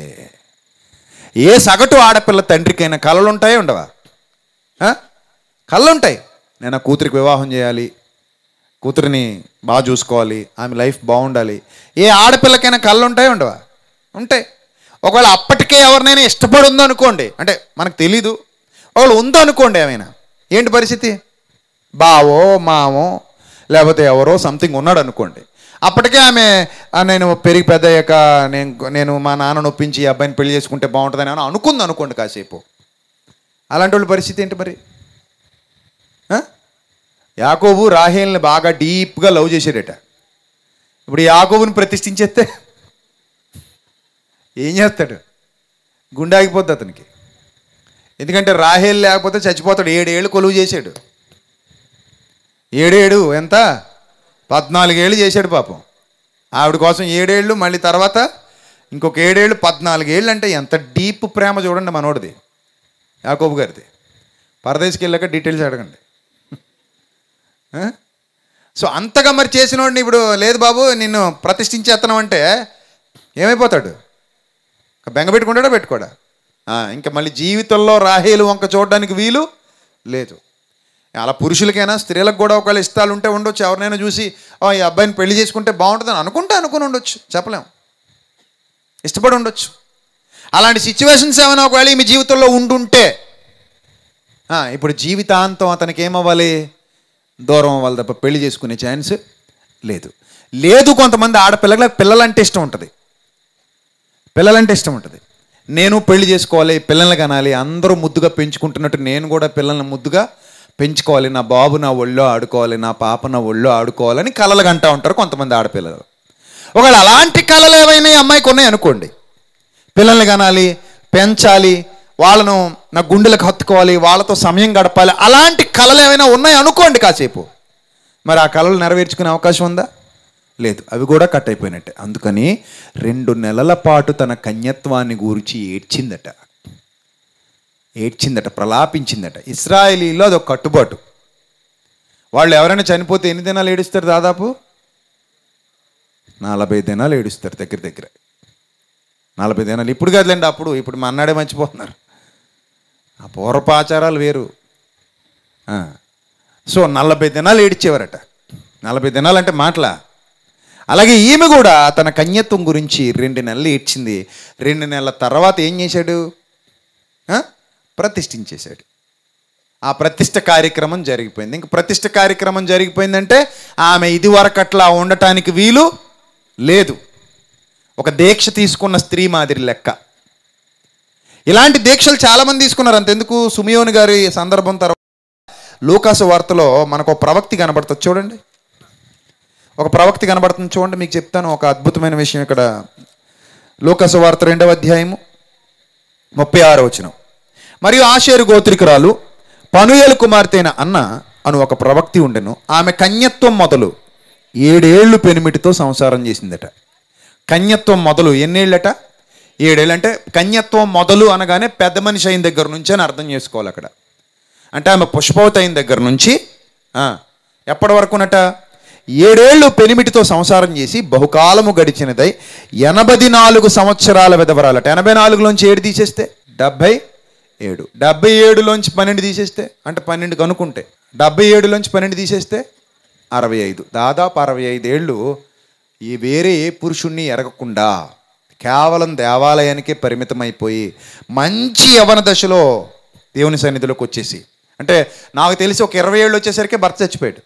ఏ సగటు ఆడపిల్ల తండ్రికైనా కళలు ఉంటాయా ఉండవా ఆ? కళ్ళు ఉంటాయి నేను ఆ కూతురికి వివాహం చేయాలి కూతురిని బాగా చూసుకోవాలి ఆమె లైఫ్ బాగుండాలి ఏ ఆడపిల్లకైనా కళ్ళు ఉంటాయి ఉండవా ఉంటాయి ఒకవేళ అప్పటికే ఎవరినైనా ఇష్టపడి ఉందో అనుకోండి అంటే మనకు తెలీదు ఒకవేళ ఉందో అనుకోండి ఏమైనా ఏంటి పరిస్థితి బావో మావో లేకపోతే ఎవరో సంథింగ్ ఉన్నాడు అనుకోండి అప్పటికే ఆమె "ఆ, నేను పెరిగి పెద్ద అయ్యాక నేను నేను మా నాన్న ఒప్పించి ఈ అబ్బాయిని పెళ్లి చేసుకుంటే బాగుంటుందని అని అనుకుంది అనుకోండి కాసేపు అలాంటి వాళ్ళ పరిస్థితి ఏంటి మరి ఆ? యాకోబు రాహేల్ని బాగా డీప్గా లవ్ చేశాడట ఇప్పుడు ఈ యాకోబుని ప్రతిష్ఠించేస్తే ఏం చేస్తాడు గుండె ఆగిపోద్ది అతనికి ఎందుకంటే రాహేల్ లేకపోతే చచ్చిపోతాడు ఏడేళ్ళు కొలువు చేశాడు ఏడేడు ఎంత పద్నాలుగేళ్ళు చేశాడు పాపం ఆవిడ కోసం ఏడేళ్ళు మళ్ళీ తర్వాత ఇంకొక ఏడేళ్ళు పద్నాలుగేళ్ళు అంటే ఎంత డీప్ ప్రేమ చూడండి మనోడిది యాకోబు గారిది పరదేశికి వెళ్ళాక డీటెయిల్స్ అడగండి ఆ? సో అంతగా మరి చేసినోడిని ఇప్పుడు లేదు బాబు నిన్ను ప్రతిష్ఠించేస్తున్నాం అంటే ఏమైపోతాడు బెంగ పెట్టుకుంటాడా పెట్టుకోడా ఆ, ఇంకా మళ్ళీ జీవితంలో రాహేలు వంక చూడడానికి వీలు లేదు అలా పురుషులకైనా స్త్రీలకు కూడా ఒకవేళ ఇష్టాలు ఉంటే ఉండొచ్చు ఎవరినైనా చూసి "ఆ, ఈ అబ్బాయిని పెళ్లి చేసుకుంటే బాగుంటుందని అనుకుంటే అనుకుని ఉండొచ్చు చెప్పలేం ఇష్టపడి ఉండొచ్చు అలాంటి సిచ్యువేషన్స్ ఏమైనా ఒకవేళ మీ జీవితంలో ఉండుంటే ఆ, ఇప్పుడు జీవితాంతం అతనికి ఏమవ్వాలి దూరం అవ్వాలి తప్ప పెళ్లి చేసుకునే ఛాన్స్ లేదు లేదు కొంతమంది ఆడపిల్లలకు పిల్లలంటే ఇష్టం ఉంటుంది పిల్లలంటే ఇష్టం ఉంటుంది నేను పెళ్లి చేసుకోవాలి పిల్లల్ని కనాలి అందరూ ముద్దుగా పెంచుకుంటున్నట్టు నేను కూడా పిల్లల్ని ముద్దుగా పెంచుకోవాలి నా బాబు నా ఒళ్ళో ఆడుకోవాలి నా పాప నా ఒళ్ళో ఆడుకోవాలని కలలు కంటా ఉంటారు కొంతమంది ఆడపిల్లలు ఒకవేళ అలాంటి కళలు ఏమైనా ఈ అమ్మాయికి ఉన్నాయి అనుకోండి పిల్లల్ని కనాలి పెంచాలి వాళ్ళను నా గుండెలకు హత్తుకోవాలి వాళ్ళతో సమయం గడపాలి అలాంటి కళలు ఏమైనా ఉన్నాయి అనుకోండి కాసేపు మరి ఆ కళలు నెరవేర్చుకునే అవకాశం ఉందా లేదు అవి కూడా కట్ అయిపోయినట్టే అందుకని రెండు నెలల పాటు తన కన్యత్వాన్ని గురించి ఏడ్చిందట ఏడ్చిందట ప్రలాపించిందట ఇస్రాయేలీలో అదొక కట్టుబాటు వాళ్ళు ఎవరైనా చనిపోతే ఎన్ని దినాలు ఏడుస్తారు దాదాపు నలభై దినాలు ఏడుస్తారు దగ్గర దగ్గర నలభై దినాలు ఇప్పుడు కాదులేండి అప్పుడు ఇప్పుడు మా అన్నాడే మర్చిపోతున్నారు ఆ పూర్వపు ఆచారాలు వేరు ఆ. సో నలభై దినాలు ఏడిచేవారట నలభై దినాలంటే మాటలా అలాగే ఈమె కూడా తన కన్యత్వం గురించి రెండు నెలలు ఏడ్చింది రెండు నెలల తర్వాత ఏం చేశాడు ఆ? ప్రతిష్ఠించేశాడు ఆ ప్రతిష్ఠ కార్యక్రమం జరిగిపోయింది ఇంక ప్రతిష్ఠ కార్యక్రమం జరిగిపోయిందంటే ఆమె ఇది వరకు అట్లా ఉండటానికి వీలు లేదు ఒక దీక్ష తీసుకున్న స్త్రీ మాదిరి లెక్క ఇలాంటి దీక్షలు చాలామంది తీసుకున్నారు అంతెందుకు సుమియోని గారి సందర్భం తర్వాత లూకాసు వార్తలో మనకు ఒక ప్రవక్తి కనబడుతుంది చూడండి ఒక ప్రవక్తి కనబడుతుంది చూడండి మీకు చెప్తాను ఒక అద్భుతమైన విషయం ఇక్కడ లూకాసు వార్త రెండవ అధ్యాయము ముప్పై ఆరో వచనం మరియు ఆషేరు గోత్రికురాలు పనుయేలు కుమార్తె అయిన అన్న అను ఒక ప్రవక్తి ఉండెను ఆమె కన్యత్వం మొదలు ఏడేళ్లు పెనిమిటితో సంసారం చేసిందట కన్యత్వం మొదలు ఎన్నేళ్ళట ఏడేళ్ళు అంటే కన్యత్వం మొదలు అనగానే పెద్ద మనిషి అయిన దగ్గర నుంచి అని అర్థం చేసుకోవాలి అక్కడ అంటే ఆమె పుష్పవతి అయిన దగ్గర నుంచి ఆ, ఎప్పటి వరకునట ఏడేళ్లు పెనిమిటితో సంసారం చేసి బహుకాలము గడిచినదై ఎనభై నాలుగు సంవత్సరాల విధవరాలట ఎనభై నాలుగులోంచి ఏడు తీసేస్తే డెబ్భై ఏడు డెబ్బై ఏడులోంచి పన్నెండు తీసేస్తే అంటే పన్నెండు కనుక్కుంటే డెబ్బై ఏడులోంచి పన్నెండు తీసేస్తే అరవై ఐదు దాదాపు అరవై ఐదు ఏళ్ళు ఈ వేరే ఏ పురుషుణ్ణి ఎరగకుండా కేవలం దేవాలయానికే పరిమితమైపోయి మంచి యవన దశలో దేవుని సన్నిధిలోకి వచ్చేసి అంటే నాకు తెలిసి ఒక ఇరవై ఏళ్ళు వచ్చేసరికి భర్త చచ్చిపోయాడు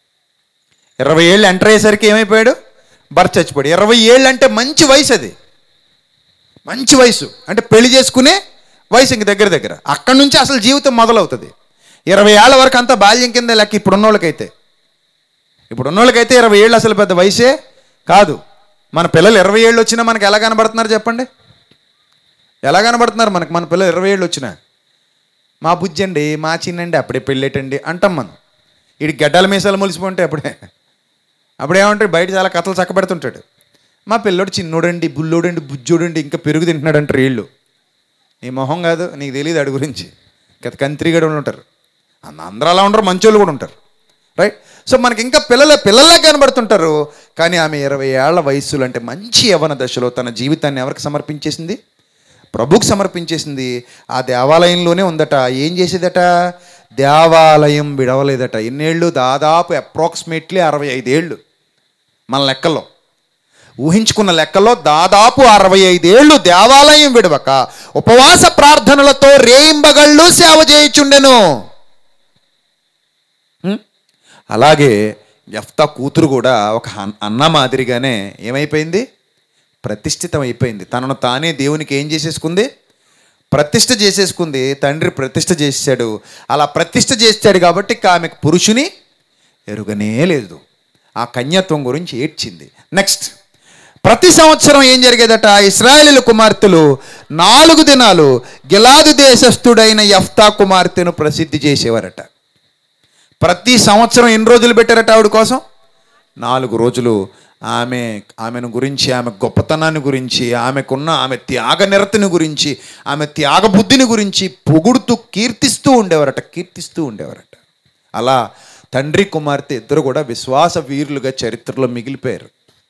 ఇరవై ఏళ్ళు ఎంటర్ అయ్యేసరికి ఏమైపోయాడు భర్త చచ్చిపోయాడు ఇరవై ఏళ్ళు అంటే మంచి వయసు అది మంచి వయసు అంటే పెళ్లి చేసుకునే వయసు ఇంక దగ్గర దగ్గర అక్కడి నుంచి అసలు జీవితం మొదలవుతుంది ఇరవై ఏళ్ళ వరకు అంతా బాల్యం కింద లెక్క ఇప్పుడున్న వాళ్ళకైతే ఇప్పుడున్న వాళ్ళకైతే ఇరవై ఏళ్ళు అసలు పెద్ద వయసే కాదు మన పిల్లలు ఇరవై ఏళ్ళు వచ్చినా మనకి ఎలా కనబడుతున్నారు చెప్పండి ఎలా కనబడుతున్నారు మనకి మన పిల్లలు ఇరవై ఏళ్ళు వచ్చినా మా బుజ్జి అండి మా చిన్నండి అప్పుడే పెళ్ళేటండి అంటాం మనం వీడి గడ్డల మీసాలు మొలిసిపోంటే అప్పుడే అప్పుడేమంటాడు బయట చాలా కథలు చక్కబెడుతుంటాడు మా పిల్లోడు చిన్నోడండి బుల్లోడండి బుజ్జోడండి ఇంకా పెరుగు తింటున్నాడు అంటారు వీళ్ళు నీ మొహం కాదు నీకు తెలియదు ఆడి గురించి గత కంత్రిగడ ఉంటారు అన్న- అందరూ అలా ఉండరు మంచోళ్ళు కూడా ఉంటారు రైట్ సో మనకి ఇంకా పిల్లల పిల్లల్లా కనబడుతుంటారు కానీ ఆమె ఇరవై ఏళ్ల వయస్సులో అంటే మంచి యవన దశలో తన జీవితాన్ని ఎవరికి సమర్పించేసింది ప్రభుకు సమర్పించేసింది ఆ దేవాలయంలోనే ఉందట ఏం చేసేదట దేవాలయం విడవలేదట ఎన్నేళ్ళు దాదాపు అప్రాక్సిమేట్లీ అరవై ఐదేళ్ళు మన లెక్కల్లో ఊహించుకున్న లెక్కలో దాదాపు అరవై ఐదేళ్లు దేవాలయం విడవక ఉపవాస ప్రార్థనలతో రేయింబగళ్ళు సేవ చేయుచుండెను ఉం? అలాగే ఎఫ్తా కూతురు కూడా ఒక అన్- అన్న మాదిరిగానే ఏమైపోయింది ప్రతిష్ఠితం అయిపోయింది తనను తానే దేవునికి ఏం చేసేసుకుంది ప్రతిష్ఠ చేసేసుకుంది తండ్రి ప్రతిష్ఠ చేశాడు అలా ప్రతిష్ఠ చేశాడు కాబట్టి ఇక ఆమెకు పురుషుని ఎరుగనే లేదు ఆ కన్యత్వం గురించి ఏడ్చింది నెక్స్ట్ ప్రతి సంవత్సరం ఏం జరిగేదట ఇస్రాయేలీల కుమార్తెలు నాలుగు దినాలు గిలాదు దేశస్థుడైన యఫ్తా కుమార్తెను ప్రసిద్ధి చేసేవారట ప్రతి సంవత్సరం ఎన్ని రోజులు పెట్టారట ఆవిడ కోసం నాలుగు రోజులు ఆమె ఆమెను గురించి ఆమె గొప్పతనాన్ని గురించి ఆమెకున్న ఆమె త్యాగ నిరతిని గురించి ఆమె త్యాగ బుద్ధిని గురించి పొగుడుతూ కీర్తిస్తూ ఉండేవారట కీర్తిస్తూ ఉండేవారట అలా తండ్రి కుమార్తె ఇద్దరు కూడా విశ్వాస వీరులుగా చరిత్రలో మిగిలిపోయారు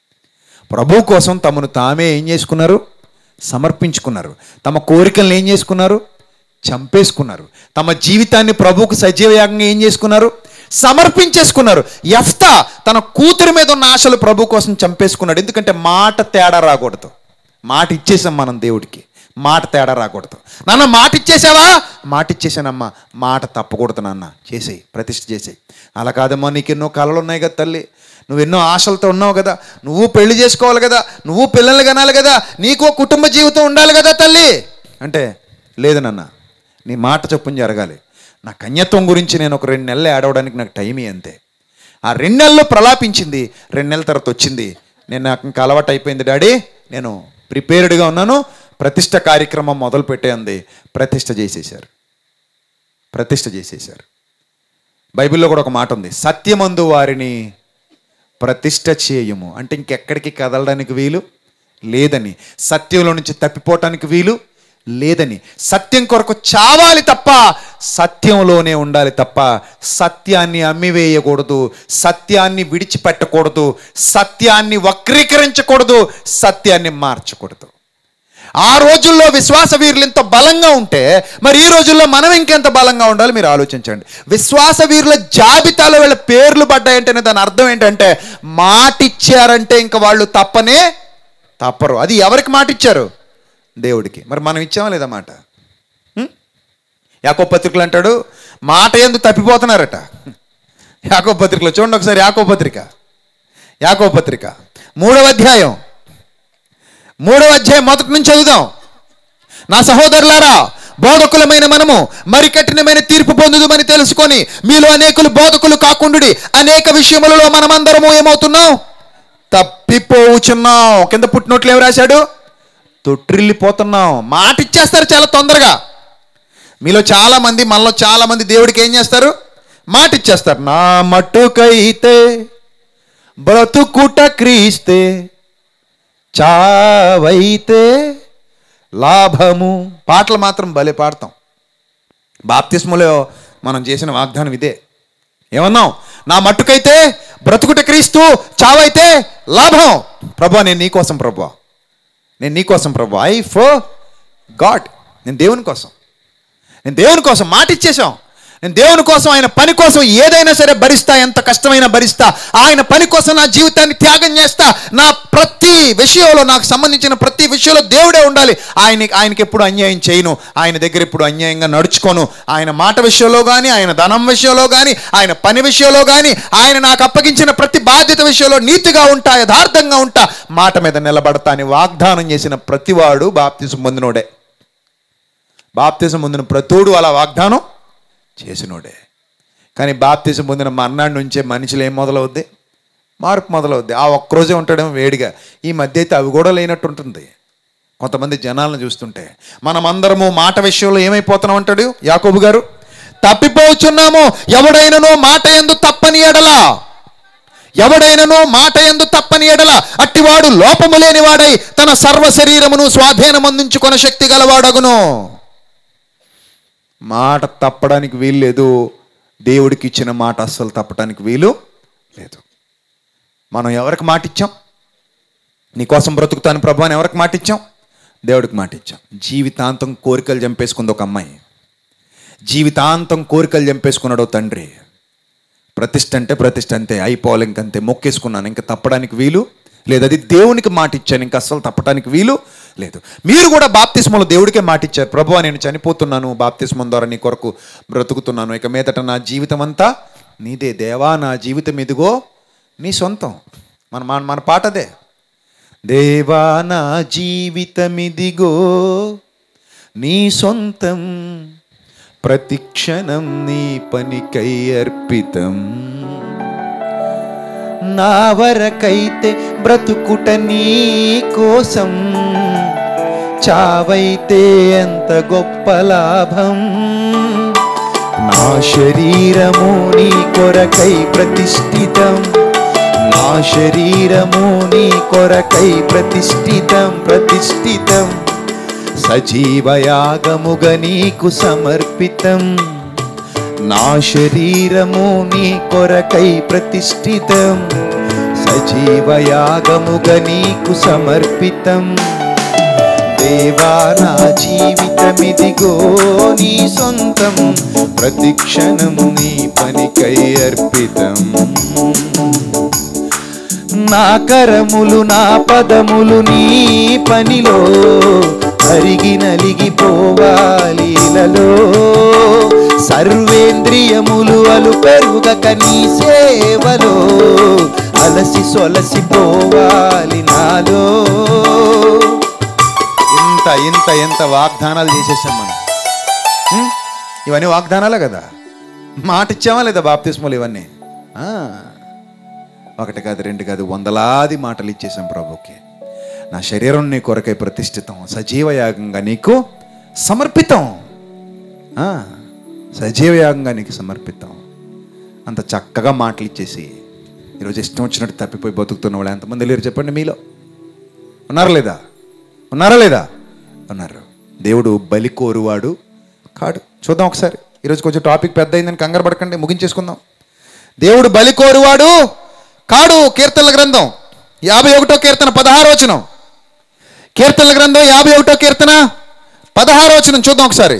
ప్రభు కోసం తమను తామే ఏం చేసుకున్నారు సమర్పించుకున్నారు తమ కోరికలను ఏం చేసుకున్నారు చంపేసుకున్నారు తమ జీవితాన్ని ప్రభువుకు సజీవయాగంగా ఏం చేసుకున్నారు సమర్పించేసుకున్నారు ఎఫ్తా తన కూతురి మీద ఉన్న ఆశలు ప్రభు కోసం చంపేసుకున్నాడు ఎందుకంటే మాట తేడా రాకూడదు మాట ఇచ్చేసాం మనం దేవుడికి మాట తేడా రాకూడదు నాన్న మాట ఇచ్చేసావా మాట ఇచ్చేసానమ్మా మాట తప్పకూడదు నాన్న చేసేయి ప్రతిష్ఠ చేసేయి అలా కాదమ్మా నీకు ఎన్నో కళలు ఉన్నాయి కదా తల్లి నువ్వు ఎన్నో ఆశలతో ఉన్నావు కదా నువ్వు పెళ్లి చేసుకోవాలి కదా నువ్వు పిల్లల్ని కనాలి కదా నీకు ఒక కుటుంబ జీవితం ఉండాలి కదా తల్లి అంటే లేదు నాన్న నీ మాట చొప్పున జరగాలి నా కన్యత్వం గురించి నేను ఒక రెండు నెలలు ఏడవడానికి నాకు టైం అంతే ఆ రెండు నెలలు ప్రలాపించింది రెండు నెలల తర్వాత వచ్చింది నేను నాకు ఇంకా అలవాటు అయిపోయింది డాడీ నేను ప్రిపేర్డ్గా ఉన్నాను ప్రతిష్ట కార్యక్రమం మొదలు పెట్టే అంది ప్రతిష్ట చేసేశారు ప్రతిష్ట చేసేశారు బైబిల్లో కూడా ఒక మాట ఉంది సత్యమందు వారిని ప్రతిష్ట చేయము అంటే ఇంకెక్కడికి కదలడానికి వీలు లేదని సత్యంలో నుంచి తప్పిపోవటానికి వీలు లేదని సత్యం కొరకు చావాలి తప్ప సత్యంలోనే ఉండాలి తప్ప సత్యాన్ని అమ్మివేయకూడదు సత్యాన్ని విడిచిపెట్టకూడదు సత్యాన్ని వక్రీకరించకూడదు సత్యాన్ని మార్చకూడదు ఆ రోజుల్లో విశ్వాస వీరులు ఇంత బలంగా ఉంటే మరి ఈ రోజుల్లో మనం ఇంకెంత బలంగా ఉండాలి మీరు ఆలోచించండి విశ్వాస వీరుల జాబితాలో వీళ్ళ పేర్లు పడ్డాయంటేనే దాని అర్థం ఏంటంటే మాటిచ్చారంటే ఇంకా వాళ్ళు తప్పనే తప్పరు అది ఎవరికి మాట ఇచ్చారు దేవుడికి మరి మనం ఇచ్చామా లేదా మాట ఉం? యాకో పత్రికలు అంటాడు మాట ఎందు తప్పిపోతున్నారట యాకో పత్రికలో చూడండి ఒకసారి యాకో పత్రిక యాకో పత్రిక మూడవ అధ్యాయం మూడవ అధ్యాయం మొదటి నుంచి చదువుదాం నా సహోదరులారా బోధకులమైన మనము మరి కఠినమైన తీర్పు పొందుదమని తెలుసుకొని మీలో అనేకులు బోధకులు కాకుండుడి అనేక విషయములలో మనమందరము ఏమవుతున్నాం తప్పిపోవుచున్నాం కింద పుట్టినట్లు ఏమి రాశాడు తొట్టిల్లిపోతున్నాం మాట ఇచ్చేస్తారు చాలా తొందరగా మీలో చాలా మంది మనలో చాలా మంది దేవుడికి ఏం చేస్తారు మాట ఇచ్చేస్తారు నా మట్టుకైతే బ్రతుకుట క్రీస్తే చావైతే లాభము పాటలు మాత్రం భలే పాడతాం బాప్తిస్ములో మనం చేసిన వాగ్దానం ఇదే ఏమన్నాం నా మట్టుకైతే బ్రతుకుట క్రీస్తు చావైతే లాభం ప్రభా నేను నీకోసం ప్రభా నేను నీకోసం ప్రభా ఐ ఫో గాడ్ నేను దేవుని కోసం నేను దేవుని కోసం మాట ఇచ్చేసాం నేను దేవుని కోసం ఆయన పని కోసం ఏదైనా సరే భరిస్తా ఎంత కష్టమైనా భరిస్తా ఆయన పని కోసం నా జీవితాన్ని త్యాగం చేస్తా నా ప్రతి విషయంలో నాకు సంబంధించిన ప్రతి విషయంలో దేవుడే ఉండాలి ఆయన ఆయనకి ఎప్పుడు అన్యాయం చేయను ఆయన దగ్గర ఎప్పుడు అన్యాయంగా నడుచుకోను ఆయన మాట విషయంలో కానీ ఆయన ధనం విషయంలో కానీ ఆయన పని విషయంలో కానీ ఆయన నాకు అప్పగించిన ప్రతి బాధ్యత విషయంలో నీతిగా ఉంటా యథార్థంగా ఉంటా మాట మీద నిలబడతా అని వాగ్దానం చేసిన ప్రతివాడు బాప్తిసం పొందినోడే బాప్తిజం పొందిన ప్రతోడు అలా వాగ్దానం చేసినోడే కానీ బాప్తిజం పొందిన మర్నాడు నుంచే మనుషులు ఏం మొదలవుద్ది మార్పు మొదలవుద్ది ఆ ఒక్కరోజే ఉంటాడేమో వేడిగా ఈ మధ్య అయితే అవి కూడా లేనట్టు ఉంటుంది కొంతమంది జనాలను చూస్తుంటే మనమందరము మాట విషయంలో ఏమైపోతున్నాం అంటాడు యాకోబు గారు తప్పిపోచున్నాము ఎవడైనను మాట ఎందు తప్పని ఎడలా ఎవడైనను మాట ఎందు తప్పని ఎడల అట్టివాడు లోపము లేనివాడై తన సర్వ శరీరమును స్వాధీనమందించుకొన శక్తి గలవాడగును మాట తప్పడానికి వీలు లేదు దేవుడికి ఇచ్చిన మాట అస్సలు తప్పడానికి వీలు లేదు మనం ఎవరికి మాట ఇచ్చాం నీకోసం బ్రతుకుతాను ప్రభు అని ఎవరికి మాట ఇచ్చాం దేవుడికి మాట ఇచ్చాం జీవితాంతం కోరికలు చంపేసుకుంది ఒక అమ్మాయి జీవితాంతం కోరికలు చంపేసుకున్నాడు ఓ తండ్రి ప్రతిష్ట అంటే ప్రతిష్ట అంతే అయిపోవాలి ఇంకంతే మొక్కేసుకున్నాను ఇంకా తప్పడానికి వీలు లేదు అది దేవునికి మాట ఇచ్చాను ఇంకా అస్సలు తప్పడానికి వీలు లేదు మీరు కూడా బాప్తిస్మలో దేవుడికే మాట ఇచ్చారు ప్రభు నేను చనిపోతున్నాను బాప్తిస్మం ద్వారా నీ కొరకు బ్రతుకుతున్నాను ఇక మీదట నా జీవితం అంతా నీదే దేవా నా జీవితం ఇదిగో నీ సొంతం మన మన మన పాట అదే దేవా నా జీవితం ఇదిగో నీ సొంతం ప్రతి క్షణం నీ పనికై అర్పితం నా వరకైతే బ్రతుకుట నీ కోసం చావైతే ఎంత గొప్ప లాభం నా శరీరము నీ కొరకై ప్రతిష్ఠితం నా శరీరము నీ కొరకై ప్రతిష్ఠితం ప్రతిష్ఠితం సజీవయాగముగా నీకు సమర్పితం నా శరీరము నీ కొరకై ప్రతిష్ఠితం సజీవయాగముగా నీకు సమర్పితం దేవా నా జీవితమిదిగో నీ సొంతం ప్రతి క్షణం నీ పనికై అర్పితం నా కరములు నా పదములు నీ పనిలో అరిగి నలిగిపోవాలి ఇలలో సర్వేంద్రియములు అలు పెరుగక నీ సేవలో అలసి సొలసిపోవాలి నాలో ఇంత ఇంత ఎంత వాగ్దానాలు చేసేసాం మనం ఉం? ఇవన్నీ వాగ్దానాలే కదా మాట ఇచ్చామా లేదా బాప్తిస్మలు ఇవన్నీ ఆ. ఒకటి కాదు రెండు కాదు వందలాది మాటలు ఇచ్చేసాం ప్రభుకి నా శరీరం నీ కొరకై ప్రతిష్ఠితం సజీవయాగంగా నీకు సమర్పితం ఆ, సజీవయాగంగా నీకు సమర్పితం అంత చక్కగా మాటలు ఇచ్చేసి ఈరోజు ఇష్టం వచ్చినట్టు తప్పిపోయి బతుకుతున్న వాళ్ళు ఎంతమంది లేరు చెప్పండి మీలో ఉన్నారా లేదా ఉన్నారా లేదా ఉన్నారు దేవుడు బలి కోరువాడు కాడు చూద్దాం ఒకసారి ఈరోజు కొంచెం టాపిక్ పెద్ద అయిందని కంగారు పడకండి ముగించేసుకుందాం దేవుడు బలి కోరువాడు కాడు కీర్తనల గ్రంథం యాభై ఒకటో కీర్తన పదహారో వచనం కీర్తనల గ్రంథం యాభై ఒకటో కీర్తన పదహారో వచనం చూద్దాం ఒకసారి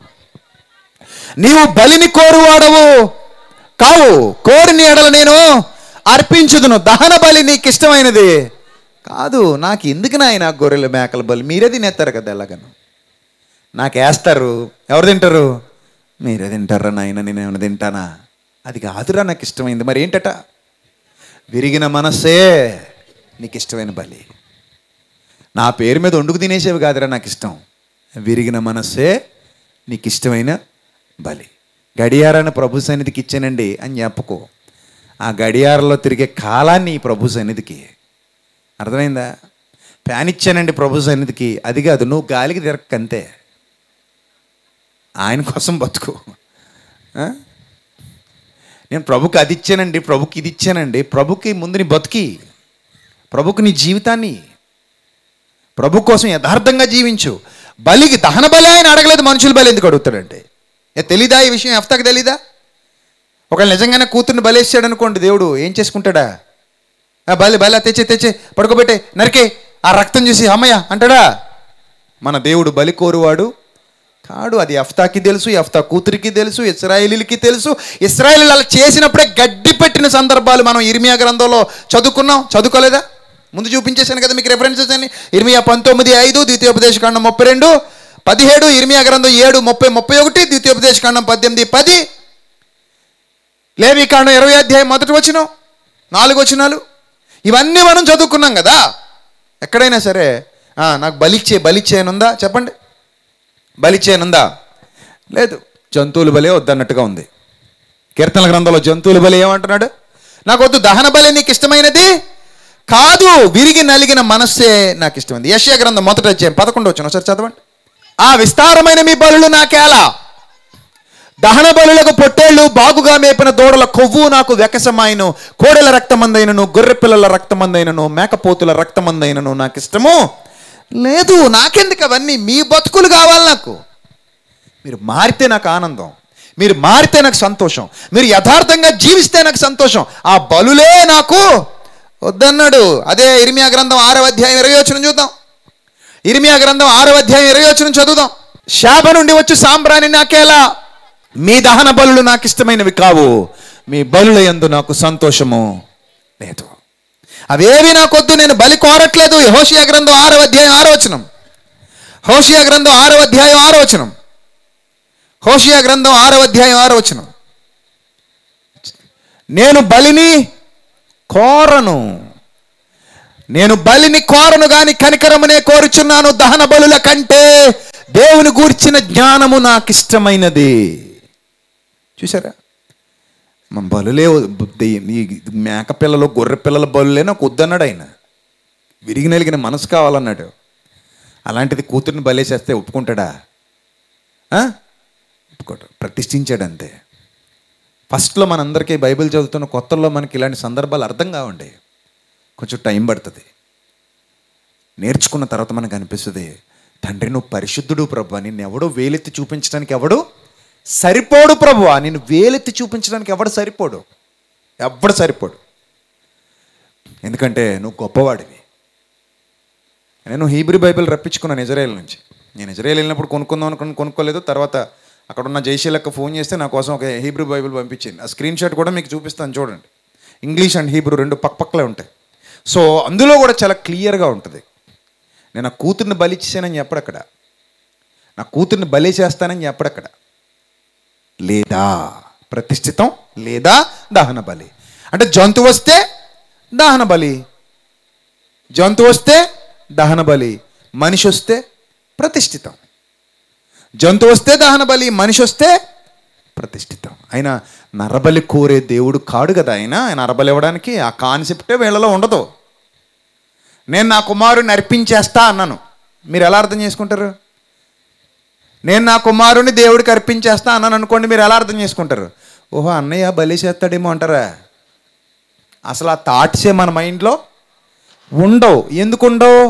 నీవు బలిని కోరువాడవు కావు కోరిని ఎడల నేను అర్పించుదును దహన బలి నీకు ఇష్టమైనది కాదు నాకు ఎందుకు నాయన గొర్రెల మేకల బలి మీరే తినేస్తారు కదా ఎలాగను నాకు వేస్తారు ఎవరు తింటారు మీరే తింటారా నాయన నేను ఏమైనా తింటానా అది కాదురా నాకు ఇష్టమైంది మరి ఏంటట విరిగిన మనస్సే నీకు ఇష్టమైన బలి నా పేరు మీద వండుకు తినేసేవి కాదురా నాకు ఇష్టం విరిగిన మనస్సే నీకు ఇష్టమైన బలి గడియారాన్ని ప్రభు సన్నిధికి ఇచ్చానండి అని చెప్పుకో ఆ గడియారంలో తిరిగే కాలాన్ని ఈ ప్రభు సన్నిధికి అర్థమైందా ఫ్యాన్ ఇచ్చానండి ప్రభు సన్నిధికి అది కాదు నువ్వు గాలికి తిరగకంతే ఆయన కోసం బతుకు ఆ? నేను ప్రభుకి అది ఇచ్చానండి ప్రభుకి ఇది ఇచ్చానండి ప్రభుకి ముందు నీ బతికి ప్రభుకి నీ జీవితాన్ని ప్రభు కోసం యథార్థంగా జీవించు బలికి దహన బలి ఆయన అడగలేదు మనుషుల బలి ఎందుకు అడుగుతాడంటే ఏ తెలీదా ఈ విషయం ఎఫ్తాకి తెలీదా ఒకవేళ నిజంగానే కూతుర్ని బలేసాడు అనుకోండి దేవుడు ఏం చేసుకుంటాడా ఆ బలి బలి తెచ్చే తెచ్చే పడుకోబెట్టే నరికే ఆ రక్తం చూసి అమ్మయ్య అంటాడా మన దేవుడు బలి కోరువాడు కాడు అది ఎఫ్తాకి తెలుసు ఎఫ్తా కూతురికి తెలుసు ఇస్రాయేలీలకి తెలుసు ఇస్రాయేలీలు అలా చేసినప్పుడే గడ్డి పెట్టిన సందర్భాలు మనం ఇర్మియా గ్రంథంలో చదువుకున్నాం చదువుకోలేదా ముందు చూపించేశాను కదా మీకు రెఫరెన్సెస్ అని ఇర్మియా పంతొమ్మిది ఐదు ద్వితీయోపదేశకాండం ముప్పై రెండు పదిహేడు ఇర్మియా గ్రంథం ఏడు ముప్పై ముప్పై ఒకటి ద్వితీయోపదేశకాండం పద్దెనిమిది పది లేవికాండం ఇరవై అధ్యాయం మొదటి వచనం నాలుగు వచనాలు ఇవన్నీ మనం చదువుకున్నాం కదా ఎక్కడైనా సరే ఆ, నాకు బలిచ్చే బలిచ్చేయనుందా చెప్పండి బలిచ్చేయనుందా లేదు జంతువుల బలే వద్దన్నట్టుగా ఉంది కీర్తనల గ్రంథంలో జంతువుల బలి ఏమంటున్నాడు నాకు వద్దు దహన బలి నీకు ఇష్టమైనది కాదు విరిగి నలిగిన మనస్సే నాకు ఇష్టమైంది యశ్యా గ్రంథం మొదట అధ్యాయం పదకొండు వచ్చాను ఒకసారి చదవండి ఆ విస్తారమైన మీ బలులు నాకేలా దహన బలులకు పొట్టేళ్లు బాగుగా మేపిన దూడల కొవ్వు నాకు వెకసమాయను కోడెల రక్తమందైనను గొర్రె పిల్లల రక్తమందైనను మేకపోతుల రక్తమందైనను నాకు ఇష్టము లేదు నాకెందుకు అవన్నీ మీ బతుకులు కావాలి నాకు మీరు మారితే నాకు ఆనందం మీరు మారితే నాకు సంతోషం మీరు యథార్థంగా జీవిస్తే నాకు సంతోషం ఆ బలులే నాకు వద్దన్నాడు అదే ఇరిమియా గ్రంథం ఆరవ అధ్యాయం ఇరవై వచ్చిన చూద్దాం ఇరిమియా గ్రంథం ఆరవ అధ్యాయం ఇరవై వచ్చిన చదువుదాం శాప నుండి వచ్చి సాంబ్రాణి నాకేలా మీ దహన బలులు నాకు ఇష్టమైనవి కావు మీ బలుల యందు నాకు సంతోషము లేదు అవేవి నాకొద్దు నేను బలి కోరట్లేదు హోషియా గ్రంథం ఆరవ అధ్యాయం ఆరో వచనం హోషియా గ్రంథం ఆరవ అధ్యాయం ఆరో వచనం హోషియా గ్రంథం ఆరవ అధ్యాయం ఆరో వచనం నేను బలిని కోరను నేను బలిని కోరను గాని కనికరమునే కోరుచున్నాను దహన బలుల కంటే దేవుని గూర్చిన జ్ఞానము నాకు ఇష్టమైనది చూసారా మన బలులే వద్దు. ఈ మేక పిల్లలు గొర్రె పిల్లల బలులే నాకు వద్దన్నాడు ఆయన విరిగి నలిగిన మనసు కావాలన్నాడు అలాంటిది కూతుర్ని బలేసేస్తే ఒప్పుకుంటాడా ఆ? ఒప్పుకోడు ప్రతిష్ఠించాడు అంతే ఫస్ట్లో మనందరికీ బైబిల్ చదువుతున్న కొత్తల్లో మనకి ఇలాంటి సందర్భాలు అర్థం కావండి కొంచెం టైం పడుతుంది నేర్చుకున్న తర్వాత మనకు అనిపిస్తుంది తండ్రి నువ్వు పరిశుద్ధుడు ప్రభు నిన్ను ఎవడో వేలెత్తి చూపించడానికి ఎవడు సరిపోడు ప్రభు నిన్ను వేలెత్తి చూపించడానికి ఎవడు సరిపోడు ఎవడు సరిపోడు ఎందుకంటే నువ్వు గొప్పవాడివి నేను హీబ్రూ బైబిల్ రప్పించుకున్నాను ఇజ్రాయెల్ నుంచి నేను ఇజ్రాయెల్ వెళ్ళినప్పుడు కొనుక్కుందాం అనుకుని కొనుక్కోలేదు తర్వాత అక్కడ ఉన్న జైశీలక్క ఫోన్ చేస్తే నా కోసం ఒక హీబ్రూ బైబిల్ పంపించింది ఆ స్క్రీన్ షాట్ కూడా మీకు చూపిస్తాను చూడండి ఇంగ్లీష్ అండ్ హీబ్రూ రెండు పక్కపక్కలే ఉంటాయి సో అందులో కూడా చాలా క్లియర్గా ఉంటుంది నేను నా కూతుర్ని బలిచ్చానని చెప్పడక్కడ నా కూతుర్ని బలి చేస్తానని చెప్పడక్కడ లేదా ప్రతిష్ఠితం లేదా దహన బలి అంటే జంతువు వస్తే దహన బలి జంతువు వస్తే దహన బలి మనిషి వస్తే ప్రతిష్ఠితం జంతువు వస్తే దహన బలి మనిషి వస్తే ప్రతిష్ఠితం ఆయన నరబలి కోరే దేవుడు కాడు కదా ఆయన ఆయన నరబలి ఇవ్వడానికి ఆ కాన్సెప్టే వీళ్ళలో ఉండదు నేను నా కుమారుని అర్పించేస్తా అన్నాను మీరు ఎలా అర్థం చేసుకుంటారు నేను నా కుమారుని దేవుడికి అర్పించేస్తా అన్నాను అనుకోండి మీరు ఎలా అర్థం చేసుకుంటారు ఓహో అన్నయ్య బలి చేస్తాడేమో అంటారా అసలు ఆ థాట్సే మన మైండ్లో ఉండవు ఎందుకు ఉండవు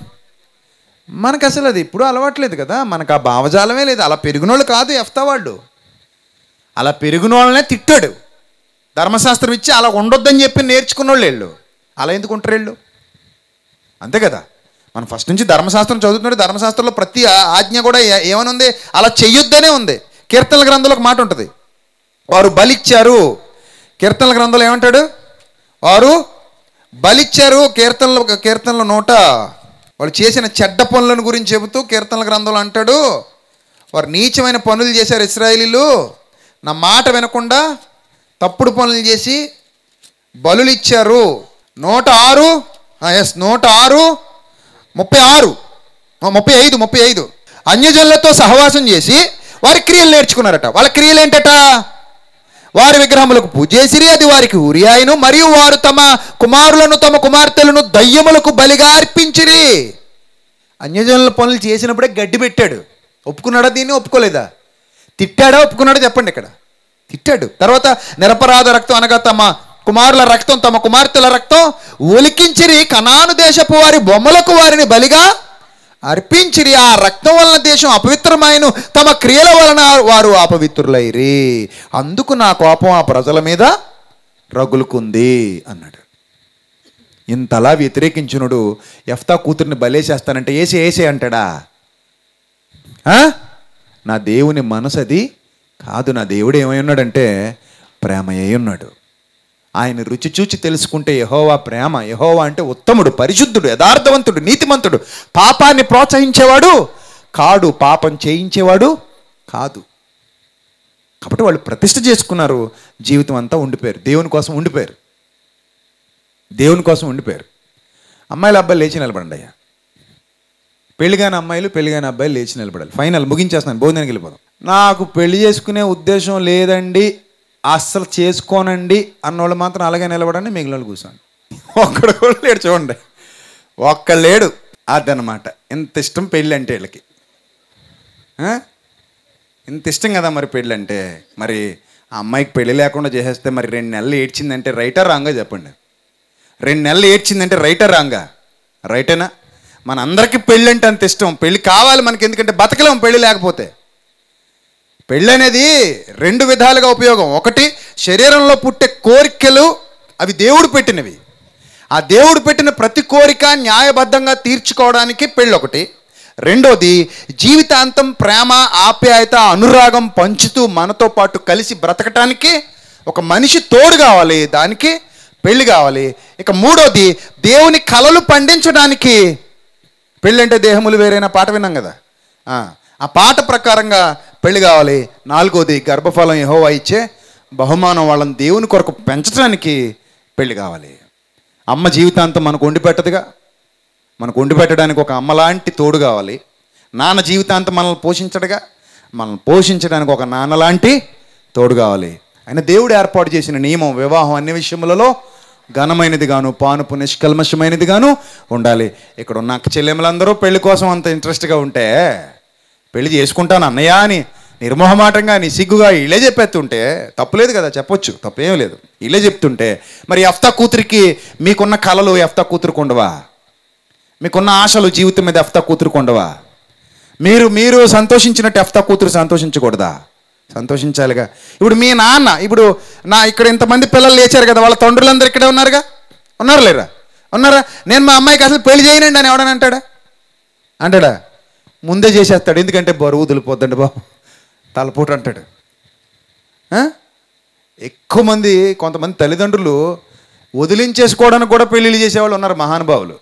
మనకు అసలు అది ఇప్పుడు అలవాట్లేదు కదా మనకు ఆ భావజాలమే లేదు అలా పెరిగినోళ్ళు కాదు ఎఫ్తా వాళ్ళు అలా పెరిగిన వాళ్ళనే తిట్టాడు ధర్మశాస్త్రం ఇచ్చి అలా ఉండొద్దని చెప్పి నేర్చుకున్న వాళ్ళు వీళ్ళు అలా ఎందుకు ఉంటారు వీళ్ళు అంతే కదా మనం ఫస్ట్ నుంచి ధర్మశాస్త్రం చదువుతుంటే ధర్మశాస్త్రంలో ప్రతి ఆ- ఆజ్ఞ కూడా ఏ- ఏమని ఉంది అలా చెయ్యొద్దనే ఉంది కీర్తనల గ్రంథంలో ఒక మాట ఉంటుంది వారు బలిచ్చారు కీర్తనల గ్రంథంలో ఏమంటాడు వారు బలిచ్చారు కీర్తనలు కీర్తనల నోట వాళ్ళు చేసిన చెడ్డ పనులను గురించి చెబుతూ కీర్తనల గ్రంథంలో అంటాడు వారు నీచమైన పనులు చేశారు ఇస్రాయేలీలు నా మాట వినకుండా తప్పుడు పనులు చేసి బలులు ఇచ్చారు నూట ఆరు ఎస్ నూట ఆరు ముప్పై ఆరు ఆ, ముప్పై ఐదు ముప్పై ఐదు అన్యజనులతో సహవాసం చేసి వారి క్రియలు నేర్చుకున్నారట వాళ్ళ క్రియలు ఏంటట వారి విగ్రహములకు పూజ చేసిరి అది వారికి ఉరియాయను మరియు వారు తమ కుమారులను తమ కుమార్తెలను దయ్యములకు బలిగా అర్పించిరి అన్యజనుల పనులు చేసినప్పుడే గడ్డి పెట్టాడు ఒప్పుకున్నాడా దీన్ని ఒప్పుకోలేదా తిట్టాడా ఒప్పుకున్నాడా చెప్పండి ఇక్కడ తిట్టాడు తర్వాత నిరపరాధ రక్తం అనగా తమ కుమారుల రక్తం తమ కుమార్తెల రక్తం ఒలికించిరి కనాను దేశపు వారి బొమ్మలకు వారిని బలిగా అర్పించిరి ఆ రక్తం వలన దేశం అపవిత్రమైన తమ క్రియల వలన వారు అపవిత్రులైరి అందుకు నా కోపం ఆ ప్రజల మీద రగులుకుంది అన్నాడు ఇంతలా వ్యతిరేకించునుడు ఎఫ్తా కూతుర్ని బలేసేస్తానంటే ఏసే ఏసే అంటాడా ఆ? నా దేవుని మనసు అది కాదు నా దేవుడు ఏమై ఉన్నాడంటే ప్రేమ అయి ఉన్నాడు ఆయన రుచి చూచి తెలుసుకుంటే యహోవా ప్రేమ యహోవా అంటే ఉత్తముడు పరిశుద్ధుడు యథార్థవంతుడు నీతిమంతుడు పాపాన్ని ప్రోత్సహించేవాడు కాడు పాపం చేయించేవాడు కాదు కాబట్టి వాళ్ళు ప్రతిష్ఠ చేసుకున్నారు జీవితం అంతా ఉండిపోయారు దేవుని కోసం ఉండిపోయారు దేవుని కోసం ఉండిపోయారు అమ్మాయిల అబ్బాయిలు లేచి నిలబడండి అయ్యా పెళ్లిగాని అమ్మాయిలు పెళ్లిగాని అబ్బాయిలు లేచి నిలబడాలి ఫైనల్ ముగించేస్తున్నాను భోజనానికి వెళ్ళిపోదాం నాకు పెళ్లి చేసుకునే ఉద్దేశం లేదండి అస్సలు చేసుకోనండి అన్నోళ్ళు మాత్రం అలాగే నిలబడండి మిగిలిన వాళ్ళు కూర్చోండి ఒక్కడు కూడా లేడు చూడండి ఒక్క లేడు అదనమాట ఎంత ఇష్టం పెళ్ళి అంటే వీళ్ళకి ఆ? ఇంత ఇష్టం కదా మరి పెళ్ళి అంటే మరి ఆ అమ్మాయికి పెళ్లి లేకుండా చేసేస్తే మరి రెండు నెలలు ఏడ్చిందంటే రైటా రాంగా చెప్పండి రెండు నెలలు ఏడ్చిందంటే రైటా రాంగా రైటేనా మన అందరికీ పెళ్ళి అంటే అంత ఇష్టం పెళ్ళి కావాలి మనకి ఎందుకంటే బతకలేం పెళ్ళి లేకపోతే పెళ్ళి అనేది రెండు విధాలుగా ఉపయోగం ఒకటి శరీరంలో పుట్టే కోరికలు అవి దేవుడు పెట్టినవి ఆ దేవుడు పెట్టిన ప్రతి కోరిక న్యాయబద్ధంగా తీర్చుకోవడానికి పెళ్ళి ఒకటి రెండోది జీవితాంతం ప్రేమ ఆప్యాయత అనురాగం పంచుతూ మనతో పాటు కలిసి బ్రతకటానికి ఒక మనిషి తోడు కావాలి దానికి పెళ్లి కావాలి ఇక మూడోది దేవుని కలలు పండించడానికి పెళ్ళంటే దేహములు వేరైన పాట విన్నాం కదా ఆ, ఆ పాట ప్రకారంగా పెళ్లి కావాలి నాలుగోది గర్భఫలం యెహోవా ఇచ్చే బహుమానం వాళ్ళని దేవుని కొరకు పెంచడానికి పెళ్లి కావాలి అమ్మ జీవితాంతం మనకు వండి పెట్టదుగా మనకు వండి పెట్టడానికి ఒక అమ్మలాంటి తోడు కావాలి నాన్న జీవితాంతం మనల్ని పోషించడుగా మనల్ని పోషించడానికి ఒక నాన్నలాంటి తోడు కావాలి ఆయన దేవుడు ఏర్పాటు చేసిన నియమం వివాహం అన్ని విషయములలో ఘనమైనది గాను పానుపు నిష్కల్మషమైనది గాను ఉండాలి ఇక్కడ ఉన్న అక్క చెల్లెములందరూ పెళ్లి కోసం అంత ఇంట్రెస్ట్గా ఉంటే పెళ్లి చేసుకుంటాను అన్నయ్య అని నిర్మోహమాటంగా నీ సిగ్గుగా ఇళ్ళే చెప్పేస్తుంటే తప్పులేదు కదా చెప్పొచ్చు తప్పేం లేదు ఇళ్ళే చెప్తుంటే మరి ఎఫ్తా కూతురికి మీకున్న కళలు ఎఫ్తా కూతురికి ఉండవా మీకున్న ఆశలు జీవితం మీద ఎఫ్తా కూతురు కొండవా మీరు మీరు సంతోషించినట్టు ఎఫ్తా కూతురు సంతోషించకూడదా సంతోషించాలిగా ఇప్పుడు మీ నాన్న ఇప్పుడు నా ఇక్కడ ఇంతమంది పిల్లలు లేచారు కదా వాళ్ళ తండ్రులందరూ ఇక్కడే ఉన్నారుగా ఉన్నారు లేరా ఉన్నారా నేను మా అమ్మాయికి అసలు పెళ్లి చేయనండి అని ఎవడని అంటాడా అంటాడా ముందే చేసేస్తాడు ఎందుకంటే బరువు వదిలిపోద్దండి బాబు తలపోటు అంటాడు ఆ? ఎక్కువ మంది కొంతమంది తల్లిదండ్రులు వదిలించేసుకోవడానికి కూడా పెళ్ళిళ్ళు చేసేవాళ్ళు ఉన్నారు మహానుభావులు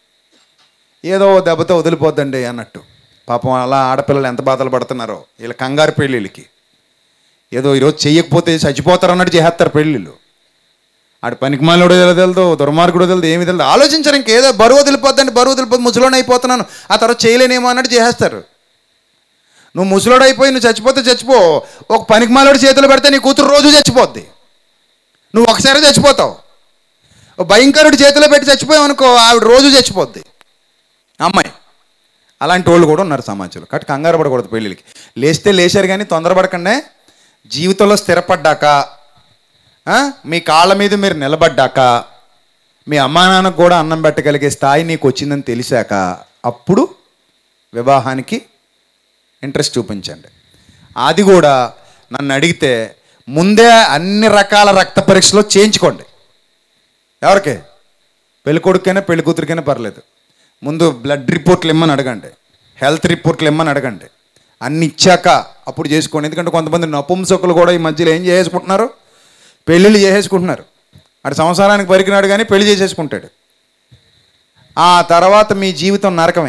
ఏదో ఓ దెబ్బతో వదిలిపోద్దండి అన్నట్టు పాపం అలా ఆడపిల్లలు ఎంత బాధలు పడుతున్నారో వీళ్ళ కంగారు పెళ్ళిళ్ళకి ఏదో ఈరోజు చెయ్యకపోతే చచ్చిపోతారు అన్నట్టు చేసేస్తారు పెళ్ళిళ్ళు ఆడు పనికిమాలోడో తెలుదు దుర్మార్గుడో తెలుదు ఏమి తెలుదు ఆలోచించరు ఇంకేదో బరువు వదిలిపోద్దండి బరువు వదిలిపోద్ది ముసలోని అయిపోతున్నాను ఆ తర్వాత చేయలేనేమో అన్నట్టు చేసేస్తారు నువ్వు ముసలోడు అయిపోయి నువ్వు చచ్చిపోతే చచ్చిపో ఒక పనికిమాలోడి చేతులు పెడితే నీ కూతురు రోజు చచ్చిపోద్ది నువ్వు ఒకసారి చచ్చిపోతావు ఓ భయంకరుడి చేతిలో పెట్టి చచ్చిపోయావు అనుకో ఆవిడ రోజు చచ్చిపోద్ది అమ్మాయి అలాంటి వాళ్ళు కూడా ఉన్నారు సమాజంలో కాబట్టి కంగారు పడకూడదు పెళ్ళిళ్ళకి లేస్తే లేచారు కానీ తొందరపడకండే జీవితంలో స్థిరపడ్డాక ఆ, మీ కాళ్ళ మీద మీరు నిలబడ్డాక మీ అమ్మా నాన్నకు కూడా అన్నం పెట్టగలిగే స్థాయి నీకు వచ్చిందని తెలిసాక అప్పుడు వివాహానికి ఇంట్రెస్ట్ చూపించండి అది కూడా నన్ను అడిగితే ముందే అన్ని రకాల రక్త పరీక్షలు చేయించుకోండి ఎవరికి పెళ్లి కొడుకైనా పెళ్లి కూతురికైనా పర్లేదు ముందు బ్లడ్ రిపోర్ట్లు ఇమ్మని అడగండి హెల్త్ రిపోర్ట్లు ఇమ్మని అడగండి అన్ని ఇచ్చాక అప్పుడు చేసుకోండి ఎందుకంటే కొంతమంది నపుంసకులు కూడా ఈ మధ్యలో ఏం చేసుకుంటున్నారు పెళ్ళిళ్ళు చేసేసుకుంటున్నారు అటు సంసారానికి పరికినాడు కానీ పెళ్లి చేసేసుకుంటాడు ఆ తర్వాత మీ జీవితం నరకమే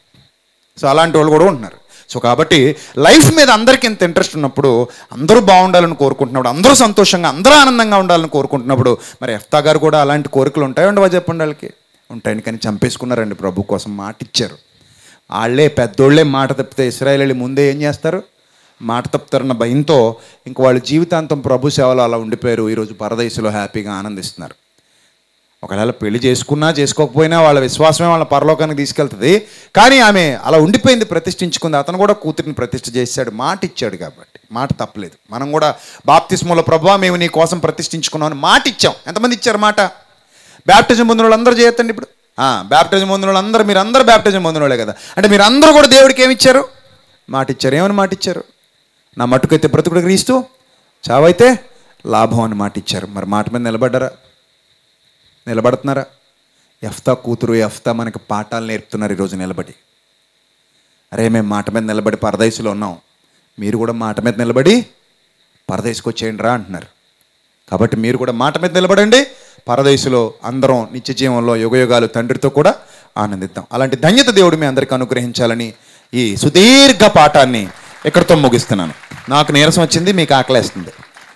సో అలాంటి వాళ్ళు కూడా ఉంటున్నారు సో కాబట్టి లైఫ్ మీద అందరికీ ఇంత ఇంట్రెస్ట్ ఉన్నప్పుడు అందరూ బాగుండాలని కోరుకుంటున్నప్పుడు అందరూ సంతోషంగా అందరూ ఆనందంగా ఉండాలని కోరుకుంటున్నప్పుడు మరి ఎఫ్తా గారు కూడా అలాంటి కోరికలు ఉంటాయి ఉండవా చెప్పండి వాళ్ళకి ఉంటాయని కానీ చంపేసుకున్నారండి ప్రభు కోసం మాట ఇచ్చారు వాళ్ళే పెద్దోళ్ళే మాట తప్పితే ఇస్రాయలీ ముందే ఏం చేస్తారు మాట తప్పుతారన్న భయంతో ఇంక వాళ్ళ జీవితాంతం ప్రభు సేవలో అలా ఉండిపోయారు ఈరోజు పరదేశంలో హ్యాపీగా ఆనందిస్తున్నారు ఒకవేళ పెళ్లి చేసుకున్నా చేసుకోకపోయినా వాళ్ళ విశ్వాసమే వాళ్ళ పరలోకానికి తీసుకెళ్తుంది కానీ ఆమె అలా ఉండిపోయింది ప్రతిష్ఠించుకుంది అతను కూడా కూతురిని ప్రతిష్ఠ చేశాడు మాట ఇచ్చాడు కాబట్టి మాట తప్పలేదు మనం కూడా బాప్తిస్మూల ప్రభావ మేము నీ కోసం ప్రతిష్ఠించుకున్నాం అని మాట ఇచ్చాం ఎంతమంది ఇచ్చారు మాట బ్యాప్టిజం పొందిన వాళ్ళందరూ చేయొద్దండి ఇప్పుడు ఆ, బ్యాప్టిజం పొందిన వాళ్ళందరూ మీరు అందరూ బ్యాప్టిజం పొందిన వాళ్ళే కదా అంటే మీరు అందరూ కూడా దేవుడికి ఏమి ఇచ్చారు మాట ఇచ్చారు ఏమని మాట ఇచ్చారు నా మట్టుకైతే బ్రతుకుడు క్రీస్తు చావైతే లాభం అని మాట ఇచ్చారు మరి మాట మీద నిలబడ్డారా నిలబడుతున్నారా ఎఫ్తా కూతురు ఎఫ్తా మనకి పాఠాలు నేర్పుతున్నారు ఈరోజు నిలబడి అరే మేము మాట మీద నిలబడి పరదేశంలో ఉన్నాం మీరు కూడా మాట మీద నిలబడి పరదేశకు వచ్చేయండి రా అంటున్నారు కాబట్టి మీరు కూడా మాట మీద నిలబడండి పరదేశంలో అందరం నిత్య జీవంలో యుగయుగాలు తండ్రితో కూడా ఆనందిద్దాం అలాంటి ధన్యత దేవుడు మీ అందరికీ అనుగ్రహించాలని ఈ సుదీర్ఘ పాఠాన్ని ఇక్కడితో ముగిస్తున్నాను నాకు నీరసం వచ్చింది మీకు ఆకలేస్తుంది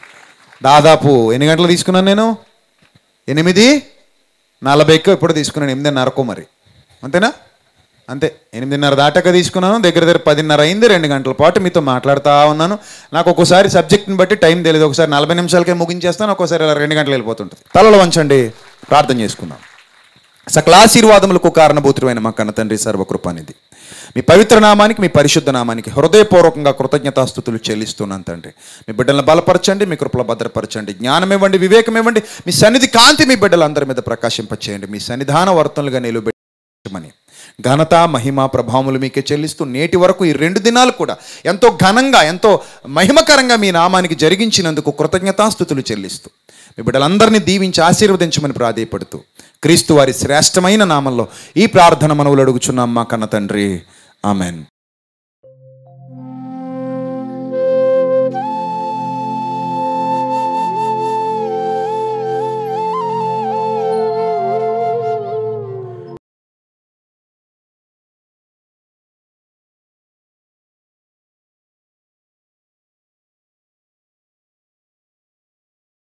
దాదాపు ఎన్ని గంటలు తీసుకున్నాను నేను ఎనిమిది నలభైకో ఇప్పుడు తీసుకున్నాను ఎనిమిదిన్నరకు మరి అంతేనా అంతే ఎనిమిదిన్నర దాటాక తీసుకున్నాను దగ్గర దగ్గర పదిన్నర అయింది రెండు గంటల పాటు మీతో మాట్లాడుతూ ఉన్నాను నాకు ఒక్కోసారి సబ్జెక్ట్ని బట్టి టైం తెలియదు ఒకసారి నలభై నిమిషాలకే ముగించేస్తాను ఒక్కోసారి అలా రెండు గంటలు వెళ్ళిపోతుంటుంది తలలో వంచండి ప్రార్థన చేసుకుందాం సకలాశీర్వాదములకు కారణభూతుడైన మా కన్న తండ్రి సర్వకృపానిధి మీ పవిత్ర నామానికి మీ పరిశుద్ధ నామానికి హృదయపూర్వకంగా కృతజ్ఞతాస్థుతులు చెల్లిస్తున్నాను తండ్రి మీ బిడ్డలను బలపరచండి మీ కృపలో భద్రపరచండి జ్ఞానం ఇవ్వండి వివేకం ఇవ్వండి మీ సన్నిధి కాంతి మీ బిడ్డలందరి మీద ప్రకాశింపచేయండి మీ సన్నిధాన వర్తనలుగా నిలబెట్టమని ఘనత మహిమ ప్రభావములు మీకే చెల్లిస్తూ నేటి వరకు ఈ రెండు దినాలు కూడా ఎంతో ఘనంగా ఎంతో మహిమకరంగా మీ నామానికి జరిగించినందుకు కృతజ్ఞతాస్థుతులు చెల్లిస్తూ మీ బిడ్డలందరినీ దీవించి ఆశీర్వదించమని ప్రాధేయపడుతూ క్రీస్తు వారి శ్రేష్టమైన నామంలో ఈ ప్రార్థన మనవులు అడుగుచున్నాం మా కన్న తండ్రి ఆమెన్